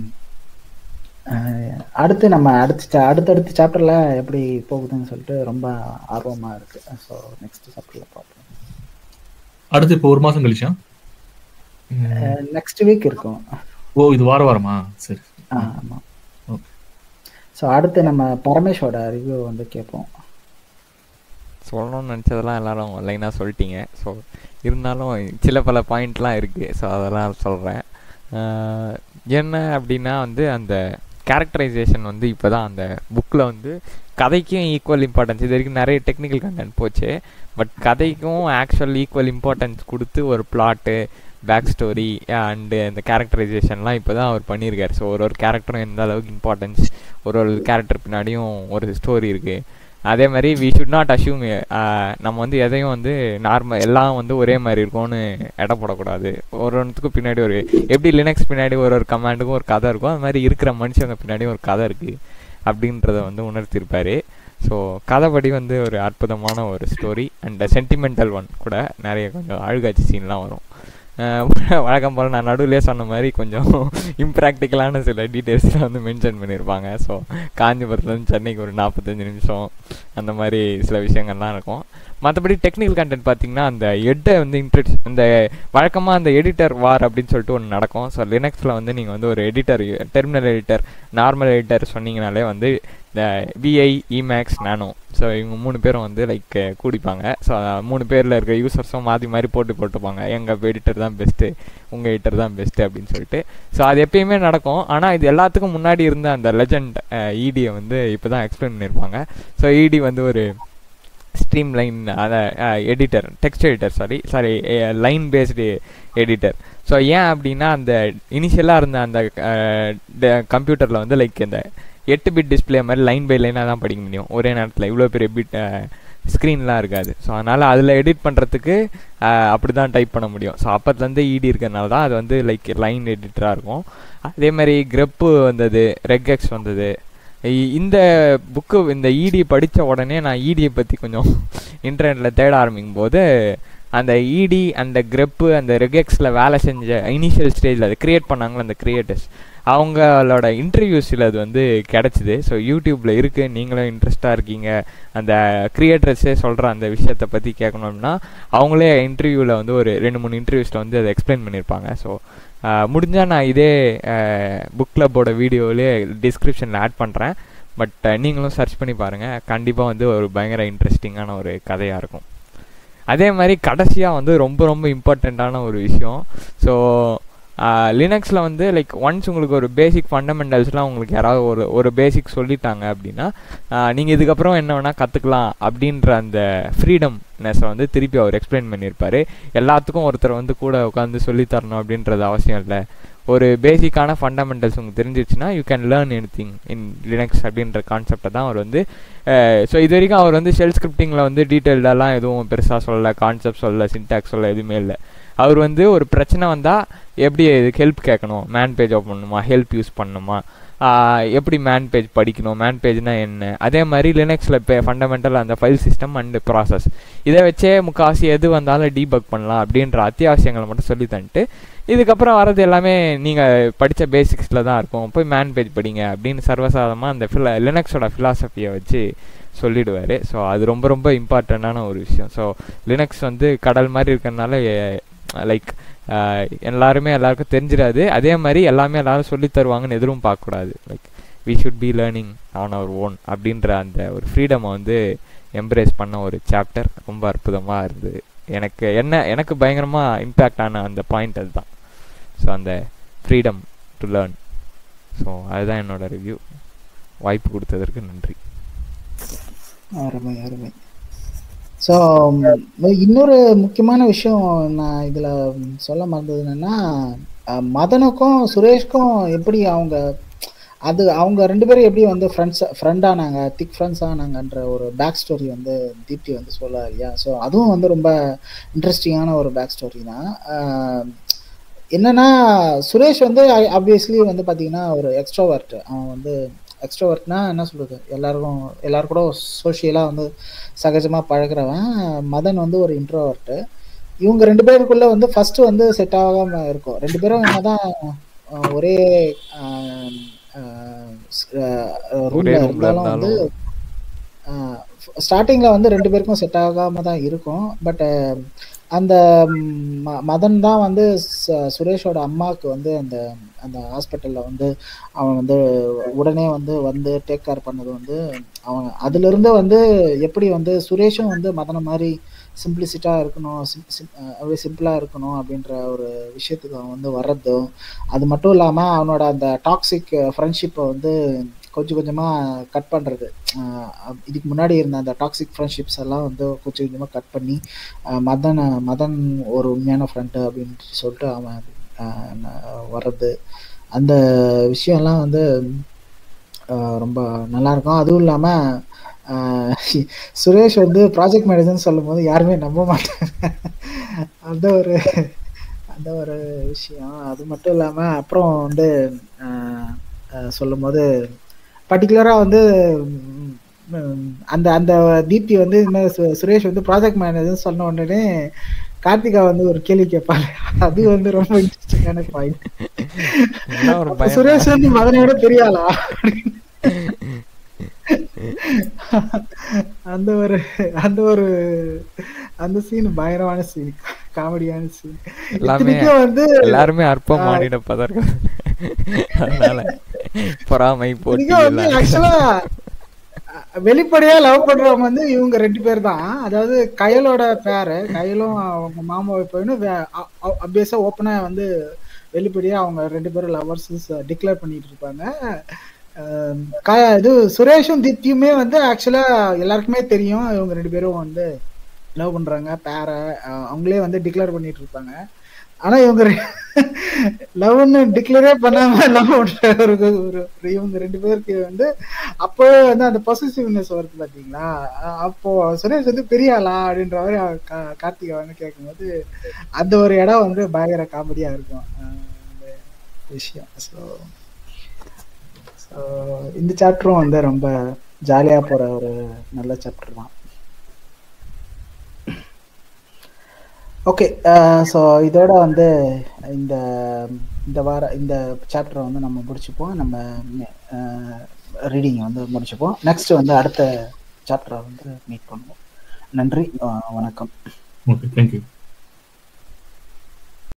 அடுத்து நம்ம அடுத்த அடுத்தடுத்த சாப்டர்ல எப்படி போகுதுன்னு சொல்லிட்டு ரொம்ப ஆர்வமா இருக்கு ஸோ நெக்ஸ்ட் சாப்டர்ல பார்ப்போம் அடுத்து இப்போ ஒரு மாசம் கழிச்சா ம். நெக்ஸ்ட் வீக் இருக்கும் ஓ இது வார வாரமா சரி ஆ, ஆமா ஓகே ஸோ அடுத்து நம்ம பரமேஷோட ரிவ்யூ வந்து கேட்போம் சொல்லணும்னு நினச்சதெல்லாம் எல்லாரும் லைனாக சொல்லிட்டீங்க ஸோ இருந்தாலும் சில பல பாயிண்ட்லாம் இருக்குது ஸோ அதெல்லாம் சொல்கிறேன் என்ன அப்படின்னா வந்து அந்த கேரக்டரைசேஷன் வந்து இப்போ தான் அந்த புக்கில் வந்து கதைக்கும் ஈக்குவல் இம்பார்ட்டன்ஸ் இது வரைக்கும் நிறைய டெக்னிக்கல் கண்டென்ட் போச்சு பட் கதைக்கும் ஆக்சுவல் ஈக்குவல் இம்பார்ட்டன்ஸ் கொடுத்து ஒரு பிளாட்டு பேக் ஸ்டோரி அண்டு அந்த கேரக்டரைசேஷன்லாம் இப்போ தான் அவர் பண்ணியிருக்காரு ஸோ ஒரு ஒரு கேரக்டரும் எந்த அளவுக்கு இம்பார்ட்டன்ஸ் ஒரு ஒரு கேரக்டர் பின்னாடியும் ஒரு ஸ்டோரி இருக்குது அதே மாதிரி வி ஷுட் நாட் அஷ்யூம் நம்ம வந்து எதையும் வந்து நார்மல் எல்லாம் வந்து ஒரே மாதிரி இருக்கும்னு எடை போடக்கூடாது ஒரு ஒன்றுத்துக்கும் பின்னாடி ஒரு எப்படி லினக்ஸ் பின்னாடி ஒரு ஒரு கமாண்டுக்கும் ஒரு கதை இருக்கும் அது மாதிரி இருக்கிற மனுஷங்க பின்னாடி ஒரு கதை இருக்குது அப்படின்றத வந்து உணர்த்தியிருப்பாரு ஸோ கதைப்படி வந்து ஒரு அற்புதமான ஒரு ஸ்டோரி அண்ட் சென்டிமெண்டல் ஒன் கூட நிறைய கொஞ்சம் அழுகாட்சி சீன்லாம் வரும் அஹ் வழக்கம் போல் நான் நடுவுலேயே சொன்ன மாதிரி கொஞ்சம் இம்ப்ராக்டிக்கலான சில டீட்டெயில்ஸ்லாம் வந்து மென்ஷன் பண்ணியிருப்பாங்க ஸோ காஞ்சிபுரத்துலேருந்து சென்னைக்கு ஒரு நாற்பத்தஞ்சு நிமிஷம் அந்த மாதிரி சில விஷயங்கள்லாம் இருக்கும் மற்றபடி டெக்னிக்கல் கண்டென்ட் பார்த்தீங்கன்னா அந்த எட்டை வந்து இன்ட்ரடியூஸ் இந்த வழக்கமாக அந்த எடிட்டர் வார் அப்படின்னு சொல்லிட்டு ஒன்று நடக்கும் ஸோ லினக்ஸில் வந்து நீங்கள் வந்து ஒரு editor terminal editor normal editor சொன்னீங்கனாலே வந்து இந்த விஐ இமேக்ஸ் நானோ ஸோ இவங்க மூணு பேரும் வந்து லைக் கூடிப்பாங்க ஸோ மூணு பேரில் இருக்க யூசர்ஸும் மாற்றி மாதிரி போட்டு போட்டுப்பாங்க எங்கள் எடிட்டர் தான் பெஸ்ட்டு உங்கள் எடிட்டர் தான் பெஸ்ட்டு அப்படின்னு சொல்லிட்டு ஸோ அது எப்பயுமே நடக்கும் ஆனால் இது எல்லாத்துக்கும் முன்னாடி இருந்த அந்த லெஜண்ட் இடியை வந்து இப்போ தான் எக்ஸ்பிளைன் பண்ணியிருப்பாங்க ஸோ இடி வந்து ஒரு ஸ்ட்ரீம் லைன் அதை editor text editor sorry sorry line based editor so ஏன் அப்படின்னா அந்த இனிஷியலாக இருந்த அந்த கம்ப்யூட்டரில் வந்து லைக் இந்த எட்டு பிட் டிஸ்பிளே மாதிரி லைன் பை லைனாக தான் படிக்க முடியும் ஒரே நேரத்தில் இவ்வளோ பெரிய பிட் ஸ்க்ரீன்லாம் இருக்காது ஸோ அதனால் அதில் எடிட் பண்ணுறதுக்கு அப்படி தான் டைப் பண்ண முடியும் ஸோ அப்போத்துலேருந்து இடி இருக்கிறனால தான் அது வந்து லைக் லைன் எடிட்டராக இருக்கும் அதே மாதிரி கிரெப்பு வந்தது ரெக்எக்ஸ் வந்தது இ- இந்த புக்கு இந்த இடி படித்த உடனே நான் இடியை பற்றி கொஞ்சம் இன்டர்நெட்டில் தேட ஆரம்பிக்கும் போது அந்த இடி அந்த கிரெப்பு அந்த ரெகெக்ஸில் வேலை செஞ்ச இனிஷியல் ஸ்டேஜில் அதை க்ரியேட் பண்ணாங்களே அந்த கிரியேட்டர்ஸ் அவங்களோட இன்டர்வியூஸில் அது வந்து கிடச்சிது ஸோ யூடியூப்பில் இருக்குது நீங்களும் இன்ட்ரெஸ்ட்டாக இருக்கீங்க அந்த க்ரியேட்டர்ஸே சொல்கிற அந்த விஷயத்தை பற்றி கேட்கணும்னா அவங்களே இன்டர்வியூவில் வந்து ஒரு ரெண்டு மூணு இன்டர்வியூஸில் வந்து அதை எக்ஸ்பிளைன் பண்ணியிருப்பாங்க ஸோ முடிஞ்சால் நான் இதே புக் கிளப்போட வீடியோவிலே டிஸ்கிரிப்ஷனில் ஆட் பண்ணுறேன் பட் நீங்களும் சர்ச் பண்ணி பாருங்கள் கண்டிப்பாக வந்து ஒரு பயங்கர இன்ட்ரெஸ்டிங்கான ஒரு கதையாக இருக்கும் அதே மாதிரி கடைசியாக வந்து ரொம்ப ரொம்ப இம்பார்ட்டண்ட்டான ஒரு விஷயம் ஸோ லினக்ஸில் வந்து லைக் ஒன்ஸ் உங்களுக்கு ஒரு பேசிக் ஃபண்டமெண்டல்ஸ்லாம் உங்களுக்கு யாராவது ஒரு ஒரு பேசிக் சொல்லிட்டாங்க அப்படின்னா நீங்கள் இதுக்கப்புறம் என்ன வேணால் கற்றுக்கலாம் அப்படின்ற அந்த ஃப்ரீடம்னஸை வந்து திருப்பி அவர் எக்ஸ்பிளைன் பண்ணியிருப்பார் எல்லாத்துக்கும் ஒருத்தர் வந்து கூட உட்காந்து சொல்லித்தரணும் அப்படின்றது அவசியம் இல்லை ஒரு பேசிக்கான ஃபண்டமெண்டல்ஸ் உங்களுக்கு தெரிஞ்சிச்சுன்னா you can learn anything in Linux அப்படின்ற கான்செப்டை தான் அவர் வந்து ஸோ இது வரைக்கும் அவர் வந்து ஷெல் ஸ்கிரிப்டிங்கில் வந்து டீட்டெயில்டெல்லாம் எதுவும் பெருசாக சொல்லலை கான்செப்ட் சொல்லலை சின்டாக்ஸ் சொல்ல எதுவுமே இல்லை அவர் வந்து ஒரு பிரச்சனை வந்தால் எப்படி இதுக்கு ஹெல்ப் கேட்கணும் மேன் பேஜ் ஓப்பன் பண்ணணுமா ஹெல்ப் யூஸ் பண்ணணுமா எப்படி மேன் பேஜ் படிக்கணும் மேன் பேஜ்னா என்ன அதே மாதிரி லினக்ஸில் இப்போ ஃபண்டமெண்டல் அந்த ஃபைல் சிஸ்டம் அண்டு ப்ராசஸ் இதை வச்சே முக்காசி எது வந்தாலும் டீபக் பண்ணலாம் அப்படின்ற அத்தியாவசியங்களை மட்டும் சொல்லி தந்துட்டு இதுக்கப்புறம் வரது எல்லாமே நீங்கள் படித்த பேசிக்ஸில் தான் இருக்கும் போய் மேன் பேஜ் படிங்க அப்படின்னு சர்வசாதாரணமாக அந்த ஃபில லினக்ஸோட ஃபிலாசபியை வச்சு சொல்லிடுவார் ஸோ அது ரொம்ப ரொம்ப இம்பார்ட்டண்ட்டான ஒரு விஷயம் ஸோ லினக்ஸ் வந்து கடல் மாதிரி இருக்கிறனால லைக் எல்லாருமே எல்லாருக்கும் தெரிஞ்சிடாது அதே மாதிரி எல்லாமே எல்லாரும் சொல்லி தருவாங்கன்னு எதுவும் பார்க்கக்கூடாது like we should be learning on our own அப்படின்ற அந்த ஒரு ஃப்ரீடமை வந்து எம்ப்ரேஸ் பண்ண ஒரு சாப்டர் ரொம்ப அற்புதமாக இருந்தது எனக்கு என்ன எனக்கு பயங்கரமாக இம்பேக்ட் ஆன அந்த பாயிண்ட் அதுதான் ஸோ அந்த ஃப்ரீடம் டு லேர்ன் ஸோ அதுதான் என்னோட ரிவ்யூ வாய்ப்பு கொடுத்ததற்கு நன்றி அருமை அருமை ஸோ இன்னொரு முக்கியமான விஷயம் நான் இதில் சொல்ல மறந்தது என்னென்னா மதனுக்கும் சுரேஷ்க்கும் எப்படி அவங்க அது அவங்க ரெண்டு பேரும் எப்படி வந்து ஃப்ரெண்ட்ஸ் ஃப்ரெண்ட் ஆனாங்க திக் ஃப்ரெண்ட்ஸ் ஆனாங்கன்ற ஒரு பேக் ஸ்டோரி வந்து தீப்தி வந்து சொல்ல இல்லையா ஸோ அதுவும் வந்து ரொம்ப இன்ட்ரெஸ்டிங்கான ஒரு பேக் ஸ்டோரி தான் என்னன்னா சுரேஷ் வந்து ஆப்வியஸ்லி வந்து பார்த்தீங்கன்னா ஒரு எக்ஸ்ட்ரோவர்ட் அவன் வந்து எக்ஸ்ட்ரோவர்ட்னா என்ன சொல்கிறது எல்லாருக்கும் எல்லாரும் கூட சோஷியலாக வந்து சகஜமாக பழகிறவன் மதன் வந்து ஒரு இன்ட்ரோவர்ட்டு இவங்க ரெண்டு பேருக்குள்ளே வந்து ஃபஸ்ட்டு வந்து செட் ஆகாமல் இருக்கும் ரெண்டு பேரும் என்ன தான் ஒரே ரூமில் இருந்தாலும் வந்து ஸ்டார்டிங்கில் வந்து ரெண்டு பேருக்கும் செட் ஆகாமல் தான் இருக்கும் பட் அந்த மதன் தான் வந்து சுரேஷோட அம்மாவுக்கு வந்து அந்த அந்த ஹாஸ்பிட்டலில் வந்து அவன் வந்து உடனே வந்து வந்து டேக் கேர் பண்ணது வந்து அவன் அதுலேருந்து வந்து எப்படி வந்து சுரேஷும் வந்து மதனை மாதிரி சிம்பிளிசிட்டாக இருக்கணும் அப்படியே சிம்பிளாக இருக்கணும் அப்படின்ற ஒரு விஷயத்துக்கு அவன் வந்து வர்றதும் அது மட்டும் இல்லாமல் அவனோட அந்த டாக்ஸிக் ஃப்ரெண்ட்ஷிப்பை வந்து கொஞ்சம் கொஞ்சமாக கட் பண்ணுறது இதுக்கு முன்னாடி இருந்த அந்த டாக்ஸிக் ஃப்ரெண்ட்ஷிப்ஸ் எல்லாம் வந்து கொஞ்சம் கொஞ்சமாக கட் பண்ணி மதன் மதன் ஒரு உண்மையான ஃப்ரெண்டு அப்படின்னு சொல்லிட்டு அவன் வர்றது அந்த விஷயம்லாம் வந்து ரொம்ப நல்லாயிருக்கும் அதுவும் இல்லாமல் ஆஹ் சுரேஷ் வந்து ப்ராஜெக்ட் மேனேஜர்னு சொல்லும் போது யாருமே நம்ப மாட்டாங்க அந்த ஒரு அந்த ஒரு விஷயம் அது மட்டும் இல்லாம அப்புறம் வந்து ஆஹ் ஆஹ் சொல்லும் போது பர்டிகுலரா வந்து ம், ம், அந்த அந்த தீப்தி வந்து இந்த மாதிரி சு- சுரேஷ் வந்து ப்ராஜெக்ட் மேனேஜர் சொன்ன உடனே கார்த்திகா வந்து ஒரு கேள்வி கேட்பாங்க அது வந்து ரொம்ப இன்ட்ரெஸ்டிங்கான பாயிண்ட் என்ன ஒரு பயம் சுரேஷ் வந்து மதனையோட பெரிய ஆளா அந்த ஒரு அந்த ஒரு அந்த சீன் பயங்கரமான சீன் காமெடியான சீன் எல்லாமே இத்தனைக்கும் வந்து எல்லாருமே அற்பம் மாறிடப்பதான் இருக்கும் அதனால பொறாமை போட்டி இத்தனைக்கும் வந்து எல்லாம் ஆக்சுவலா வெளிப்படையா லவ் பண்றவங்க வந்து இவங்க ரெண்டு பேர் தான் அதாவது கயலோட பேரு கயலும் அவங்க மாமாவை பையனும் அப்வியஸா ஓப்பனா வந்து வெளிப்படையா அவங்க ரெண்டு பேரும் லவர்ஸ் டிக்ளேர் பண்ணிட்டு இருப்பாங்க அஹ் க- இது சுரேஷும் தீப்தியுமே வந்து ஆக்சுவலா எல்லாருக்குமே தெரியும் இவங்க ரெண்டு பேரும் வந்து லவ் பண்றாங்க பேர அவங்களே வந்து டிக்ளேர் பண்ணிட்டு இருப்பாங்க ஆனா இவங்க லவ்னு டிக்ளேரே பண்ணாம லவ் பண்ற ஒரு ஒரு ஒரு இவங்க ரெண்டு பேருக்கு வந்து அப்போவே வந்து அந்த பொசிசிவ்னஸ் வருது பாத்தீங்களா அ- அப்போ சுரேஷ் வந்து பெரிய ஆளா அப்படின்ற மாதிரி அவ கா- கார்த்திகா வந்து கேட்கும்போது அந்த ஒரு இடம் வந்து பயங்கர காமெடியா இருக்கும் அஹ் அந்த விஷயம் ஸோ ஸோ இந்த சாப்டரும் வந்து ரொம்ப ஜாலியா போற ஒரு நல்ல சாப்டர் தான் ஓகே ஸோ இதோட வந்து இந்த இந்த வார இந்த சாப்டரை வந்து நம்ம முடிச்சுப்போம் நம்ம ரீடிங் வந்து முடிச்சுப்போம் நெக்ஸ்ட் வந்து அடுத்த சாப்டரை வந்து மீட் பண்ணுவோம் நன்றி அஹ் வணக்கம் ஓகே தேங்க்யூ